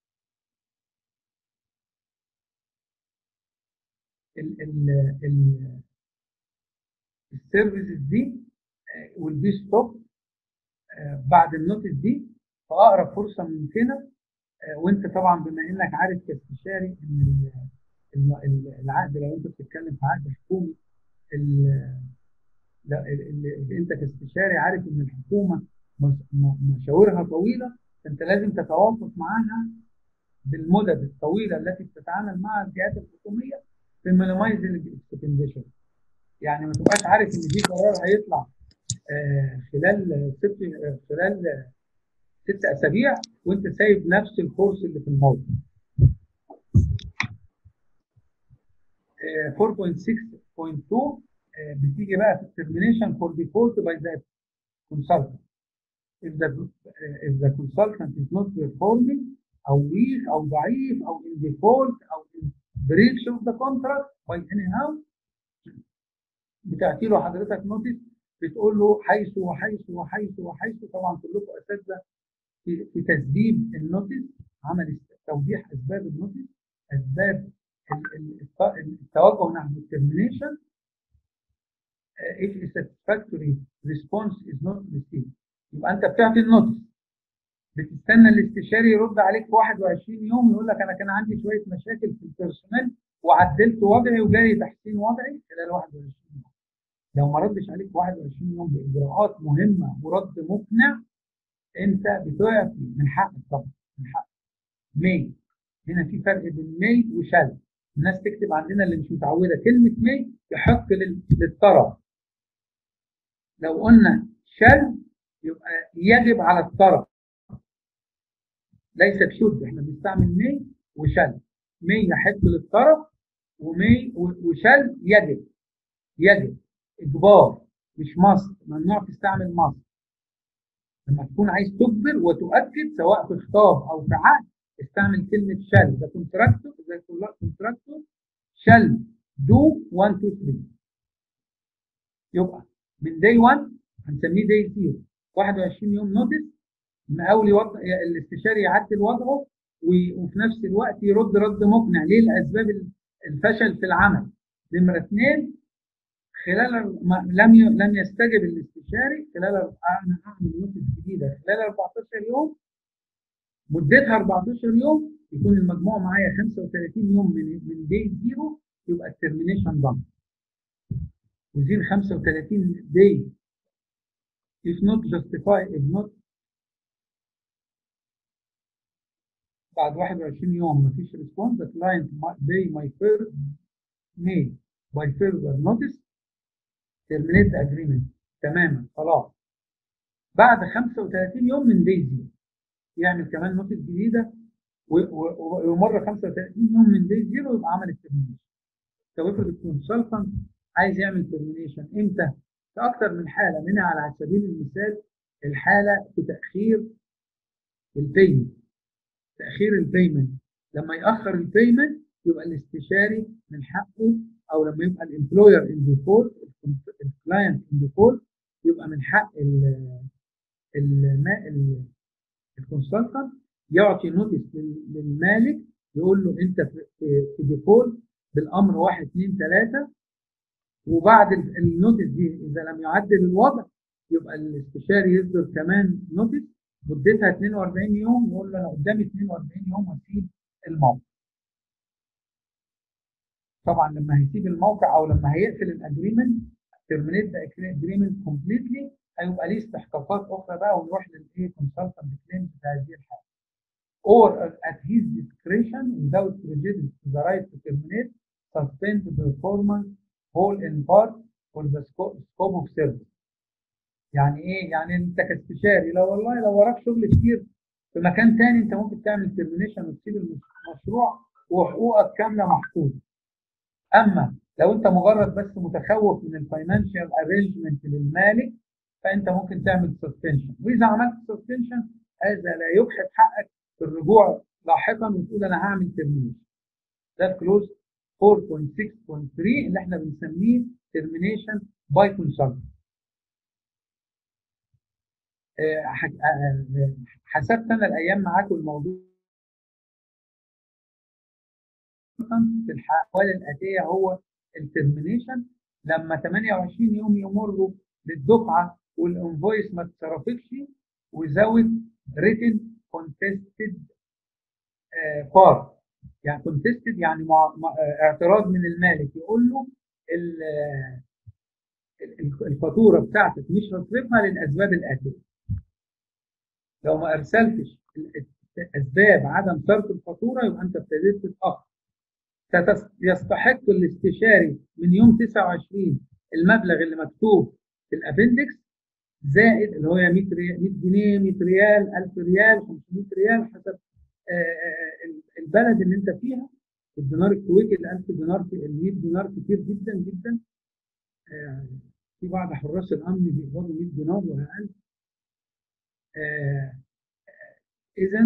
B: ال ال ال السيرفيسز دي والبي ستوب بعد النوتس دي في اقرب فرصه ممكنه آه، وانت طبعا بما انك عارف كاستشاري ان ال- الم- ال- العقد لو انت بتتكلم في عقد حكومي ال- لا ال- ال- انت كاستشاري عارف ان الحكومه مس- م- مشاورها طويله فانت لازم تتوافق معاها بالمدد الطويله التي بتتعامل مع الجهات الحكوميه في مينيمايز الاكسبنديشن يعني ما تبقاش عارف ان في قرار هيطلع آه، خلال ست آه، خلال آه، ست اسابيع وانت سايب نفس الكورس اللي في الموضوع. آه، 4.6.2 آه، بتيجي بقى في الترمينيشن فور ديفولت باي ذا consultant. If the uh, if the consultant is not performing أو weak أو ضعيف أو in default أو in breach of the contract by anyhow بتعطي له حضرتك نوتس بتقول له حيث وحيث وحيث وحيث طبعا كلكم اساتذه في في تسبيب النوتس عمل توضيح اسباب النوتس اسباب ال- ال- الت- التوجه نحو الترمينيشن if a satisfactory response is not received يبقى انت بتعطي النوتس بتستنى الاستشاري يرد عليك في 21 يوم يقول لك انا كان عندي شويه مشاكل في البيرسونال وعدلت وضعي وجالي تحسين وضعي خلال 21 يوم لو ما ردش عليك في 21 يوم باجراءات مهمه ورد مقنع انت بتعطي من حقك طبعا من حقك مي هنا في فرق بين مي وشل الناس تكتب عندنا اللي مش متعوده كلمه مي يحق لل- للطرف لو قلنا شل يبقى يجب على الطرف ليست شد احنا بنستعمل مي وشل مي يحق للطرف ومي و- وشل يجب يجب اجبار مش مصر ممنوع تستعمل مصر لما تكون عايز تجبر وتؤكد سواء في خطاب او في عقد استعمل كلمه شال ذا كونتراكتور ذا كونتراكتور شال دو 1 2 3 يبقى من داي 1 هنسميه داي 0 21 يوم نوتس المقاول يوضع الاستشاري يعدل وضعه و- وفي نفس الوقت يرد رد مقنع ليه الاسباب الفشل في العمل نمره اثنين خلال ما لم ي- لم يستجب الاستشاري خلال انا هعمل نوتس جديده خلال 14 يوم مدتها 14 يوم يكون المجموع معايا 35 يوم من من داي زيرو يبقى الترمينيشن ضم وزين 35 داي if not justified if not بعد 21 يوم مفيش response the client might- they may fur- may by further notice terminate the agreement تماما خلاص بعد 35 يوم من داي زيرو يعمل كمان نوتس جديده و- و- ومره 35 يوم من داي زيرو يبقى عمل الترمينيشن طب افرض الكونسلتنت عايز يعمل ترمينيشن امتى؟ في اكتر من حاله منها على سبيل المثال الحاله في تاخير البيمنت تاخير البيمنت لما ياخر البيمنت يبقى الاستشاري من حقه او لما يبقى الامبلوير ان ديفولت الكلاينت ان ديفولت يبقى من حق ال ال الكونسلتنت يعطي نوتس للمالك يقول له انت في في ديفولت بالامر 1 2 3 وبعد النوتس دي اذا لم يعدل الوضع يبقى الاستشاري يصدر كمان نوتس مدتها 42 يوم يقول له انا قدامي 42 يوم واسيب الموقع. طبعا لما هيسيب الموقع او لما هيقفل الاجريمنت ترمينيت ذا اجريمنت كومبليتلي هيبقى ليه استحقاقات اخرى بقى ونروح للايه كونسلتنت كليم في هذه الحاله. or at his discretion without prejudice to the right to terminate, suspend the performance whole in part for the scope of service. يعني ايه؟ يعني انت كاستشاري لو والله لو وراك شغل كتير في مكان تاني انت ممكن تعمل ترمينيشن وتسيب المشروع وحقوقك كامله محفوظه. اما لو انت مجرد بس متخوف من الفاينانشال ارينجمنت للمالك فانت ممكن تعمل سسبنشن واذا عملت سسبنشن هذا لا يبحث حقك في الرجوع لاحقا وتقول انا هعمل ترمينيشن. ده كلوز 4.6.3 اللي احنا بنسميه ترمينيشن باي كونسلتنت. حسبت انا الايام معاكم الموضوع في الحوالي الاتيه هو الترمينيشن لما 28 يوم يمروا للدفعه والانفويس ما اتصرفتش وزود ريتن كونتستد بارت يعني كونتستد يعني مع مع اعتراض من المالك يقول له الفاتوره بتاعتك مش هصرفها للاسباب الاتيه لو ما ارسلتش اسباب عدم صرف الفاتوره يبقى انت ابتديت تتاخر يستحق الاستشاري من يوم 29 المبلغ اللي مكتوب في الابندكس زائد اللي هو 100 جنيه 100 ريال 1000 ريال 500 ريال حسب البلد اللي انت فيها الدينار الكويتي ال 1000 دينار ال 100 دينار كتير جدا جدا في بعض حراس الامن بيقبضوا 100 دينار واقل اذا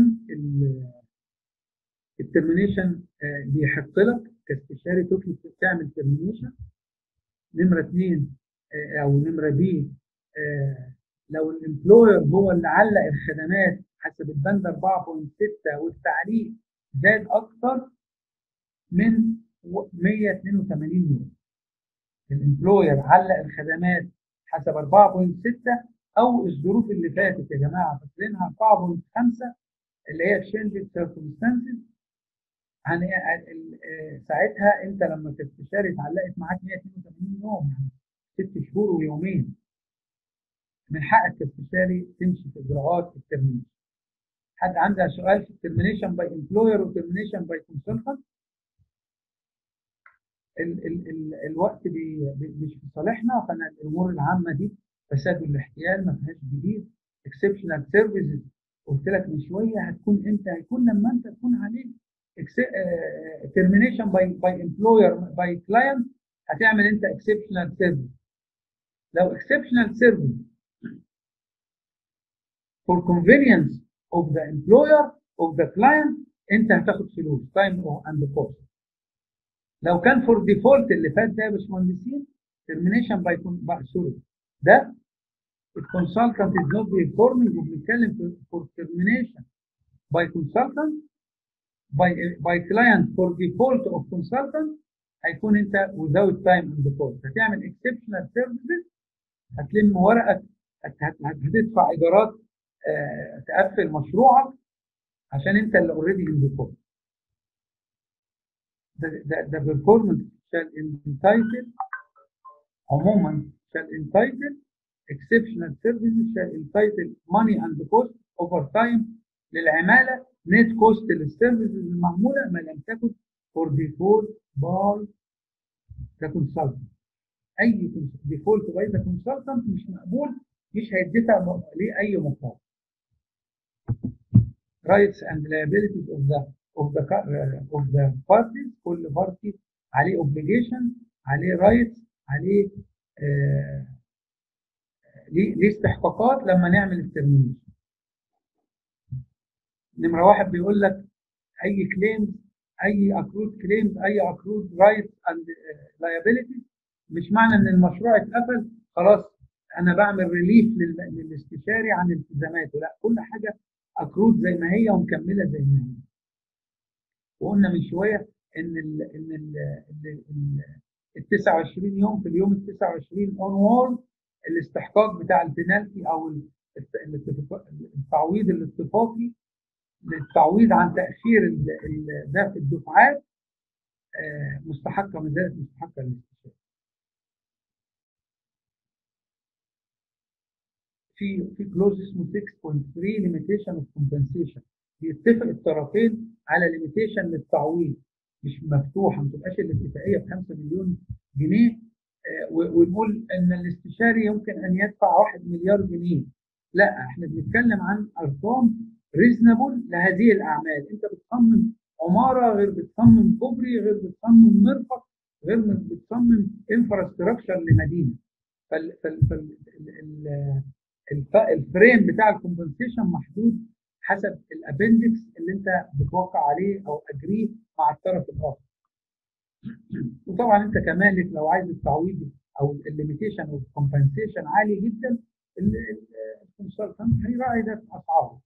B: الترمينيشن بيحق لك كاستشاري تطلب تعمل ترمينيشن نمره اثنين او نمره بي لو الامبلوير هو اللي علق الخدمات حسب البند 4.6 والتعليق زاد اكثر من 182 يوم الامبلوير علق الخدمات حسب 4.6 او الظروف اللي فاتت يا جماعه فاكرينها 4.5 اللي هي تشينج سيركمستانسز ساعتها انت لما تستشاري اتعلقت معاك 182 يوم يعني ست شهور ويومين من حقك كاستشاري تمشي في اجراءات الترمينيشن حد عنده سؤال في الترمينيشن باي امبلوير وترمينيشن باي كونسلتنت ال ال ال الوقت بي مش في صالحنا فانا الامور العامه دي فساد الاحتيال ما فيهاش جديد اكسبشنال سيرفيسز قلت لك من شويه هتكون امتى؟ هيكون لما انت تكون عليك ترمينيشن باي باي امبلوير باي كلاينت هتعمل انت اكسبشنال سيرفيس لو اكسبشنال سيرفيس for convenience of the employer of the client انت هتاخد فلوس time and cost لو كان فور ديفولت اللي فات ده يا باشمهندسين termination by سوري ده الكونسلتنت از نوت بيرفورمينج وبنتكلم في فور termination by consultant by by client for default of consultant هيكون انت without time and cost هتعمل exceptional services هتلم ورقك هتدفع ايجارات آه تقفل مشروعك عشان انت اللي اوريدي ان ديفولت the performance shall entitle عموما shall entitle exceptional services shall entitle money and cost over time للعمالة net cost للسيرفيسز المعمولة ما لم تكن for default by the consultant أي default by the consultant مش مقبول مش هيدفع ليه أي مقابل rights and liabilities of the of the uh, of the parties كل party عليه obligation عليه rights عليه آه ليه استحقاقات لما نعمل الترمينيشن نمرة واحد بيقول لك أي كليم أي أكرود كليم أي أكرود رايتس أند liabilities مش معنى إن المشروع اتقفل خلاص أنا بعمل ريليف للاستشاري عن التزاماته لا كل حاجة أكرود زي ما هي ومكملة زي ما هي وقلنا من شوية إن ال إن ال ال ال 29 يوم في اليوم ال 29 اون وورد الاستحقاق بتاع البنالتي او ال- الاتفاق- التعويض الاتفاقي للتعويض عن تاخير ال- ال- ده في الدفعات آه، مستحقه ما زالت مستحقه للاستشاري. في في كلوز اسمه 6.3 ليميتيشن اوف كومبنسيشن بيتفق الطرفين على ليميتيشن للتعويض مش مفتوحه ما تبقاش الاتفاقيه ب 5 مليون جنيه آه، و- ونقول ان الاستشاري يمكن ان يدفع 1 مليار جنيه لا احنا بنتكلم عن ارقام ريزنبل لهذه الاعمال انت بتصمم عماره غير بتصمم كوبري غير بتصمم مرفق غير بتصمم انفراستراكشر لمدينه فال فال فال ال- ال- الف- الفريم بتاع الكومبنسيشن محدود حسب الابندكس اللي انت بتوقع عليه او اجريه مع الطرف الاخر وطبعا انت كمالك لو عايز التعويض او الليميتيشن او الكومبنسيشن عالي جدا الكونسلتنت هيراعي ده في اسعاره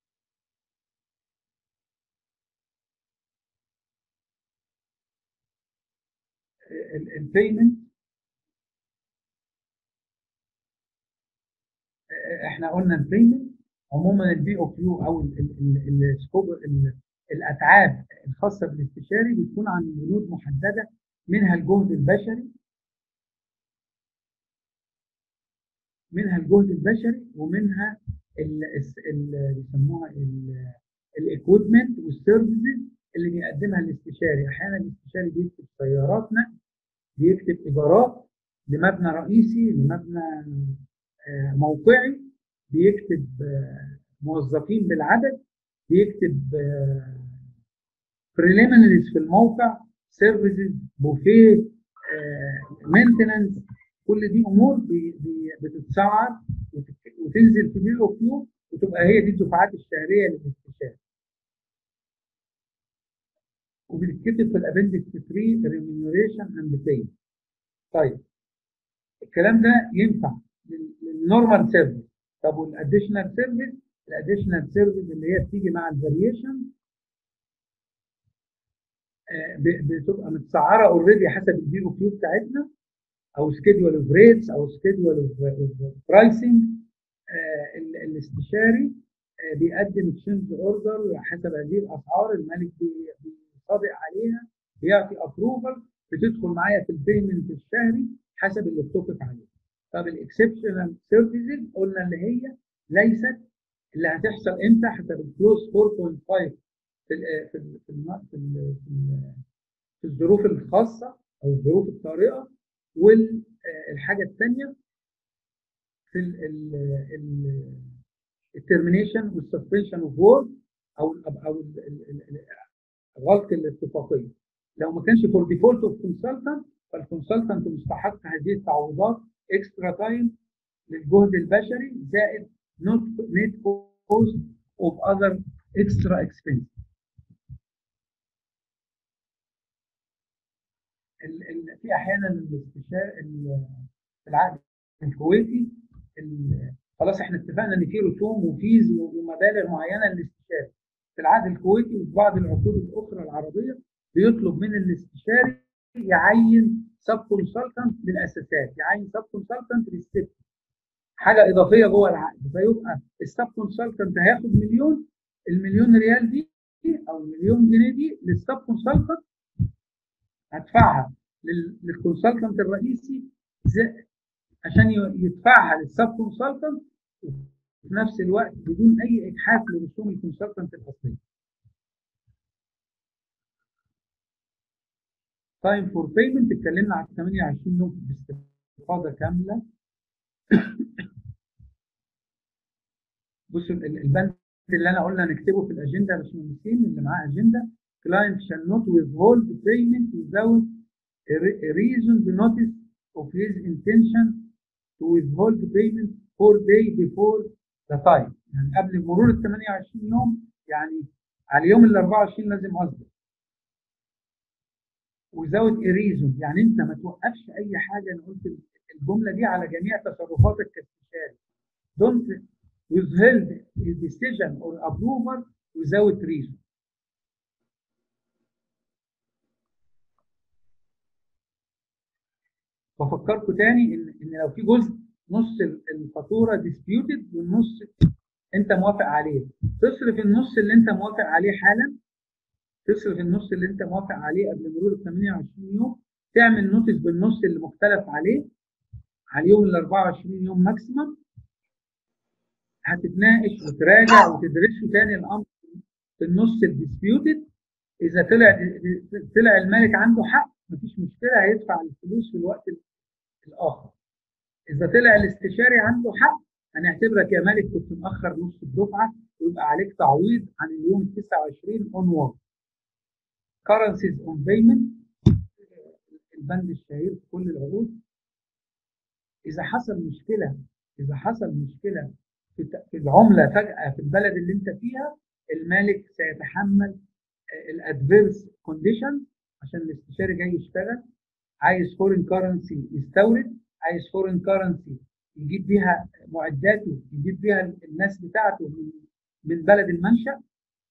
B: البيمنت احنا قلنا البيمنت عموما البي او كيو او السكوب الاتعاب الخاصه بالاستشاري بتكون عن بنود محدده منها الجهد البشري منها الجهد البشري ومنها اللي بيسموها الاكويبمنت والسيرفيسز اللي بيقدمها الاستشاري احيانا الاستشاري بيكتب سيارات نقل بيكتب ايجارات لمبنى رئيسي لمبنى آه، موقعي بيكتب آه، موظفين بالعدد بيكتب بريليمينريز في الموقع سيرفيسز بوفيه مينتننس كل دي امور بي- بي- بتتسعر وتت- وتنزل في بي او كيو وتبقى هي دي الدفعات الشهريه للاستشاري وبتتكتب في الابندكس 3 ريمينوريشن اند باي طيب الكلام ده ينفع للنورمال سيرفيس طب والاديشنال سيرفيس الاديشنال سيرفيس اللي هي بتيجي مع الفاريشن بتبقى متسعره اوريدي حسب البي او كيو بتاعتنا او سكيدول اوف ريتس او سكيدول اوف برايسنج الاستشاري آه، بيقدم تشينج اوردر حسب هذه الاسعار المالك بي- بيصادق عليها بيعطي ابروفل بتدخل معايا في البيمنت الشهري حسب اللي اتفق عليه. طب الاكسبشنال سيرفيسز قلنا اللي هي ليست اللي هتحصل امتى حسب الكلوز 4.5 في ال في ال في ال في, ال في, ال في الظروف الخاصه او الظروف الطارئه والحاجه الثانيه في الترمينيشن والسسبنشن اوف وورك او ال او ال- ال- ال- غلق الاتفاقيه لو ما كانش فور ديفولت اوف كونسلتنت فالكونسلتنت مستحق هذه التعويضات اكسترا تايم للجهد البشري زائد نت كوست اوف اذر اكسترا اكسبنس في احيانا الاستشار ال- في العقد الكويتي ال- خلاص احنا اتفقنا ان في رسوم وفيز ومبالغ معينه للاستشاري في العقد الكويتي وفي بعض العقود الاخرى العربيه بيطلب من الاستشاري يعين سب كونسلتنت للاساسات يعين سب كونسلتنت للست حاجه اضافيه جوه العقد فيبقى السب كونسلتنت هياخد مليون المليون ريال دي او المليون جنيه دي للسب كونسلتنت هدفعها لل- للكونسلتنت الرئيسي زي- عشان ي- يدفعها للسب كونسلتنت وفي نفس الوقت بدون اي اجحاف لرسوم الكونسلتنت الاصليه. تايم فور بيمنت اتكلمنا على 28 يوم باستفاضه كامله. بصوا ال- البند اللي انا قلنا نكتبه في الاجنده يا باشمهندسين اللي معاه اجنده client shall not withhold payment without a re- a reasoned notice of his intention to withhold payment four day before the time يعني قبل مرور ال 28 يوم يعني على اليوم ال 24 لازم اصدر without a reason يعني انت ما توقفش اي حاجه انا قلت الجمله دي على جميع تصرفاتك كاستشاري don't withhold a decision or approval without reason بفكركم تاني ان ان لو في جزء نص الفاتوره ديسبيوتد والنص انت موافق عليه تصرف النص اللي انت موافق عليه حالا تصرف النص اللي انت موافق عليه قبل مرور ال 28 يوم تعمل نوتس بالنص اللي مختلف عليه على اليوم ال 24 يوم ماكسيمم هتتناقش وتراجع وتدرسه تاني الامر في النص الديسبيوتد اذا طلع طلع المالك عنده حق مفيش مشكله هيدفع الفلوس في الوقت الاخر اذا طلع الاستشاري عنده حق هنعتبرك يا مالك كنت مأخر نص الدفعه ويبقى عليك تعويض عن اليوم ال 29 اونورد currencies on payment البند الشهير في كل العقود اذا حصل مشكله اذا حصل مشكله في العمله فجاه في البلد اللي انت فيها المالك سيتحمل الادفيرس كونديشن عشان الاستشاري جاي يشتغل عايز فورين كارنسي يستورد عايز فورين كارنسي يجيب بيها معداته يجيب بيها الناس بتاعته من من بلد المنشا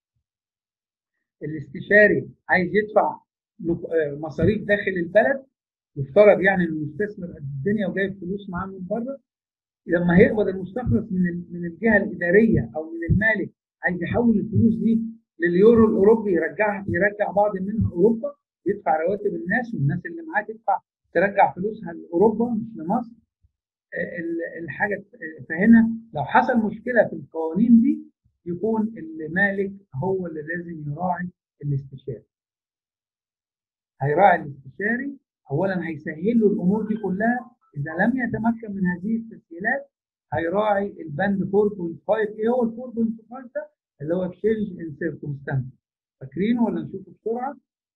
B: الاستشاري عايز يدفع مصاريف داخل البلد يفترض يعني ان المستثمر قد الدنيا وجايب فلوس معاه من بره لما هيقبض المستخلص من من الجهه الاداريه او من المالك عايز يحول الفلوس دي لليورو الاوروبي يرجعها يرجع بعض منها اوروبا يدفع رواتب الناس والناس اللي معاه تدفع ترجع فلوسها لاوروبا مش لمصر الحاجه فهنا لو حصل مشكله في القوانين دي يكون المالك هو اللي لازم يراعي الاستشاري هيراعي الاستشاري اولا هيسهل له الامور دي كلها اذا لم يتمكن من هذه التسهيلات هيراعي البند 4.5 ايه هو ال 4.5 ده اللي هو اكشينج ان سيركمستانس فاكرينه ولا نشوفه بسرعه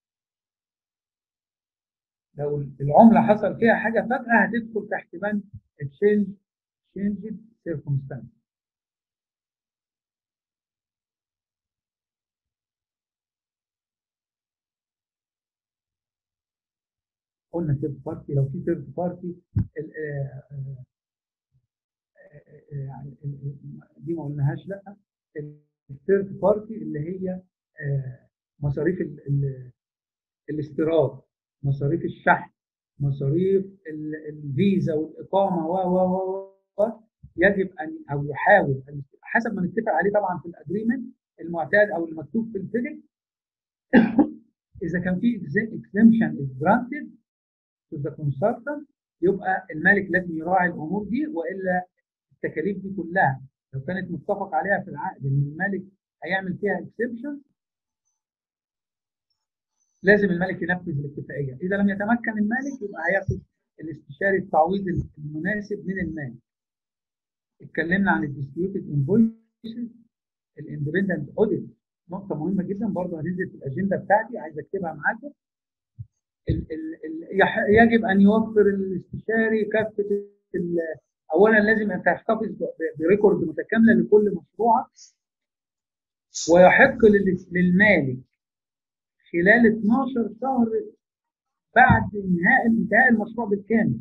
B: لو العمله حصل فيها حاجه فجاه هتدخل تحت بند اكشينج changed circumstance قلنا ثيرد بارتي لو في ثيرد بارتي دي ما قلناهاش لا الثيرد بارتي اللي هي مصاريف الاستيراد مصاريف الشحن مصاريف الفيزا والاقامه و و و يجب ان او يحاول أن حسب ما نتفق عليه طبعا في الاجريمنت المعتاد او المكتوب في الفيديك اذا كان في exemption is granted to the consultant يبقى المالك لازم يراعي الامور دي والا التكاليف دي كلها لو كانت متفق عليها في العقد ان المالك هيعمل فيها اكسبشن لازم المالك ينفذ الاتفاقيه اذا لم يتمكن المالك يبقى هياخد الاستشاري التعويض المناسب من المالك اتكلمنا عن الديسبيوتد انفويسز الاندبندنت اوديت نقطه مهمه جدا برضه هتنزل في الاجنده بتاعتي عايز اكتبها معاكم ال ال ال يجب ان يوفر الاستشاري كافه اولا لازم ان تحتفظ بريكورد متكامله لكل مشروعك ويحق للمالك خلال 12 شهر بعد انهاء انتهاء المشروع بالكامل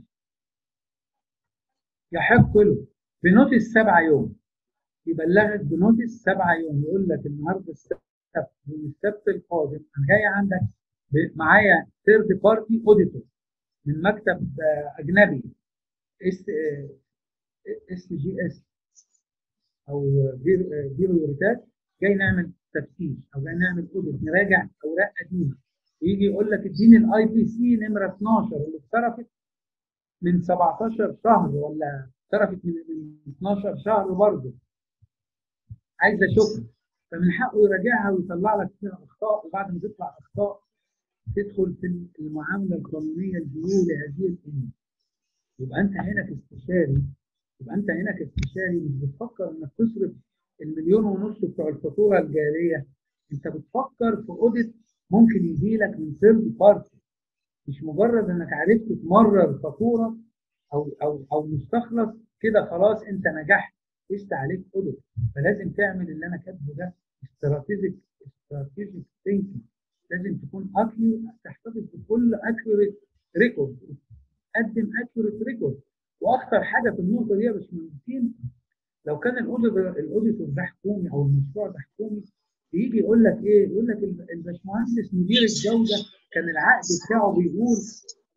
B: يحق له بنوتس سبعة يوم يبلغك بنوتس سبعة يوم يقول لك النهارده السبت من السبت القادم انا جاي عندك معايا ثيرد بارتي اوديتور من مكتب اجنبي اس اس جي اس او بيرو يوريتات جاي نعمل تفتيش او جاي نعمل اوديت نراجع اوراق قديمه ويجي يقول لك اديني الاي بي سي نمره 12 اللي اتصرفت من 17 شهر ولا اتصرفت من 12 شهر برضه عايز اشوفها فمن حقه يراجعها ويطلع لك فيها اخطاء وبعد ما تطلع اخطاء تدخل في المعامله القانونيه الجيو لهذه الامور يبقى انت هنا كاستشاري يبقى انت هنا كاستشاري مش بتفكر انك تصرف المليون ونص بتوع الفاتوره الجاريه انت بتفكر في اوديت ممكن يجي لك من ثيرد بارتي مش مجرد انك عرفت تمرر فاتوره او او او مستخلص كده خلاص انت نجحت قست عليك اوديت فلازم تعمل اللي انا كاتبه ده استراتيجيك استراتيجيك ثينكينج لازم تكون اكيوريت تحتفظ بكل اكيوريت ريكورد قدم اكيوريت ريكورد واخطر حاجه في النقطه دي يا باشمهندسين لو كان الاوديتور الاوديتور ده حكومي او المشروع ده حكومي بيجي يقول لك ايه؟ يقول لك الباشمهندس مدير الجوده كان العقد بتاعه بيقول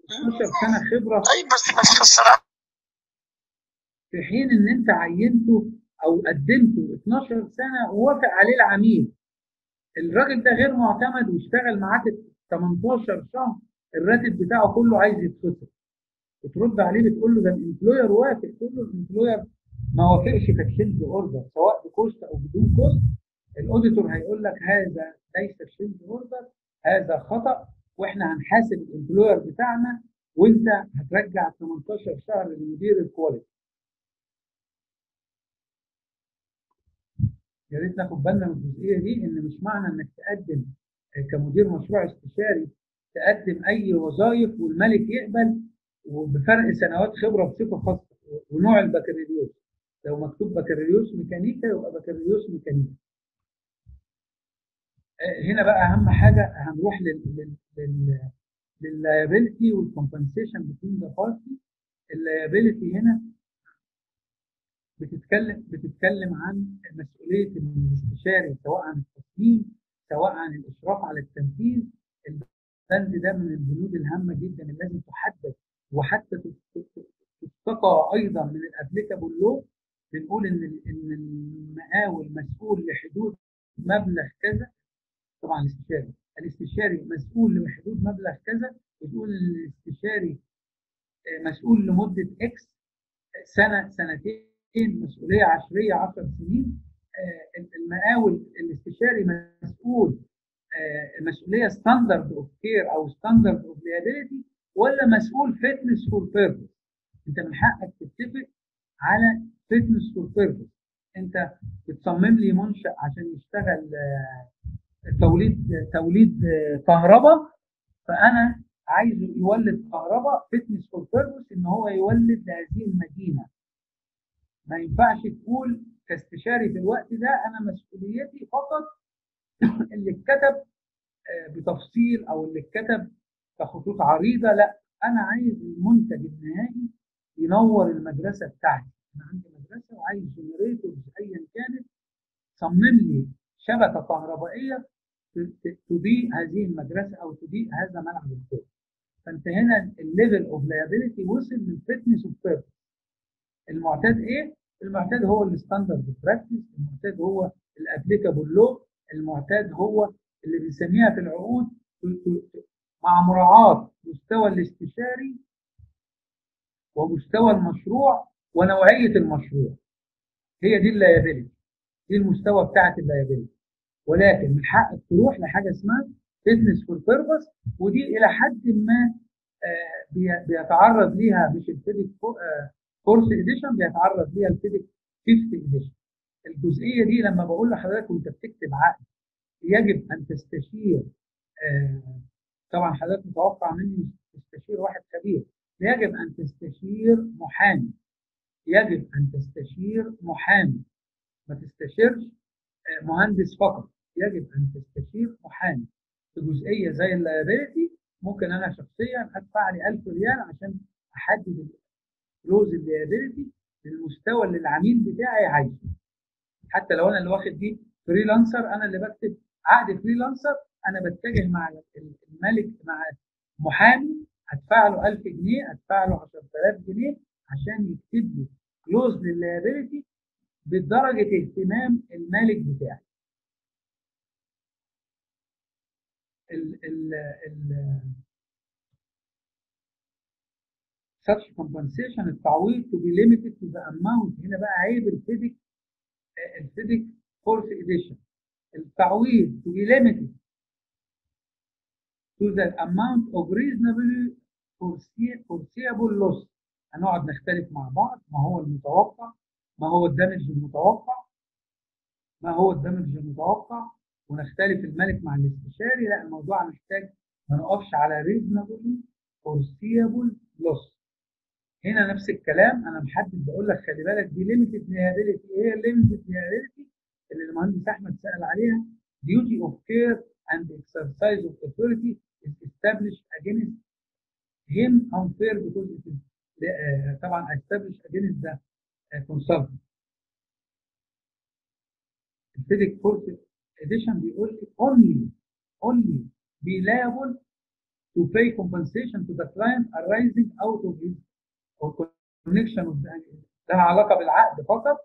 B: 12 سنه خبره
D: طيب بس ما تخسر
B: في حين ان انت عينته او قدمته 12 سنه ووافق عليه العميل الراجل ده غير معتمد واشتغل معاك 18 شهر الراتب بتاعه كله عايز يتخسر بترد عليه بتقول له ده الامبلوير وافق تقول له الامبلوير ما وافقش كتشينج اوردر سواء بكوست او بدون كوست الاوديتور هيقول لك هذا ليس تشينج اوردر هذا خطا واحنا هنحاسب الامبلوير بتاعنا وانت هترجع 18 شهر لمدير الكواليتي يا ريت ناخد بالنا من الجزئيه دي ان مش معنى انك تقدم كمدير مشروع استشاري تقدم اي وظائف والملك يقبل وبفرق سنوات خبره بصفه خاصه ونوع البكالوريوس لو مكتوب بكالوريوس ميكانيكا يبقى بكالوريوس ميكانيكا هنا بقى اهم حاجه هنروح لل لل لللايبيلتي والكومبنسيشن بتوين ذا بارتي اللايبيلتي هنا بتتكلم بتتكلم عن مسؤوليه الاستشاري سواء عن التصميم سواء عن الاشراف على التنفيذ البند ده من البنود الهامه جدا اللي لازم تحدد وحتى تستقى ايضا من الابليكابل لو بنقول ان ان المقاول مسؤول لحدود مبلغ كذا طبعا الاستشاري الاستشاري مسؤول لحدود مبلغ كذا بتقول الاستشاري مسؤول لمده اكس سنه سنتين مسؤوليه عشريه 10 سنين المقاول الاستشاري مسؤول مسؤوليه ستاندرد اوف كير او ستاندرد اوف ليابيلتي ولا مسؤول فيتنس فور بيربز انت من حقك تتفق على فيتنس فور بيربز انت بتصمم لي منشا عشان يشتغل توليد توليد كهرباء فانا عايزه يولد كهرباء فيتنس فور بيربز ان هو يولد لهذه المدينه ما ينفعش تقول كاستشاري في الوقت ده انا مسؤوليتي فقط اللي اتكتب بتفصيل او اللي اتكتب كخطوط عريضه لا انا عايز المنتج النهائي ينور المدرسه بتاعتي انا عندي مدرسه وعايز جنريتورز ايا كانت صمم لي شبكه كهربائيه تضيء هذه المدرسه او تضيء هذا ملعب الكوره فانت هنا الليفل اوف لايبيلتي وصل للفتنس اوف بيربز المعتاد ايه؟ المعتاد هو الستاندرد براكتس المعتاد هو الابليكابل لو المعتاد هو اللي بنسميها في العقود مع مراعاة مستوى الاستشاري ومستوى المشروع ونوعية المشروع هي دي اللايبيلتي دي المستوى بتاعة اللايبيلتي ولكن من حقك تروح لحاجة اسمها فيتنس فور بيربس ودي إلى حد ما بيتعرض ليها مش الفيديك كورس اديشن بيتعرض ليها الفيديك فيفث اديشن الجزئيه دي لما بقول لحضرتك وانت بتكتب عقد يجب ان تستشير آه طبعا حضرتك متوقع مني تستشير واحد خبير يجب ان تستشير محامي يجب ان تستشير محامي ما تستشيرش آه مهندس فقط يجب ان تستشير محامي في جزئيه زي اللايبيلتي ممكن انا شخصيا ادفع لي 1000 ريال عشان احدد كلوز اللايبيلتي للمستوى اللي العميل بتاعي عايزه حتى لو انا اللي واخد دي فريلانسر انا اللي بكتب عقد فريلانسر انا بتجه مع الملك مع محامي هدفع له 1000 جنيه هدفع له 10000 جنيه عشان يكتب لي كلوز لللايبيلتي بدرجه اهتمام المالك بتاعي ال ال ال such compensation التعويض to be limited to the amount هنا بقى عيب الفيديك الفيديك فورث اديشن التعويض to be limited to the amount of reasonably foreseeable loss هنقعد نختلف مع بعض ما هو المتوقع ما هو الدمج المتوقع ما هو الدمج المتوقع ونختلف الملك مع الاستشاري لا الموضوع محتاج ما نقفش على reasonably foreseeable loss هنا نفس الكلام انا محدد بقول لك خلي بالك دي ليميتد ليابيلتي ايه الليميتد ليابيلتي اللي المهندس احمد سال عليها duty of care and exercise of authority is established against him unfair because it is uh, طبعا established against the uh, consultant الفيديك فورس اديشن بيقول لي only only be liable to pay compensation to the client arising out of his or connection with the لها علاقه بالعقد فقط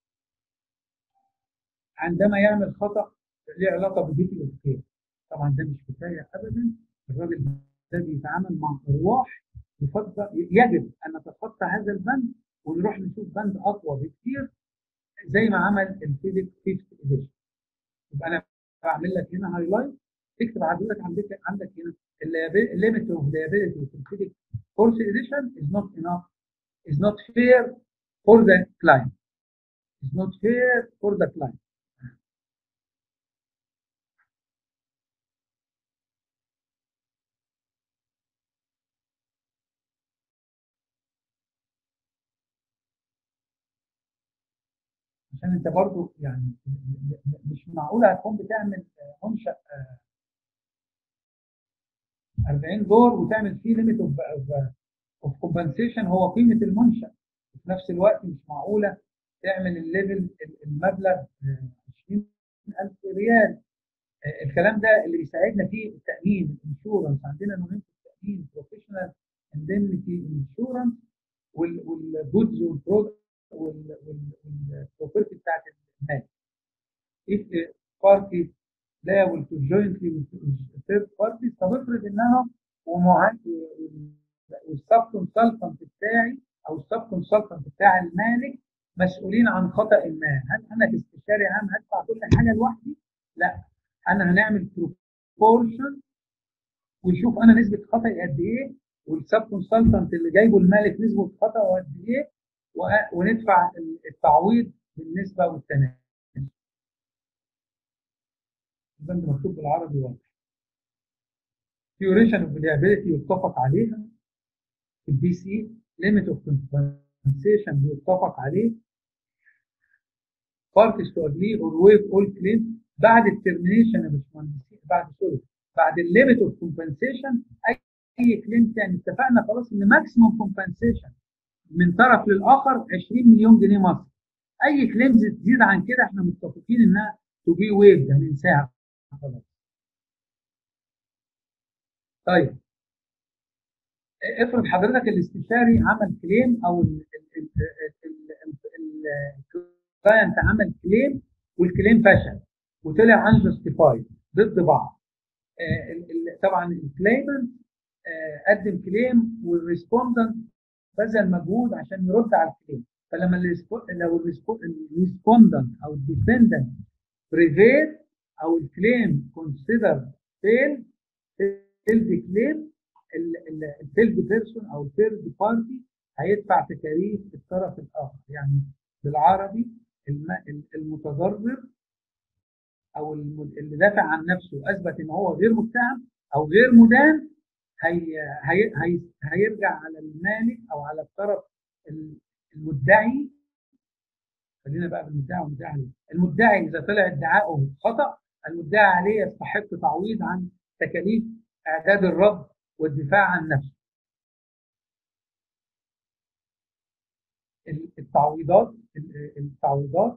B: عندما يعمل خطا ليه علاقه بالديوتي اوف كير طبعا ده مش كفايه ابدا الراجل ده بيتعامل مع ارواح يفضل يجب ان نتخطى هذا البند ونروح نشوف بند اقوى بكتير زي ما عمل الفيزيك فيفث اديشن يبقى انا بعمل لك هنا هايلايت اكتب حضرتك عندك عندك هنا الليميت اوف liability في الفيزيك فورث اديشن is not enough is not fair for the client is not fair for the client عشان انت برضو يعني مش معقوله هتكون بتعمل منشا 40 دور وتعمل فيه ليميت اوف اوف كومبنسيشن هو قيمه المنشا وفي نفس الوقت مش معقوله تعمل الليفل المبلغ 20000 ريال الكلام ده اللي بيساعدنا فيه التامين الانشورنس عندنا نوعين في التامين بروفيشنال اندemnity انشورنس والجودز والبرودكت والبروبرتي بتاعت المال. if party liable to jointly with third party طب افرض ان انا والسب كونسلتنت بتاعي او السب كونسلتنت بتاع المالك مسؤولين عن خطا ما، هل انا كاستشاري عام هدفع كل حاجه لوحدي؟ لا انا هنعمل بروبورشن ونشوف انا نسبه خطأي قد ايه والسب كونسلتنت اللي جايبه المالك نسبه خطأه قد ايه وندفع التعويض بالنسبه والتناسب. البند مكتوب بالعربي واضح. duration of liability يتفق عليها في البي سي limit of compensation بيتفق عليه parties to agree or waive all claims بعد الترمينيشن يا باشمهندسين بعد سوري بعد الليميت اوف كومبنسيشن اي كليم تاني اتفقنا خلاص ان ماكسيموم كومبنسيشن من طرف للاخر 20 مليون جنيه مصري اي كليمز تزيد عن كده احنا متفقين انها تو بي ويفد هننساها خلاص طيب افرض حضرتك الاستشاري عمل كليم او الكلاينت عمل كليم والكليم فشل وطلع انجستيفايد ضد بعض طبعا الكليمنت قدم كليم والريسبوندنت بذل مجهود عشان يرد على الكليم فلما لو الريسبوندنت او الديفندنت بريفيل او الكليم كونسيدر فيل فيلد كليم الفيلد بيرسون او الثيرد بارتي هيدفع تكاليف الطرف الاخر يعني بالعربي المتضرر او اللي دافع عن نفسه اثبت ان هو غير متهم او غير مدان هي هي هي هيرجع على المالك او على الطرف المدعي خلينا بقى بالمدعي والمدعي عليه المدعي اذا طلع ادعائه خطا المدعي عليه يستحق تعويض عن تكاليف اعداد الرد والدفاع عن نفسه التعويضات التعويضات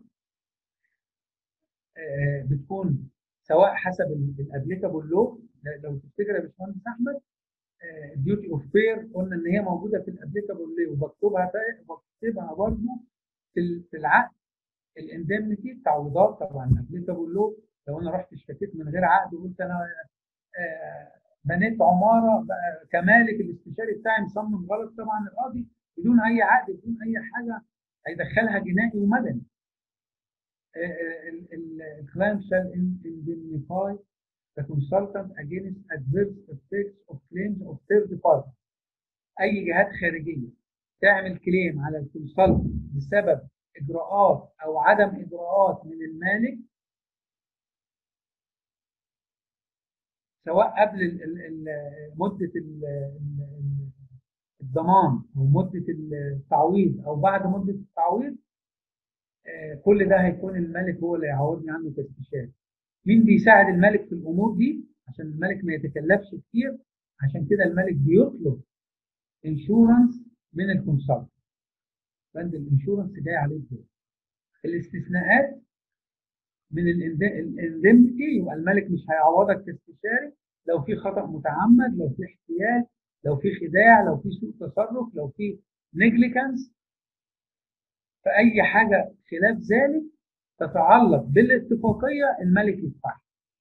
B: بتكون سواء حسب الابليكابل لو لو تفتكر يا باشمهندس احمد ديوتي اوف فير قلنا ان هي موجوده في الابليكابل لو وبكتبها بكتبها برضه في العقد الاندمنتي التعويضات طبعا الابليكابل لو لو انا رحت اشتكيت من غير عقد وقلت انا بنيت عماره كمالك الاستشاري بتاعي مصمم غلط طبعا القاضي بدون اي عقد بدون اي حاجه هيدخلها جنائي ومدني الكلاينت shall indemnify the consultant against adverse effects of claims of third party اي جهات خارجيه تعمل كليم على الكونسلتنت بسبب اجراءات او عدم اجراءات من المالك سواء قبل ال ال مده ال الضمان او مده التعويض او بعد مده التعويض كل ده هيكون الملك هو اللي يعوضني عنه كاستشاري. مين بيساعد الملك في الامور دي؟ عشان الملك ما يتكلفش كتير عشان كده الملك بيطلب انشورنس من الكونسلت. بند الانشورنس جاي عليه الدور. الاستثناءات من الاندمنتي يبقى الملك مش هيعوضك كاستشاري لو في خطا متعمد لو في احتيال لو في خداع لو في سوء تصرف لو في نيجليكانس فاي حاجه خلاف ذلك تتعلق بالاتفاقيه الملك يدفعها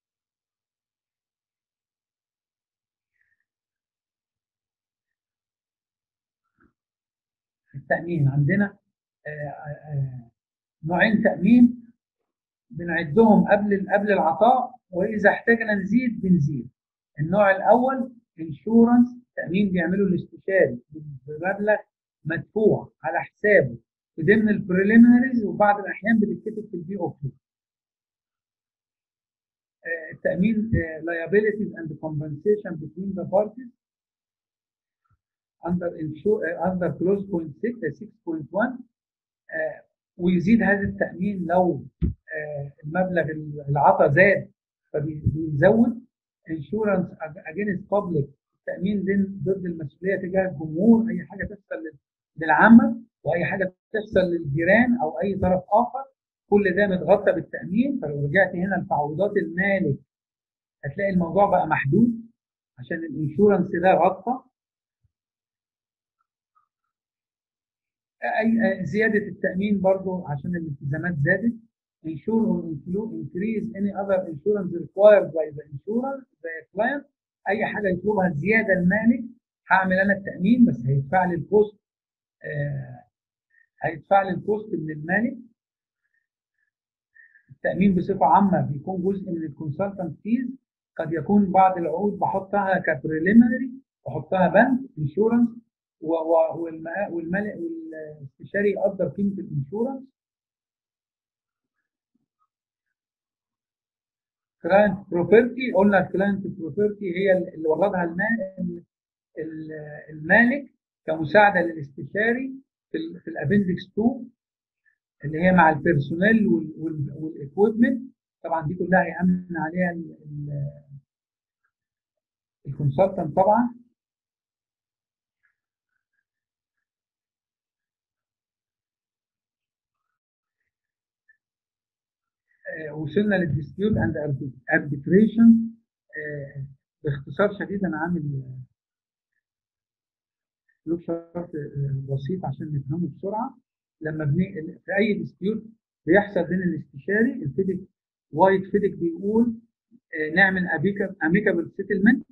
B: التامين عندنا آه، آه، نوعين تامين بنعدهم قبل قبل العطاء واذا احتاجنا نزيد بنزيد النوع الاول انشورنس تامين بيعمله الاستشاري بمبلغ مدفوع على حسابه في ضمن البريليمينريز وبعض الاحيان بتتكتب في البي او كيو التامين liabilities and compensation between the parties under insure under clause point 6 6.1 ويزيد هذا التامين لو المبلغ العطا زاد فبيزود انشورنس اجينست بابليك التامين ضد المسؤوليه تجاه الجمهور اي حاجه تحصل للعامه واي حاجه تحصل للجيران او اي طرف اخر كل ده متغطى بالتامين فلو رجعت هنا لتعويضات المالك هتلاقي الموضوع بقى محدود عشان الانشورنس ده غطى اي زياده التامين برضو عشان الالتزامات زادت insure or increase any other insurance required by the insurer the client اي حاجه يطلبها زياده المالك هعمل انا التامين بس هيدفع لي الكوست آه هيدفع لي الكوست من المالك التامين بصفه عامه بيكون جزء من الكونسلتنت فيز قد يكون بعض العقود بحطها كبريليمينري بحطها بند انشورنس والمالك والاستشاري يقدر قيمه الانشورنس كلاينت بروبرتي قلنا الكلاينت بروبرتي هي اللي وردها المالك كمساعده للاستشاري في, في الابندكس 2 اللي هي مع البيرسونيل والاكويبمنت طبعا دي كلها هيامن عليها الكونسلتنت طبعا وصلنا للديسبيوت اند اربيتريشن باختصار شديد انا عامل فلو شارت بسيط عشان نفهمه بسرعه لما بني... في اي ديسبيوت بيحصل بين الاستشاري الفيدك وايت فيدك بيقول نعمل اميكابل سيتلمنت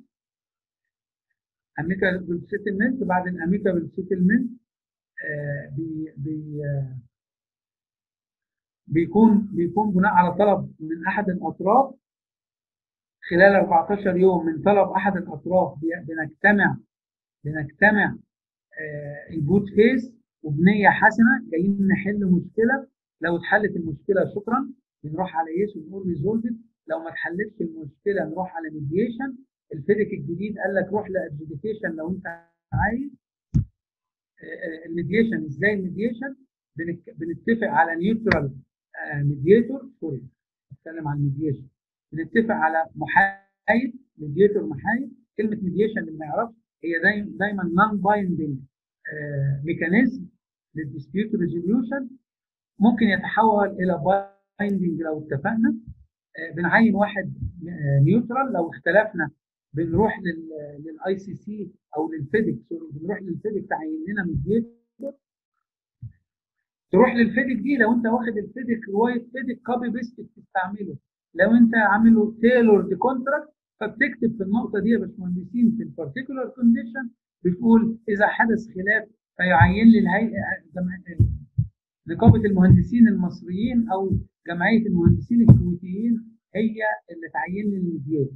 B: اميكابل سيتلمنت بعد الاميكابل سيتلمنت بي بي بيكون بيكون بناء على طلب من احد الاطراف خلال 14 يوم من طلب احد الاطراف بنجتمع بنجتمع الجود فيس وبنيه حسنه جايين نحل مشكله لو اتحلت المشكله شكرا بنروح على يس ونقول ريزولفد لو ما اتحلتش المشكله نروح على ميديشن الفيدك الجديد قال لك روح لادجيكيشن لو انت عايز الميديشن ازاي الميديشن بنتفق على نيوترال ميديتور سوري بتكلم عن الميديشن بنتفق على محايد ميديتور محايد كلمه ميديشن اللي ما يعرفش هي دايما دايما نون بايندنج ميكانيزم للديسبيوت ريزوليوشن ممكن يتحول الى بايندنج لو اتفقنا آه بنعين واحد آه نيوترال لو اختلفنا بنروح للاي سي سي او للفيدك سوري بنروح للفيدك تعين لنا ميديتور تروح للفيدك دي لو انت واخد الفيدك روايه فيدك كوبي بيست بتستعمله لو انت عامله تيلورد كونتراكت فبتكتب في النقطه دي يا باشمهندسين في البارتيكولار كونديشن بتقول اذا حدث خلاف فيعين لي الهيئه نقابه المهندسين المصريين او جمعيه المهندسين الكويتيين هي اللي تعين لي الميدياتور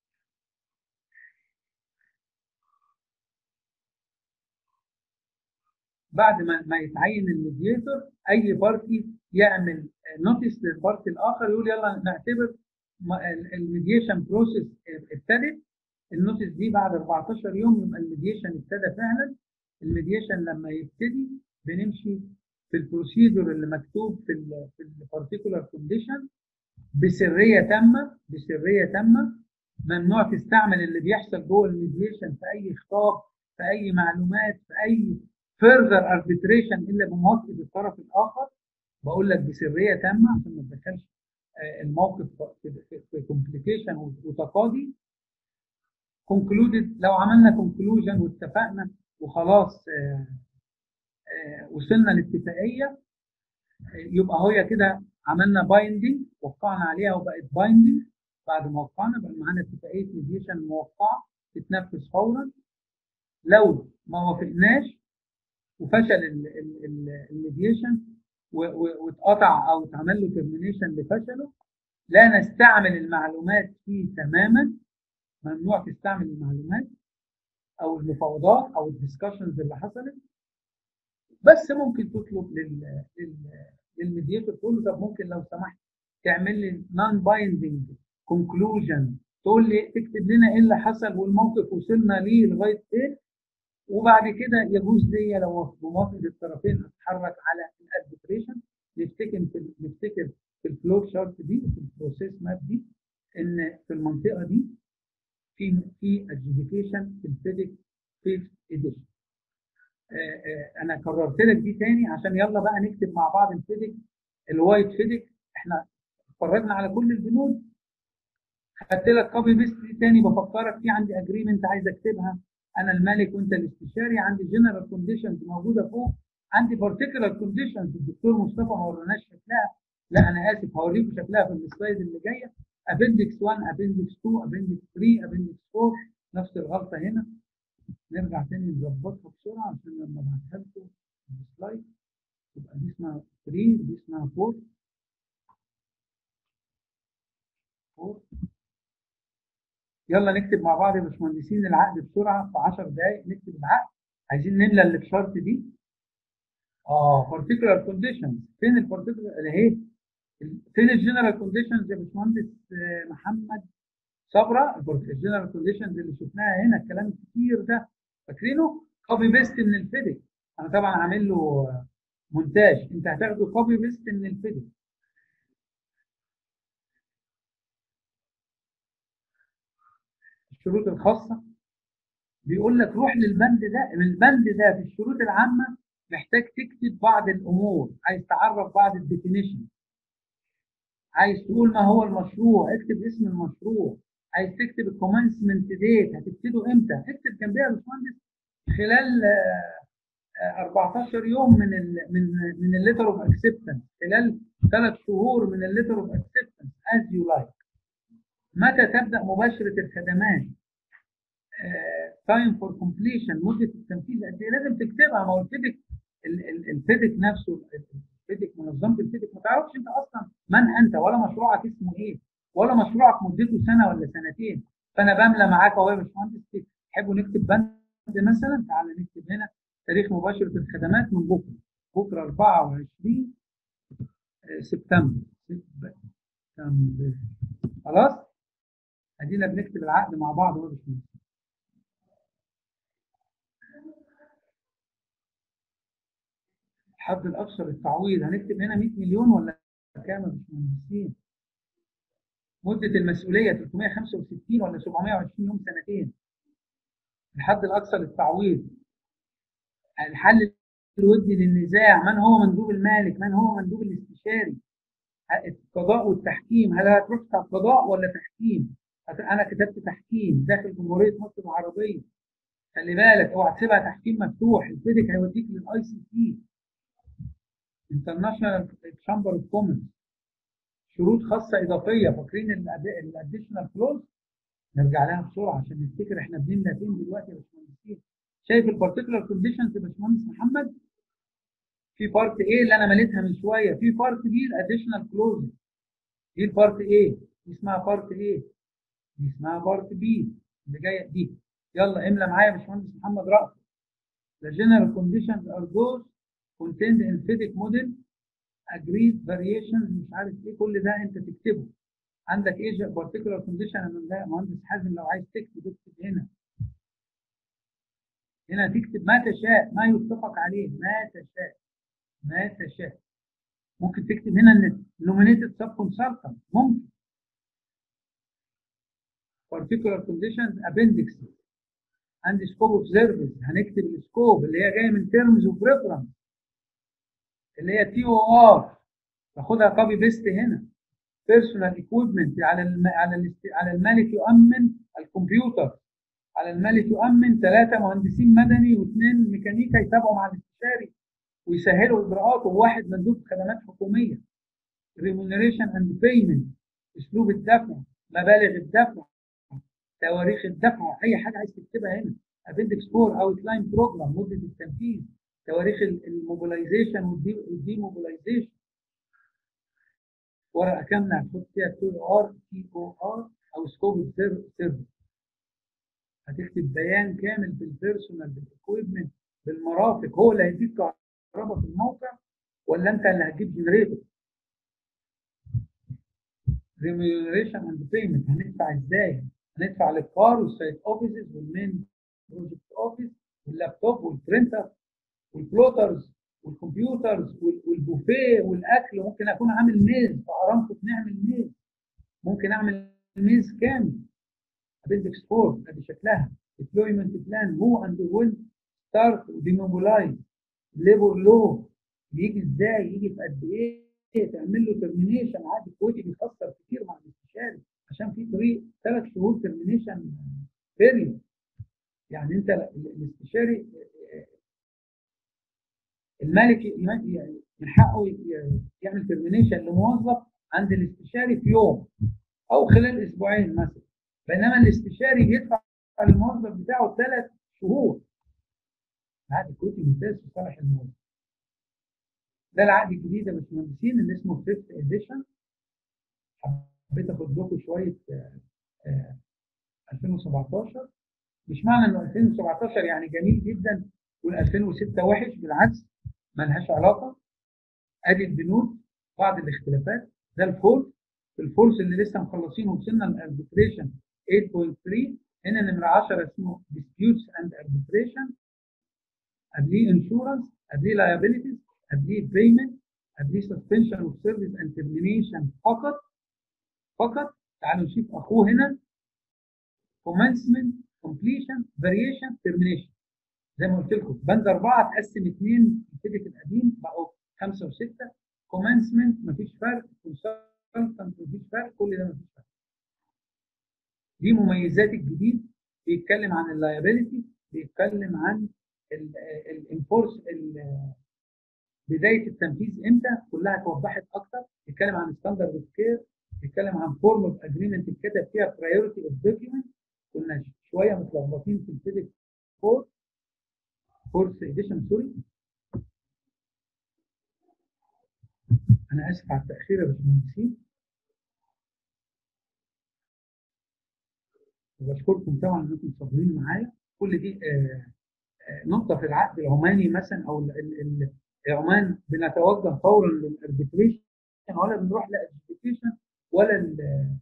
B: بعد ما ما يتعين الميدياتور اي بارتي يعمل نوتس للبارتي الاخر يقول يلا نعتبر الميديشن بروسيس ابتدت النوتس دي بعد 14 يوم يبقى الميديشن ابتدى فعلا الميديشن لما يبتدي بنمشي في البروسيدور اللي مكتوب في ال في البارتيكولار كونديشن بسريه تامه بسريه تامه ممنوع تستعمل اللي بيحصل جوه الميديشن في اي خطاب في اي معلومات في اي further arbitration الا بموافقه الطرف الاخر بقول لك بسريه تامه عشان ما تدخلش الموقف في كومبليكيشن وتقاضي كونكلودد لو عملنا كونكلوجن واتفقنا وخلاص آه، آه، وصلنا لاتفاقيه يبقى هي كده عملنا بايندنج وقعنا عليها وبقت بايندنج بعد ما وقعنا بقى معانا اتفاقيه ميديشن موقعه تتنفذ فورا لو ما وافقناش وفشل الميديشن واتقطع او اتعمل له ترمينيشن لفشله لا نستعمل المعلومات فيه تماما ممنوع تستعمل المعلومات او المفاوضات او الديسكشنز اللي حصلت بس ممكن تطلب لل لل للميديتور تقول له طب ممكن لو سمحت تعمل لي نون بايندنج كونكلوجن تقول لي تكتب لنا ايه اللي حصل والموقف وصلنا ليه لغايه ايه وبعد كده يجوز ليا لو بموافقه الطرفين اتحرك على الاربيتريشن نفتكر في نفتكر في الفلو شارت دي في البروسيس ماب دي ان في المنطقه دي في في ادجيكيشن في الفيزيك فيفث اديشن انا كررت لك دي تاني عشان يلا بقى نكتب مع بعض الفيزيك الوايت فيزيك احنا اتفرجنا على كل البنود خدت لك كوبي بيست دي تاني بفكرك في عندي اجريمنت عايز اكتبها انا الملك وانت الاستشاري عندي جنرال كونديشنز موجوده فوق عندي بارتيكولار كونديشنز الدكتور مصطفى ما وراناش شكلها لا انا اسف هوريكم شكلها في السلايد اللي جايه ابندكس 1 ابندكس 2 ابندكس 3 ابندكس 4 نفس الغلطه هنا نرجع تاني نظبطها بسرعه عشان لما ابعتها لكم السلايد تبقى دي اسمها 3 دي اسمها 4 4 يلا نكتب مع بعض يا باشمهندسين العقد بسرعه في 10 دقائق نكتب العقد عايزين نملى اللي في شرط دي اه particular conditions فين البارتيكولار اهي فين الجنرال كونديشنز يا باشمهندس محمد صبرا الجنرال كونديشنز اللي شفناها هنا الكلام الكتير ده فاكرينه كوبي بيست من الفيديك انا طبعا عامل له مونتاج انت هتاخده كوبي بيست من الفيديك الشروط الخاصه بيقول لك روح للبند ده البند ده في الشروط العامه محتاج تكتب بعض الامور عايز تعرف بعض الديفينيشن عايز تقول ما هو المشروع اكتب اسم المشروع عايز تكتب الكومنسمنت ديت هتبتدوا امتى اكتب جنبيها يا باشمهندس خلال 14 يوم من ال من من الليتر اوف اكسبتنس خلال ثلاث شهور من الليتر اوف اكسبتنس از يو لايك متى تبدا مباشره الخدمات تايم فور كومبليشن مده التنفيذ قد ايه لازم تكتبها ما هو الفيديك الفيديك نفسه الفيديك منظمه الفيديك ما تعرفش انت اصلا من انت ولا مشروعك اسمه ايه ولا مشروعك مدته سنه ولا سنتين فانا بملى معاك اهو يا باشمهندس تحبوا نكتب بند مثلا تعالى نكتب هنا تاريخ مباشره الخدمات من بكره بكره 24 سبتمبر سبتمبر خلاص ادينا بنكتب العقد مع بعض اهو يا باشمهندس الحد الاقصى للتعويض هنكتب هنا 100 مليون ولا كام يا باشمهندسين؟ مدة المسؤولية 365 ولا 720 يوم سنتين الحد الأقصى للتعويض الحل الودي للنزاع من هو مندوب المالك من هو مندوب الاستشاري القضاء والتحكيم هل هتروح قضاء ولا تحكيم أنا كتبت تحكيم داخل جمهورية مصر العربية خلي بالك اوعى تسيبها تحكيم مفتوح الفيديك هيوديك للاي سي سي انترناشونال تشامبر اوف كومنز شروط خاصه اضافيه فاكرين الاديشنال كلوز نرجع لها بسرعه عشان نفتكر احنا بنملى فين دلوقتي يا باشمهندسين شايف البارتيكولار كونديشنز يا باشمهندس محمد في بارت ايه اللي انا مليتها من شويه في بارت بي الاديشنال كلوز دي البارت ايه دي اسمها بارت ايه دي اسمها بارت بي اللي جايه دي يلا املى معايا يا باشمهندس محمد رأفت The general conditions are those contained in FIDIC model agreed variations مش عارف ايه كل ده انت تكتبه عندك ايه particular condition انا مهندس حازم لو عايز تكتب اكتب هنا هنا تكتب ما تشاء ما يتفق عليه ما تشاء ما تشاء ممكن تكتب هنا ان nominated sub consultant ممكن particular conditions appendixes عندي سكوب اوف سيرفيس هنكتب السكوب اللي هي جايه من تيرمز اوف ريفرنس اللي هي تي او ار باخدها كوبي بيست هنا بيرسونال ايكويبمنت على الم... على الاست... على المالك يؤمن الكمبيوتر على المالك يؤمن ثلاثه مهندسين مدني واثنين ميكانيكا يتابعوا مع الاستشاري ويسهلوا اجراءاته وواحد مندوب خدمات حكوميه remuneration and payment اسلوب الدفع مبالغ الدفع تواريخ الدفع اي حاجه عايز تكتبها هنا ابندكس 4 اوتلاين بروجرام مده التنفيذ تواريخ الموبيلايزيشن والديموبيلايزيشن ورقه كامله هتحط فيها تي ار تي او ار او سكوب سيرفيس هتكتب بيان كامل بالبيرسونال بالاكويبمنت بالمرافق هو اللي هيديك كهرباء في الموقع ولا انت اللي هتجيب جنريتور ريميونيشن اند بيمنت هندفع ازاي؟ هندفع للكار والسايت اوفيسز والمين بروجكت اوفيس واللابتوب والبرنتر والبلوترز والكمبيوترز والبوفيه والاكل ممكن اكون عامل ميز في ارامكو بنعمل ميز ممكن اعمل ميز كامل ابندكس 4 ادي شكلها ديبلويمنت بلان هو اند وين ستارت وديموبلايز ليبر لو بيجي ازاي يجي في قد ايه تعمل له ترمينيشن عادي كويتي بيخسر كتير مع الاستشاري عشان في طريق ثلاث شهور ترمينيشن بيريود يعني انت الاستشاري المالك من حقه يعمل ترمينيشن لموظف عند الاستشاري في يوم او خلال اسبوعين مثلا بينما الاستشاري بيدفع للموظف بتاعه ثلاث شهور العقد الكويتي ممتاز في صالح الموظف ده العقد الجديد يا باشمهندسين اللي اسمه فيفث اديشن حبيت اخد لكم شويه آآ آآ 2017 مش معنى انه 2017 يعني جميل جدا وال2006 وحش بالعكس ملهاش علاقه ادي البنود بعض الاختلافات ده الفورس الفورس اللي لسه مخلصينه وصلنا للاربيتريشن 8.3 هنا نمره 10 اسمه disputes and arbitration قبليه انشورنس قبليه liabilities قبليه payment قبليه suspension of service and termination فقط فقط تعالوا نشوف اخوه هنا commencement completion variation termination زي ما قلت لكم بند اربعه اتقسم اثنين الفيديك القديم بقوا خمسه وسته commencement مفيش فرق consultant مفيش فرق كل ده مفيش فرق دي مميزات الجديد بيتكلم عن اللايبيلتي بيتكلم عن الانفورس بدايه التنفيذ امتى كلها اتوضحت اكتر بيتكلم عن ستاندرد اوف كير بيتكلم عن فورم اوف اجريمنت اتكتب فيها برايورتي اوف دوكيومنت كنا شويه متلخبطين في الفيزيك 4 فورس اديشن سوري انا اسف على التاخير يا باشمهندسين وبشكركم طبعا انكم صابرين معايا كل دي آه آه نقطه في العقد العماني مثلا او عمان بنتوجه فورا للاربيتريشن ولا بنروح لادجيكيشن ولا ال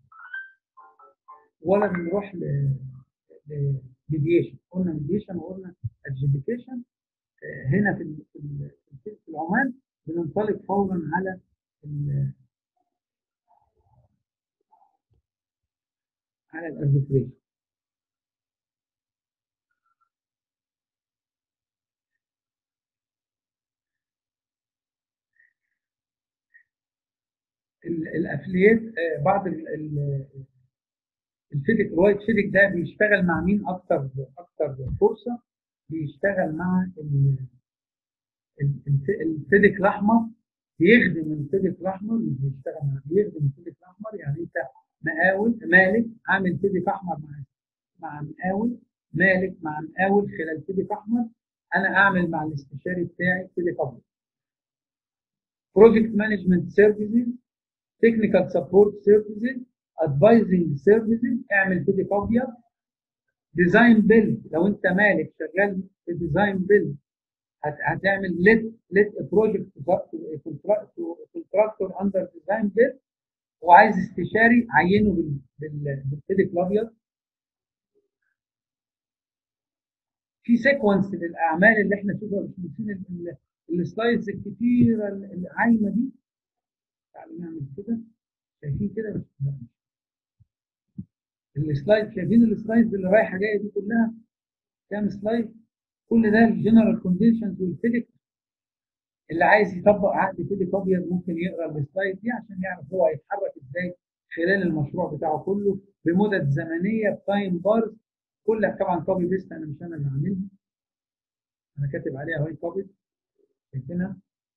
B: ولا بنروح لميديشن قلنا ميديشن وقلنا ادجيكيشن هنا في في العمان بننطلق فورا على على الاربيتريشن الافليات بعض الفيديك الوايت فيديك ده بيشتغل مع مين اكتر اكتر فرصه بيشتغل مع الفيديك الاحمر بيخدم الفيديك الاحمر مش بيشتغل مع بيخدم الفيديك الاحمر يعني انت مقاول مالك عامل فيديك احمر مع مع مقاول مالك مع مقاول خلال فيديك احمر انا اعمل مع الاستشاري بتاعي فيديك ابيض بروجكت مانجمنت سيرفيسز تكنيكال سبورت سيرفيسز ادفايزنج سيرفيسز اعمل فيديك ابيض ديزاين بيلد لو انت مالك شغال في ديزاين بيلد هتعمل ليت ليت بروجكت كونتراكتور اندر ديزاين بيلد وعايز استشاري عينه بالفيديك الابيض في سيكونس للاعمال اللي احنا شوفها مش السلايدز الكتيره العايمه دي تعالوا نعمل كده شايفين كده السلايد شايفين السلايدز اللي رايحه جايه دي كلها كام سلايد كل ده الجنرال كونديشنز والفيديك اللي عايز يطبق عقد فيديك ابيض ممكن يقرا السلايد دي عشان يعرف هو هيتحرك ازاي خلال المشروع بتاعه كله بمدد زمنيه بتايم بارز كلها طبعا كوبي بيست انا مش انا اللي عاملها انا كاتب عليها اهي كوبي شايفينها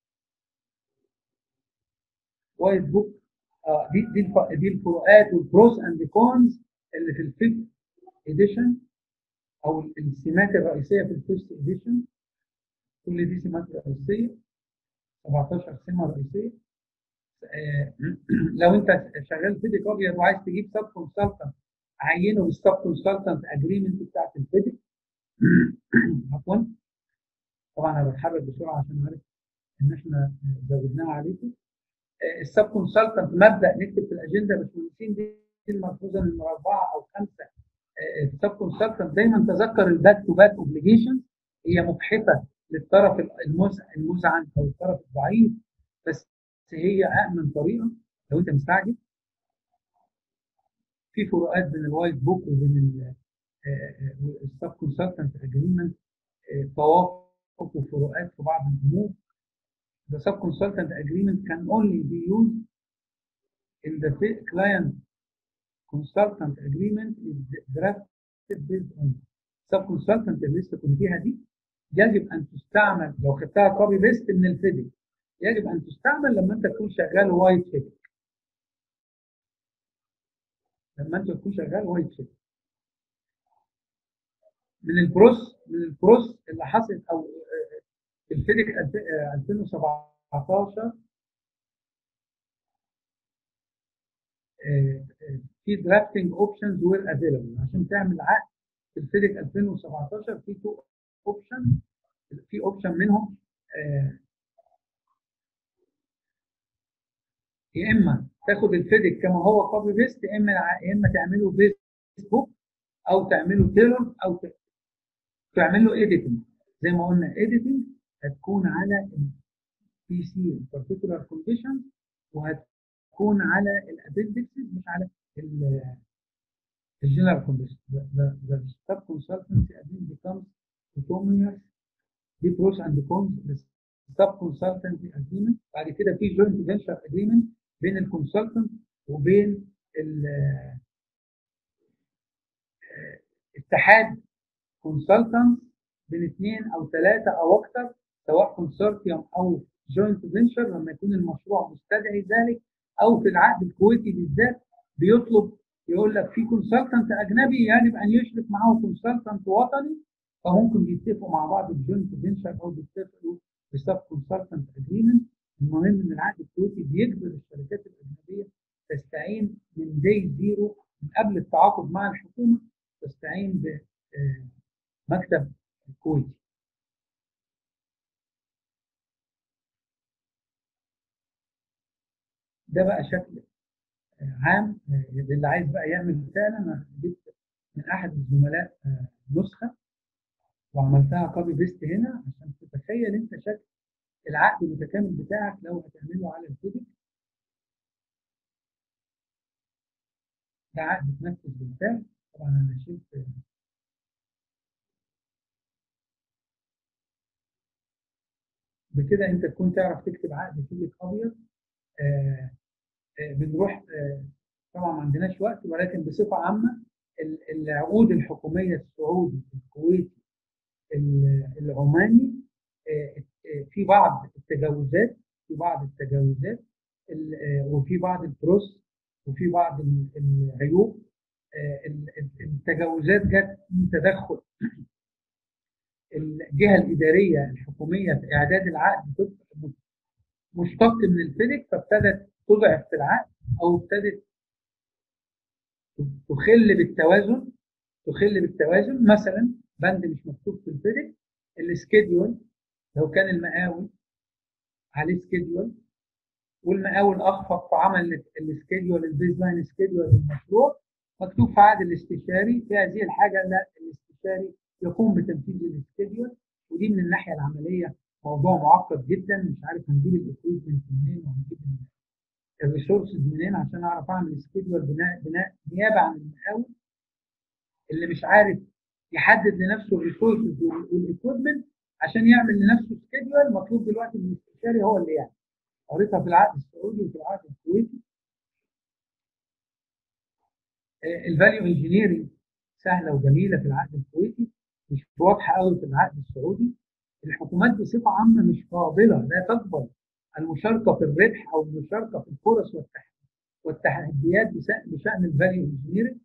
B: وايت بوك اه دي دي الف- دي الفروقات والبروز اند كونز اللي في الفيفث اديشن او السمات الرئيسيه في الفيفث اديشن كل دي سمات رئيسيه 17 سمه رئيسيه آه، لو انت شغال فيديك ابيض وعايز تجيب سب كونسلتنت عينه بالسب كونسلتنت اجريمنت بتاعت الفيديك عفوا طبعا انا بتحرك بسرعه عشان عارف ان احنا زودناها عليكم السب كونسلتنت مبدا نكتب في الاجنده باشمهندسين دي الملحوظه من اربعه او خمسه السب كونسلتنت دايما تذكر الباك تو باك اوبليجيشن هي مجحفه للطرف المز- المزعج او الطرف الضعيف بس هي امن طريقه لو انت مستعجل في فروقات بين الوايت بوك وبين السب كونسلتنت اجريمنت توافق وفروقات في بعض الامور The subconsultant agreement can only be used in the fi- client consultant agreement is drafted based on subconsultant اللي لسه كنت فيها دي يجب ان تستعمل لو خدتها كوبي بيست من الفيديك يجب ان تستعمل لما انت تكون شغال وايت فيديك لما انت تكون شغال وايت فيديك من البروس من البروس اللي حصلت او آه، في الفيديك 2017 آه، آه، في درافتنج اوبشنز وير افيلبل عشان تعمل عقد في الفيديك 2017 في تو اوبشن في اوبشن منهم آه، يا اما تاخد الفيديك كما هو كوبي بيست يا اما يا اما تعمله فيسبوك او تعمله تيلر او ت- تعمل له ايديتنج زي ما قلنا ايديتنج هتكون على البي سي بارتيكولار كونديشن وهتكون على الابندكسز مش على الجنرال كونديشن the sub consultancy again becomes autonomous دي pros and cons sub consultancy agreement بعد كده في joint venture agreement بين الكونسلتنت وبين ال- آه، اتحاد كونسلتنت بين اثنين او ثلاثه او اكثر سواء كونسورتيوم او جوينت فينشر لما يكون المشروع مستدعي ذلك او في العقد الكويتي بالذات بيطلب يقول لك في كونسلتنت اجنبي يجب ان يشرك معه كونسلتنت وطني فممكن بيتفقوا مع بعض بجوينت فينشر او بيتفقوا بسب كونسلتنت اجريمنت المهم ان العقد الكويتي بيجبر الشركات الاجنبيه تستعين من داي زيرو من قبل التعاقد مع الحكومه تستعين بمكتب كويتي ده بقى شكل آه، عام آه، اللي عايز بقى يعمل فعلا انا جبت من احد الزملاء آه، نسخه وعملتها كوبي بيست هنا عشان تتخيل انت شكل العقد المتكامل بتاعك لو هتعمله على الفيديك ده عقد اتنفذ بالفعل طبعا انا شلت بكده انت تكون تعرف تكتب عقد فيديك ابيض آه، آه، بنروح آه، طبعا ما عندناش وقت ولكن بصفه عامه ال- العقود الحكوميه السعودي الكويتي ال- العماني آه، آه، في بعض التجاوزات في بعض التجاوزات ال- آه، وفي بعض البروس وفي بعض ال- العيوب آه، ال- ال- التجاوزات جت من تدخل الجهه الاداريه الحكوميه في اعداد العقد طبق مشتق من الفيديك فابتدت تضعف في العقد او ابتدت تخل بالتوازن تخل بالتوازن مثلا بند مش مكتوب في الفيديك السكيدول لو كان المقاول عليه سكيدول والمقاول اخفق في عمل السكيدول البيز لاين سكيدول للمشروع مكتوب في عقد الاستشاري في هذه الحاجه لا الاستشاري يقوم بتنفيذ السكيدول ودي من الناحيه العمليه موضوع معقد جدا مش عارف هنجيب الاكويبمنت منين وهنجيب الريسورسز منين عشان اعرف اعمل سكيدول بناء بناء نيابه عن المقاول اللي مش عارف يحدد لنفسه الريسورسز والاكويبمنت عشان يعمل لنفسه سكيدول مطلوب دلوقتي من الاستشاري هو اللي يعمل قريتها في العقد السعودي وفي العقد الكويتي الفاليو انجينيرنج سهله وجميله في العقد الكويتي مش واضحه قوي في العقد السعودي الحكومات بصفه عامه مش قابله لا تقبل المشاركه في الربح او المشاركه في الفرص والتح- والتحديات بس- بشان الفاليو انجينيرنج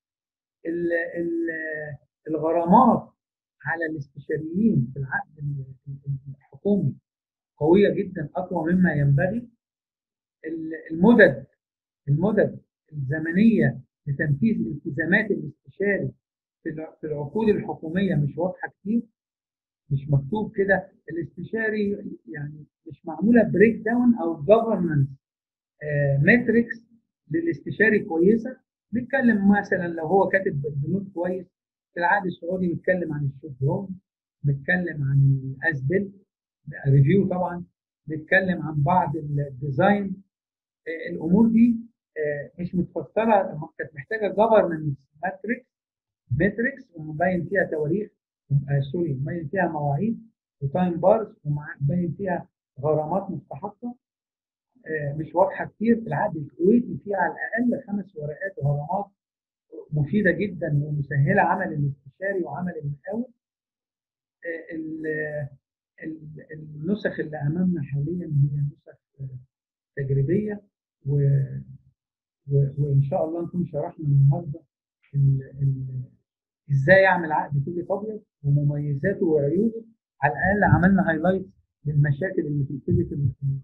B: الغرامات على الاستشاريين في العقد ال- ال- الحكومي قويه جدا اقوى مما ينبغي ال- المدد المدد الزمنيه لتنفيذ التزامات الاستشاري في الع- في العقود الحكوميه مش واضحه كتير مش مكتوب كده الاستشاري يعني مش معموله بريك داون او جفرنس ماتريكس للاستشاري كويسه بيتكلم مثلا لو هو كاتب البنود كويس في العقد السعودي بيتكلم عن الشوت هوم بيتكلم عن الاسبل ريفيو طبعا بيتكلم عن بعض الديزاين آه، الامور دي آه، مش متفسره كانت محتاجه جفرنس ماتريكس ماتريكس ومبين فيها تواريخ آه، سوري مبين فيها مواعيد وتايم بارز ومبين فيها غرامات مستحقه آه، مش واضحه كتير العقد الكويتي فيه على الاقل خمس ورقات غرامات مفيده جدا ومسهله عمل الاستشاري وعمل المقاول آه، ال- ال- النسخ اللي امامنا حاليا هي نسخ آه، تجريبيه و... و... وان شاء الله نكون شرحنا النهارده ال... ال... ازاي اعمل عقد كده ابيض ومميزاته وعيوبه على الاقل عملنا هايلايت للمشاكل اللي في الفيزيك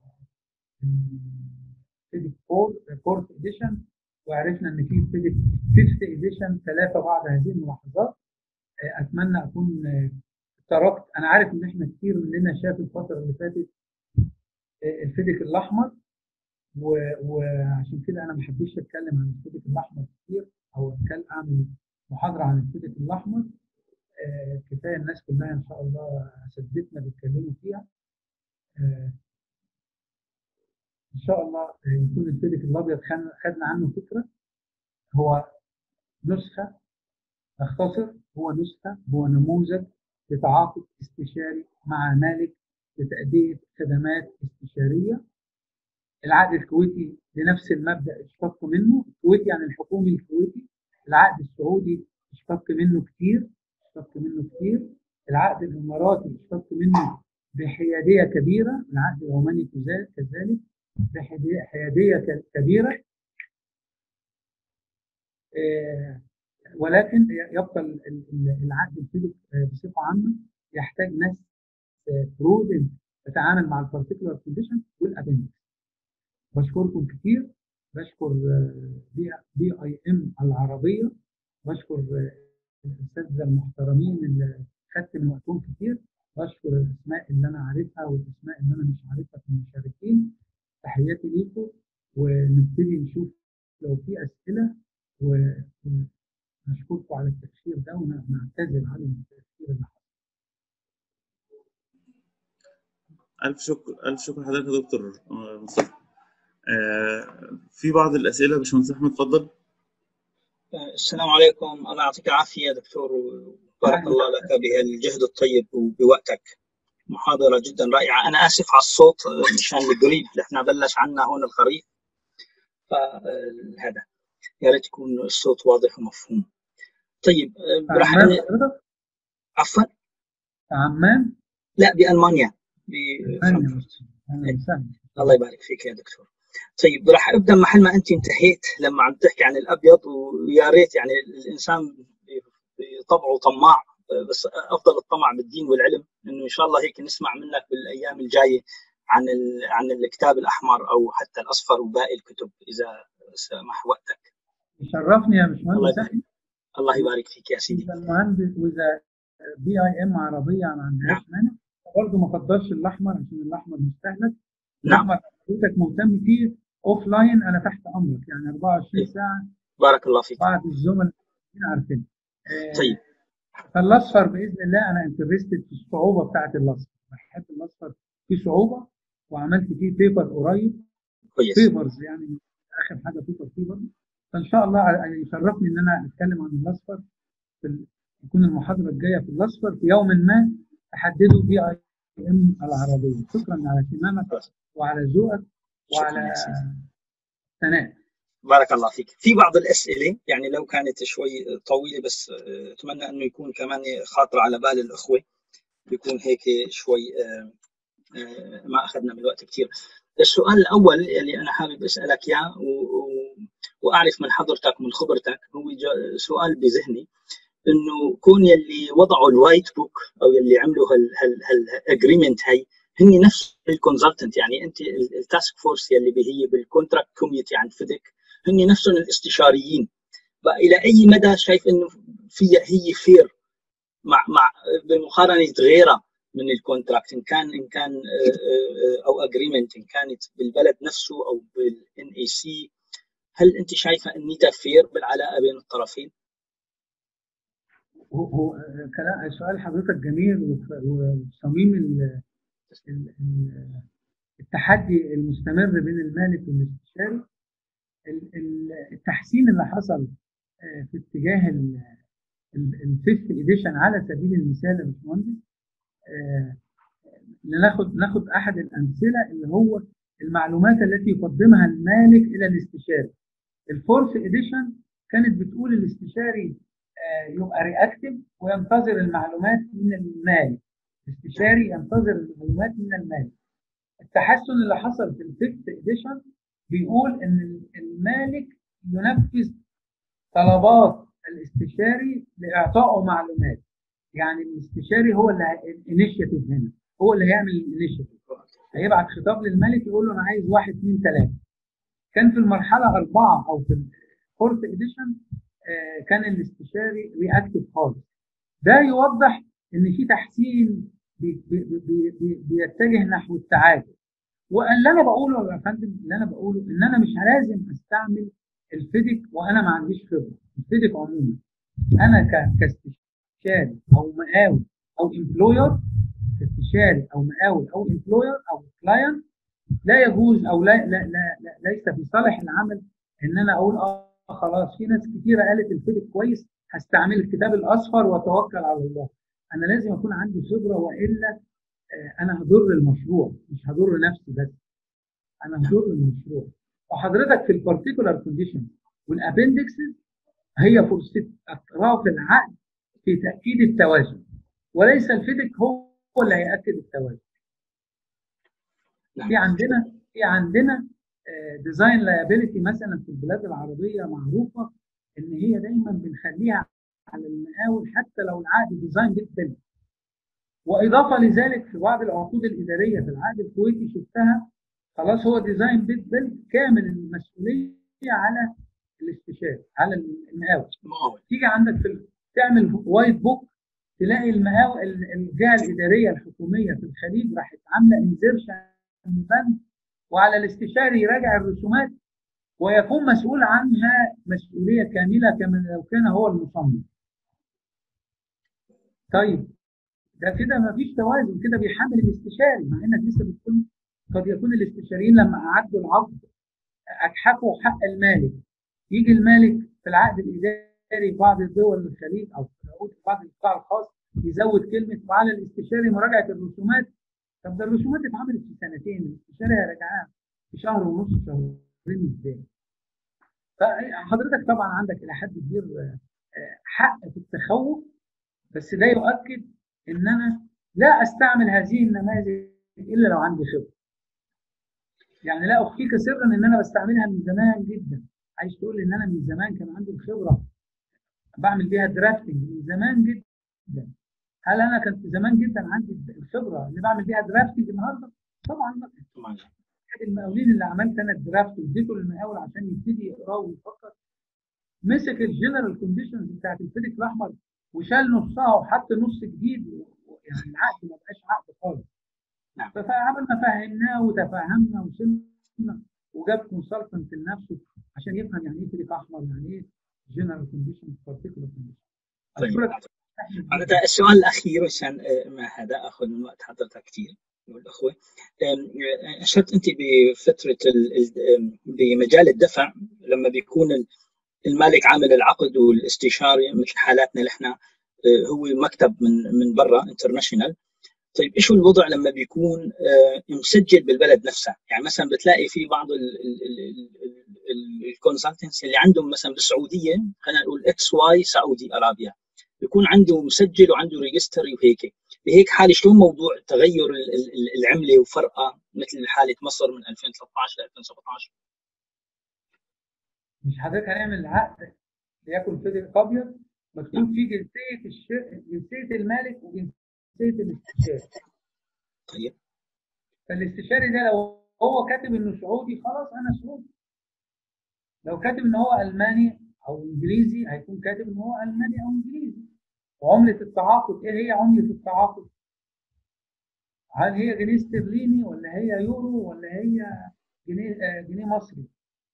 B: الفيزيك فورث اديشن وعرفنا ان في فيزيك فيفث اديشن ثلاثه بعض هذه الملاحظات آه، اتمنى اكون آه، تركت انا عارف ان احنا كتير مننا شاف الفتره اللي فاتت آه، الفيديك الاحمر و- وعشان كده انا ما حبيتش اتكلم عن الفيديك الاحمر كتير او اتكلم اعمل محاضره عن الفيديك الاحمر آه، كفايه الناس كلها ان شاء الله اساتذتنا بيتكلموا فيها آه، ان شاء الله آه، يكون الفيديك الابيض خدنا خدنا عنه فكره هو نسخه اختصر هو نسخه هو نموذج لتعاقد استشاري مع مالك لتأدية خدمات استشارية العقد الكويتي لنفس المبدأ اشتق منه الكويتي يعني الحكومي الكويتي العقد السعودي اشتق منه كتير اشتق منه كتير العقد الإماراتي اشتق منه بحيادية كبيرة العقد العماني كذا- كذلك بحيادية حيادية ك- كبيرة آه، ولكن يبقى ال- ال- العقد الفيزيك آه، بصفة عامة يحتاج ناس برودنت تتعامل مع البارتيكولار كونديشن والابندكس بشكركم كتير بشكر بي بي اي ام العربيه بشكر آه، الاساتذه المحترمين اللي خدت من وقتهم كتير بشكر الاسماء اللي انا عارفها والاسماء اللي انا مش عارفها في المشاركين تحياتي ليكم ونبتدي نشوف لو في اسئله و- ونشكركم على التفسير ده ونعتذر عن التفسير اللي حصل
A: ألف شكر ألف شكر لحضرتك يا دكتور آه، مصطفى آه، في بعض الأسئلة يا باشمهندس أحمد اتفضل
D: السلام عليكم الله يعطيك العافية دكتور وبارك الله لك بهالجهد الطيب وبوقتك محاضرة جدا رائعة أنا آسف على الصوت مشان القريب اللي احنا بلش عنا هون الخريف فهذا يا ريت يكون الصوت واضح ومفهوم طيب راح
B: عمان حضرتك؟
D: عفوا
B: عمان
D: لا بألمانيا
B: أهلا
D: بفرانكفورت
B: أهلا وسهلا
D: الله يبارك فيك يا دكتور طيب راح ابدا محل ما انت انتهيت لما عم تحكي عن الابيض ويا ريت يعني الانسان بطبعه طماع بس افضل الطمع بالدين والعلم انه ان شاء الله هيك نسمع منك بالايام الجايه عن ال... عن الكتاب الاحمر او حتى الاصفر وباقي الكتب اذا سمح وقتك
B: يشرفني يا
D: الله
B: باشمهندس
D: يبارك
B: احمد
D: الله يبارك فيك يا سيدي
B: اذا المهندس واذا بي اي ام عربيه ما عندهاش مانع برضه ما فضلش الاحمر عشان الاحمر مستهلك
D: نعم
B: الاحمر حضرتك مهتم فيه اوف لاين انا تحت امرك يعني 24 ساعه
D: بارك الله فيك
B: بعض الزملاء عارفين آه،
D: طيب
B: فالاصفر باذن الله انا انترستد في الصعوبه بتاعت الاصفر بحب الاصفر فيه صعوبه وعملت فيه بيبر قريب
D: كويس
B: بيبرز يعني اخر حاجه بيبر فيه برضه فان شاء الله يشرفني ان انا اتكلم عن الاصفر في ال... يكون المحاضره الجايه في الاصفر في يوم ما تحددوا بي اي ام العربيه شكرا على اهتمامك وعلى ذوقك
D: شكرا
B: وعلى
D: يا سيدي
B: ثناء
D: بارك الله فيك في بعض الاسئله يعني لو كانت شوي طويله بس اتمنى انه يكون كمان خاطر على بال الاخوه بيكون هيك شوي ما اخذنا من الوقت كثير السؤال الاول اللي انا حابب اسالك اياه واعرف من حضرتك من خبرتك هو سؤال بذهني انه كون يلي وضعوا الوايت بوك او يلي عملوا هالاجريمنت هي هن نفس الكونسلتنت يعني انت التاسك فورس يلي هي بالكونتراكت كوميتي عند فيدك هن نفسهم الاستشاريين الى اي مدى شايف انه فيها هي فير مع مع بمقارنه غيرها من الكونتراكت ان كان ان كان او اجريمنت ان كانت بالبلد نفسه او بالان اي سي هل انت شايفه انيتا فير بالعلاقه بين الطرفين؟
B: هو هو كلام سؤال حضرتك جميل وصميم التحدي المستمر بين المالك والاستشاري التحسين اللي حصل في اتجاه الفيفث اديشن على سبيل المثال يا باشمهندس ناخد ناخد احد الامثله اللي هو المعلومات التي يقدمها المالك الى الاستشاري الفورث اديشن كانت بتقول الاستشاري يبقى رياكتيف وينتظر المعلومات من المالك الاستشاري ينتظر المعلومات من المالك التحسن اللي حصل في الفيفث اديشن بيقول ان المالك ينفذ طلبات الاستشاري لاعطائه معلومات يعني الاستشاري هو اللي الانيشيتيف هنا هو اللي هيعمل الانيشيتيف هيبعت خطاب للملك يقول له انا عايز واحد اثنين ثلاثه كان في المرحله اربعه او في الفورث اديشن آه كان الاستشاري رياكتيف خالص ده يوضح ان في تحسين بي بي بي بي بيتجه نحو التعادل واللي انا بقوله يا فندم اللي انا بقوله ان انا مش لازم استعمل الفيديك وانا ما عنديش خبره الفيديك عموما انا كاستشاري او مقاول او امبلوير كاستشاري او مقاول او امبلوير او كلاينت لا يجوز او لا, لا, لا, لا ليس في صالح العمل ان انا اقول اه خلاص في ناس كتيره قالت الفيديك كويس هستعمل الكتاب الاصفر واتوكل على الله انا لازم يكون عندي خبره والا انا هضر المشروع مش هضر نفسي بس انا هضر المشروع وحضرتك في البارتيكولار كونديشن والابندكسز هي فرصه اطراف العقد في تاكيد التوازن وليس الفيدك هو اللي هياكد التوازن في عندنا في عندنا ديزاين لايبيليتي مثلا في البلاد العربيه معروفه ان هي دايما بنخليها على المقاول حتى لو العقد ديزاين بيت بيلد واضافه لذلك في بعض العقود الاداريه في العقد الكويتي شفتها خلاص هو ديزاين بيت بيلد كامل المسؤوليه على الاستشاري على المقاول تيجي عندك في تعمل وايت بوك تلاقي المقاول الجهه الاداريه الحكوميه في الخليج راحت عامله انزرشن بند وعلى الاستشاري يراجع الرسومات ويكون مسؤول عنها مسؤوليه كامله كما لو كان هو المصمم. طيب ده كده ما فيش توازن كده بيحمل الاستشاري مع انك لسه بتقول قد يكون الاستشاريين لما اعدوا العقد اجحفوا حق المالك يجي المالك في العقد الاداري في بعض الدول الخليج او في بعض القطاع الخاص يزود كلمه وعلى الاستشاري مراجعه الرسومات طب ده الرسومات اتعملت في سنتين الاستشاري هيراجعها في شهر ونص شهرين ازاي؟ فحضرتك طبعا عندك الى حد كبير حق في التخوف بس ده يؤكد ان انا لا استعمل هذه النماذج الا لو عندي خبره. يعني لا اخفيك سرا ان انا بستعملها من زمان جدا. عايز تقول ان انا من زمان كان عندي الخبره بعمل بيها درافتنج من زمان جدا. هل انا كنت زمان جدا عندي الخبره اللي بعمل بيها درافتنج النهارده؟ طبعا لا.
D: طبعا
B: احد المقاولين اللي عملت انا الدرافت واديته للمقاول عشان يبتدي يقراه ويفكر مسك الجنرال كونديشنز بتاعت الفيديك الاحمر وشال نصها وحط نص جديد يعني العقد ما بقاش عقد خالص.
D: نعم.
B: فعمل ما فهمناه وتفاهمنا وصلنا وجاب كونسلتنت لنفسه عشان يفهم يعني ايه فيديك احمر يعني ايه جنرال كونديشنز بارتيكولار كونديشنز.
D: هذا السؤال الاخير عشان ما هذا اخذ من وقت حضرتك كثير والاخوه اشرت انت بفتره بمجال الدفع لما بيكون المالك عامل العقد والاستشاري مثل حالاتنا نحن هو مكتب من من برا انترناشونال طيب ايش هو الوضع لما بيكون آه، مسجل بالبلد نفسها يعني مثلا بتلاقي في بعض الكونسلتنس اللي عندهم مثلا بالسعوديه خلينا نقول اكس واي سعودي ارابيا بيكون عنده مسجل وعنده ريجستر وهيك بهيك حاله شلون موضوع تغير ال- ال- العمله وفرقها مثل حاله مصر من 2013 ل 2017
B: مش حضرتك هنعمل عقد ليكن فيدر ابيض مكتوب فيه جنسيه الش... جنسيه المالك وجنسيه الاستشاري
D: طيب
B: فالاستشاري ده لو هو كاتب انه سعودي خلاص انا سعودي لو كاتب ان هو الماني او انجليزي هيكون كاتب ان هو الماني او انجليزي وعمله التعاقد ايه هي عمله التعاقد؟ هل هي جنيه استرليني ولا هي يورو ولا هي جنيه آه، جنيه مصري؟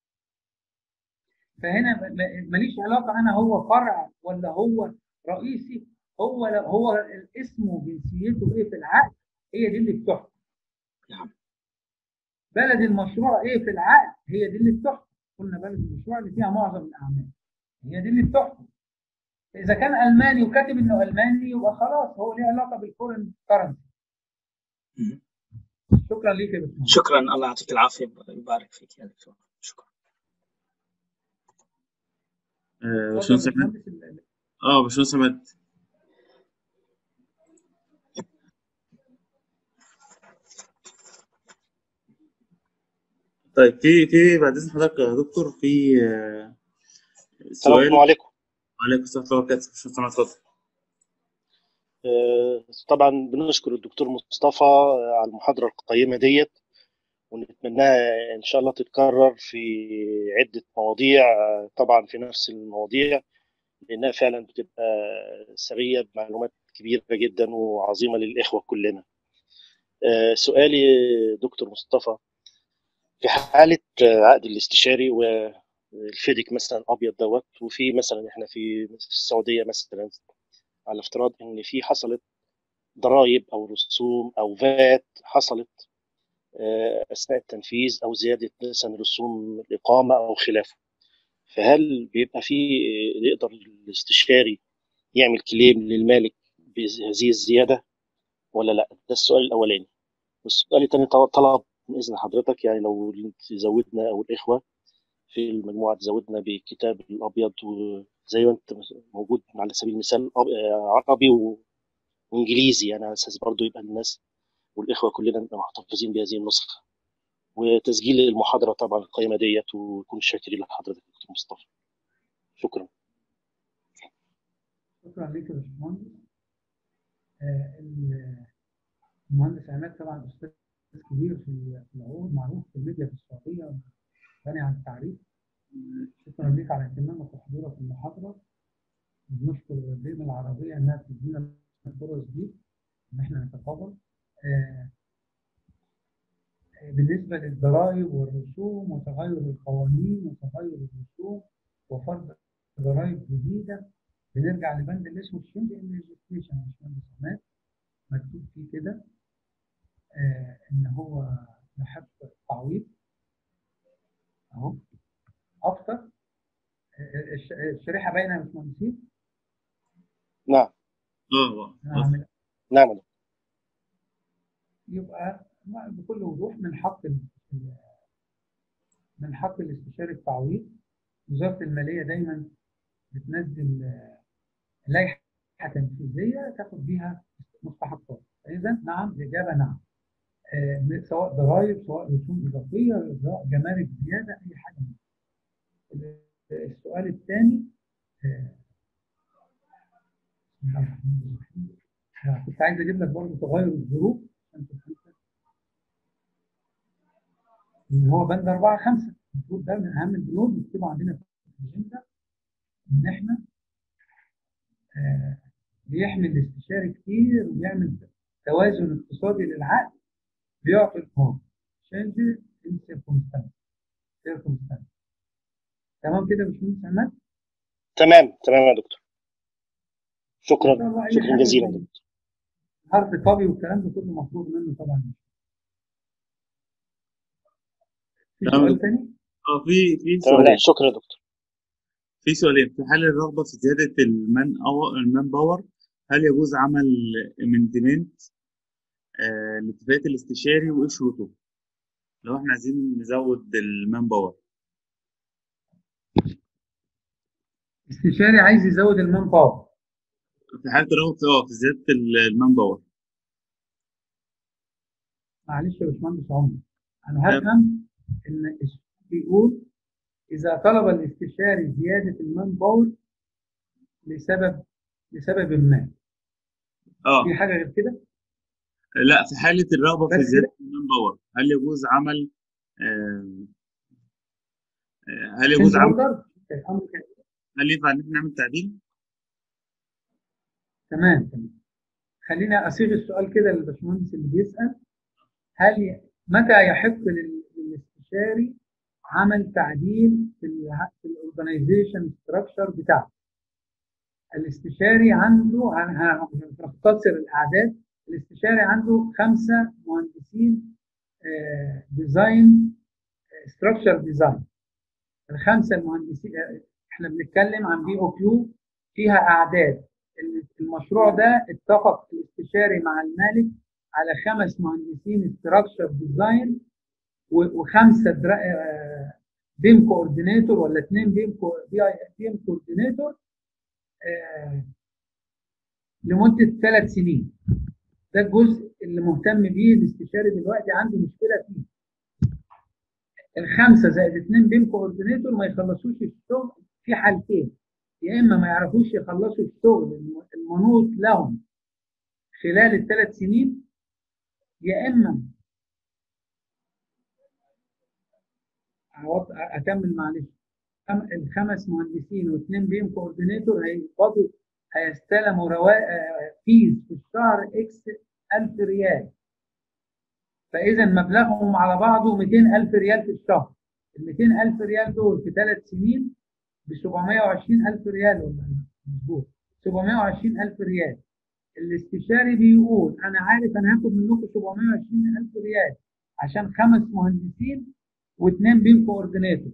B: فهنا م- م- ماليش علاقه انا هو فرع ولا هو رئيسي هو هو الاسم وجنسيته ايه في العقد هي دي اللي بتحكم
D: نعم
B: بلد المشروع ايه في العقد هي دي اللي بتحكم قلنا بلد المشروع اللي فيها معظم الاعمال هي دي اللي بتحكم اذا كان الماني وكاتب انه الماني يبقى خلاص هو ليه علاقه بالفورن كرنسي
D: مم.
B: شكرا ليك يا باشمهندس
D: شكرا الله يعطيك العافيه يبارك فيك يا دكتور شكرا
A: آه،
B: اتفضل
A: باشمهندس
B: يا
A: عماد
B: باشمهندس ال-
A: اه باشمهندس عماد طيب في في بعد اذن حضرتك يا دكتور في آه،
E: السلام
A: سؤال
E: عليكم
A: عليكم السلام ورحمه الله وبركاته باشمهندس عماد اتفضل
E: آه، طبعا بنشكر الدكتور مصطفى على المحاضرة القيمة ديت ونتمناها إن شاء الله تتكرر في عدة مواضيع آه، طبعا في نفس المواضيع لأنها فعلا بتبقى سرية بمعلومات كبيرة جدا وعظيمة للإخوة كلنا آه، سؤالي دكتور مصطفى في حالة آه، عقد الاستشاري والفيدك مثلا أبيض دوت وفي مثلا إحنا في السعودية مثلا على افتراض إن في حصلت ضرائب او رسوم او فات حصلت آه، اثناء التنفيذ او زياده مثلا رسوم الاقامه او خلافه فهل بيبقى في آه، يقدر الاستشاري يعمل كليم للمالك بهذه الزياده ولا لا ده السؤال الاولاني والسؤال الثاني طلب من اذن حضرتك يعني لو تزودنا او الاخوه في المجموعه تزودنا بكتاب الابيض وزي ما انت موجود على سبيل المثال أب- آه، عربي و- وانجليزي يعني على اساس برضو يبقى الناس والاخوه كلنا نبقى محتفظين بهذه النسخه وتسجيل المحاضره طبعا القيمه ديت ونكون شاكرين لحضرتك دكتور مصطفى شكرا
B: شكرا ليك يا باشمهندس آه، ال- المهندس عماد طبعا استاذ كبير في في العقود معروف في الميديا في السعوديه غني عن التعريف شكرا ليك على اهتمامك وحضورك في المحاضره بنشكر البيئه العربيه انها بتدينا الفرص دي ان احنا نتقابل آه، بالنسبه للضرائب والرسوم وتغير القوانين وتغير الرسوم وفرض ضرائب جديده بنرجع لبند اللي اسمه تشينج ان ريجستريشن يا باشمهندس عماد مكتوب فيه كده آه ان هو يحق تعويض اهو افتر آه، الش- الشريحه باينه يا باشمهندسين
E: نعم
A: اه
B: انا
A: آه.
B: هعمل
E: نعم
B: يبقى ما- بكل وضوح من حق ال- ال- من حق الاستشاري التعويض وزاره الماليه دايما بتنزل آه، لائحه تنفيذيه تاخد بيها مستحقات اذا نعم الاجابه نعم آه، سواء ضرائب سواء رسوم اضافيه سواء جمارك زياده اي حاجه من دي. السؤال الثاني آه، بسم الله الرحمن الرحيم آه، كنت عايز اجيب لك برضه تغير الظروف عشان تفهم. اللي هو بند 4 5 المفروض ده من اهم البنود مكتوب عندنا في الاجنده ان احنا آه، بيحمل الاستشاري كتير وبيعمل توازن اقتصادي للعقد بيعطي القوم changes in circumstance circumstance تمام كده يا باشمهندس عماد؟
E: تمام تمام يا دكتور
B: ان شاء
E: شكرا
B: الله اي
E: شكرا
B: حاجه
E: جزيلا
B: زي
E: دكتور
B: حرف كوبي والكلام ده كله مفروض منه طبعا في
A: تمام.
B: سؤال تاني؟
A: اه في في
E: تمام
A: سؤالين
E: شكرا يا دكتور
A: في سؤالين في حال الرغبة في زيادة المان أو المان باور هل يجوز عمل امندمنت آه، لاتفاقية الاستشاري وإيه شروطه لو إحنا عايزين نزود المان باور
B: استشاري عايز يزود المان باور
A: في حالة الرغبة في اه في زيادة ال- المان باور
B: معلش يا باشمهندس عمر انا هفهم ان السؤال بيقول اذا طلب الاستشاري زياده المان باور لسبب لسبب ما
A: اه
B: في حاجه غير كده
A: لا في حالة الرغبة في
B: بس
A: زيادة المان باور هل يجوز عمل آه، آه، هل يجوز
B: change
A: عمل
B: order؟ الامر كده.
A: هل ينفع إن إحنا نعمل تعديل؟
B: تمام تمام خلينا اصيغ السؤال كده للباشمهندس اللي بيسال هل ي... متى يحق لل- للاستشاري عمل تعديل في ال في الاورجنايزيشن ستراكشر بتاعه الاستشاري عنده هن- هن- هنختصر الاعداد الاستشاري عنده خمسه مهندسين ديزاين ستراكشر ديزاين الخمسه المهندسين آه، احنا بنتكلم عن بي او كيو فيها اعداد المشروع ده اتفق الاستشاري مع المالك على خمس مهندسين ستراكشر ديزاين وخمسه درا... آه، بيم كوردينيتور ولا اثنين بيم كو... بي اي بيم كوردينيتور آه، لمده ثلاث سنين ده الجزء اللي مهتم بيه الاستشاري دلوقتي عنده مشكله فيه الخمسه زائد اثنين بيم كوردينيتور ما يخلصوش الشغل في حالتين يا اما ما يعرفوش يخلصوا الشغل الم- المنوط لهم خلال الثلاث سنين يا اما أعوض- اكمل معلش خم- الخمس مهندسين واثنين بيم كوردينيتور هيقبضوا هيستلموا روا- فيز في الشهر اكس 1000 ريال فاذا مبلغهم على بعضه 200000 ريال في الشهر ال 200000 ريال دول في ثلاث سنين ب 720000 ريال ولا مظبوط 720000 ريال الاستشاري بيقول انا عارف انا هاخد منكم 720000 ريال عشان خمس مهندسين واثنين بيم كوردينيتور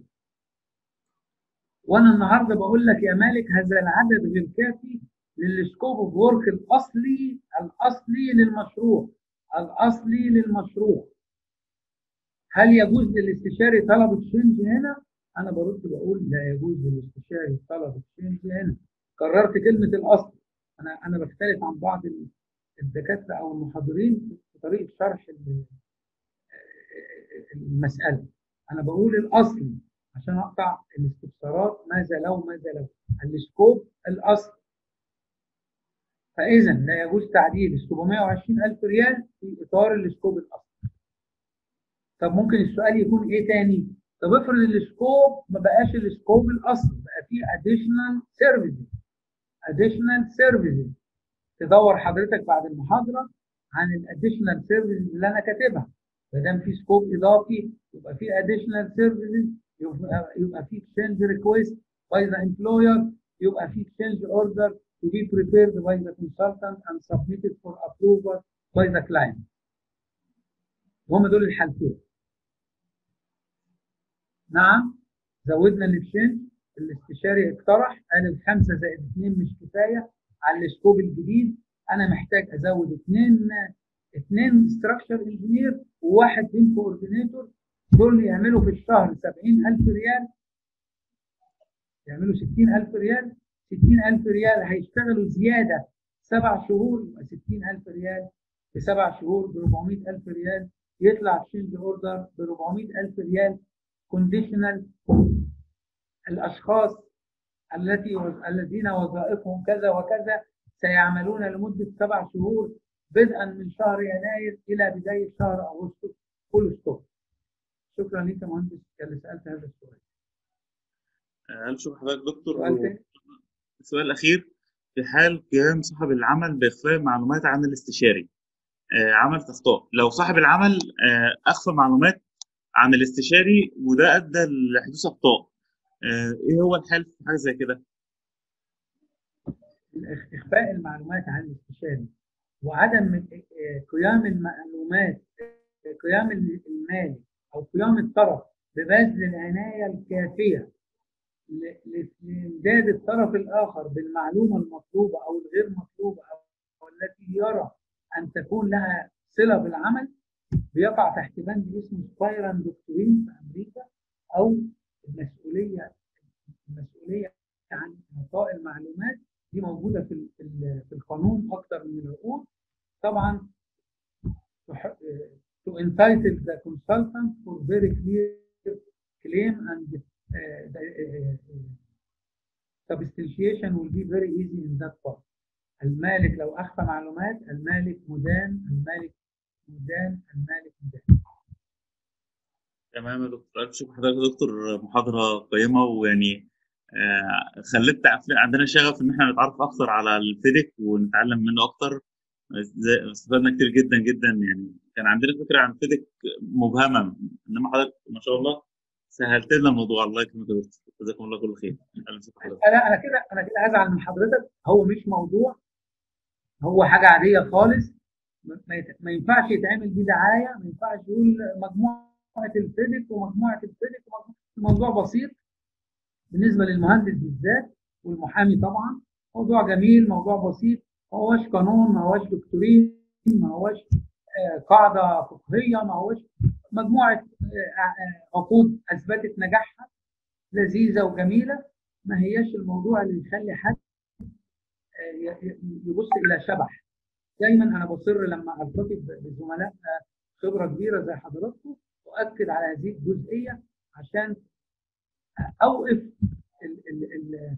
B: وانا النهارده بقول لك يا مالك هذا العدد غير كافي للسكوب اوف ورك الاصلي الاصلي للمشروع الاصلي للمشروع هل يجوز للاستشاري طلب التشينج هنا؟ انا برد بقول لا يجوز للاستشاري طلب التشينج هنا كررت كلمه الاصل انا انا بختلف عن بعض ال- الدكاتره او المحاضرين في طريقه شرح ال- المساله انا بقول الاصلي عشان اقطع الاستفسارات ماذا لو ماذا لو السكوب الاصل فاذا لا يجوز تعديل ال 720000 ريال في اطار السكوب الاصلي طب ممكن السؤال يكون ايه تاني طب افرض السكوب ما بقاش السكوب الاصلي بقى فيه additional services additional services تدور حضرتك بعد المحاضره عن الاديشنال سيرفيسز اللي انا كاتبها ما دام في سكوب اضافي يبقى في additional services يبقى يبقى في change request by the employer يبقى في change order to be prepared by the consultant and submitted for approval by the client هم دول الحالتين نعم زودنا التشينج الاستشاري اقترح قال الخمسه زائد اثنين مش كفايه على السكوب الجديد انا محتاج ازود اثنين اثنين ستراكشر انجينير وواحد بيم كوردينيتور دول يعملوا في الشهر 70000 ريال يعملوا 60000 ريال 60000 ريال هيشتغلوا زياده سبع شهور يبقى 60000 ريال في سبع شهور ب 400000 ريال يطلع تشينج اوردر ب 400000 ريال كونديشنال الاشخاص التي الذين وظائفهم كذا وكذا سيعملون لمده سبع شهور بدءا من شهر يناير الى بدايه شهر اغسطس فول ستوب شكرا لك يا مهندس اللي سالت هذا السؤال
A: هل شوف حضرتك دكتور
B: سؤال تاني
A: السؤال الأخير في حال قيام صاحب العمل بإخفاء معلومات عن الاستشاري آه، عمل أخطاء لو صاحب العمل آه، أخفى معلومات عن الاستشاري وده أدى لحدوث أخطاء آه، إيه هو الحل في حاجة زي كده؟
B: الإخ- اخفاء المعلومات عن الاستشاري وعدم آه، قيام المعلومات آه، قيام المالي او قيام الطرف ببذل العنايه الكافيه ل- ل- لامداد الطرف الاخر بالمعلومه المطلوبه او الغير مطلوبه او التي يرى ان تكون لها صله بالعمل بيقع تحت بند اسمه سبايرال دكتورين في امريكا او المسؤوليه المسؤوليه عن اعطاء المعلومات دي موجوده في ال- في القانون اكثر من العقود طبعا تح- to entitle the consultant for very clear claim and uh, the uh, uh, substantiation will be very easy in that part. المالك لو اخفى معلومات المالك مدان المالك مدان المالك مدان
A: تمام يا دكتور ألف شكر حضرتك يا دكتور محاضرة قيمة ويعني آه، خلت عندنا شغف إن إحنا نتعرف أكتر على الفيديك ونتعلم منه أكتر زي- استفدنا كتير جدا جدا يعني كان عندنا فكرة عن فيديك مبهمة إنما حضرتك ما شاء الله سهلت لنا الموضوع الله يكرمك يا دكتور جزاكم الله كل خير أهلا وسهلا حضرتك
B: انا انا كده انا كده هزعل من حضرتك هو مش موضوع هو حاجه عاديه خالص ما- ما يت- ما ينفعش يتعمل بيه دعايه ما ينفعش يقول مجموعه الفيديك ومجموعه الفيديك ومجموعة الموضوع بسيط بالنسبه للمهندس بالذات والمحامي طبعا موضوع جميل موضوع بسيط ما هوش قانون ما هوش دكتورين ما هوش آه، قاعده فقهيه ما هوش مجموعه آه، آه، عقود اثبتت نجاحها لذيذه وجميله ما هياش الموضوع اللي يخلي حد آه، ي- ي- يبص الى شبح دايما انا بصر لما التقي ب- بزملاء آه، خبره كبيره زي حضراتكم اؤكد على هذه الجزئيه عشان اوقف ال- ال- ال-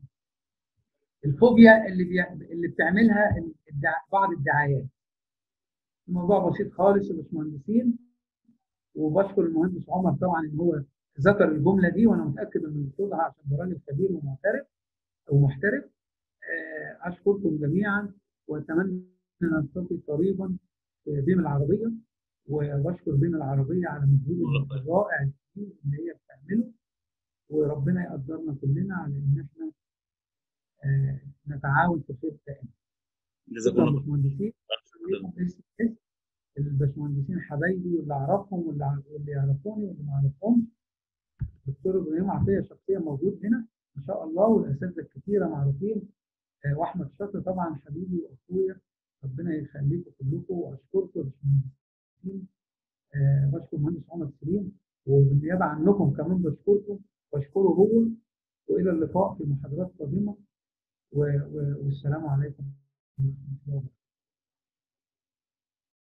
B: الفوبيا اللي بي... اللي بتعملها الدع... بعض الدعايات الموضوع بسيط خالص يا باشمهندسين وبشكر المهندس عمر طبعا ان هو ذكر الجمله دي وانا متاكد انه يقصدها عشان ده راجل كبير ومعترف ومحترف آه، اشكركم جميعا واتمنى ان نلتقي قريبا في بيم العربيه وبشكر بيم العربيه على مجهود الرائع الكبير اللي هي بتعمله وربنا يقدرنا كلنا على ان احنا آه، نتعاون في خير دائما
A: جزاكم
B: شكرا
A: الله
B: باشمهندسين ليكم اسم اسم الباشمهندسين حبايبي واللي اعرفهم واللي ع- واللي يعرفوني واللي ما يعرفهمش دكتور ابراهيم عطيه شخصيه موجود هنا ما شاء الله والاساتذه الكثيره معروفين آه، واحمد شاطر طبعا حبيبي واخويا ربنا يخليكم كلكم واشكركم يا باشمهندسين آه، بشكر المهندس عمر سليم وبالنيابه عنكم كمان بشكركم واشكره هو والى اللقاء في محاضرات قادمه و- و- والسلام عليكم ورحمه الله وبركاته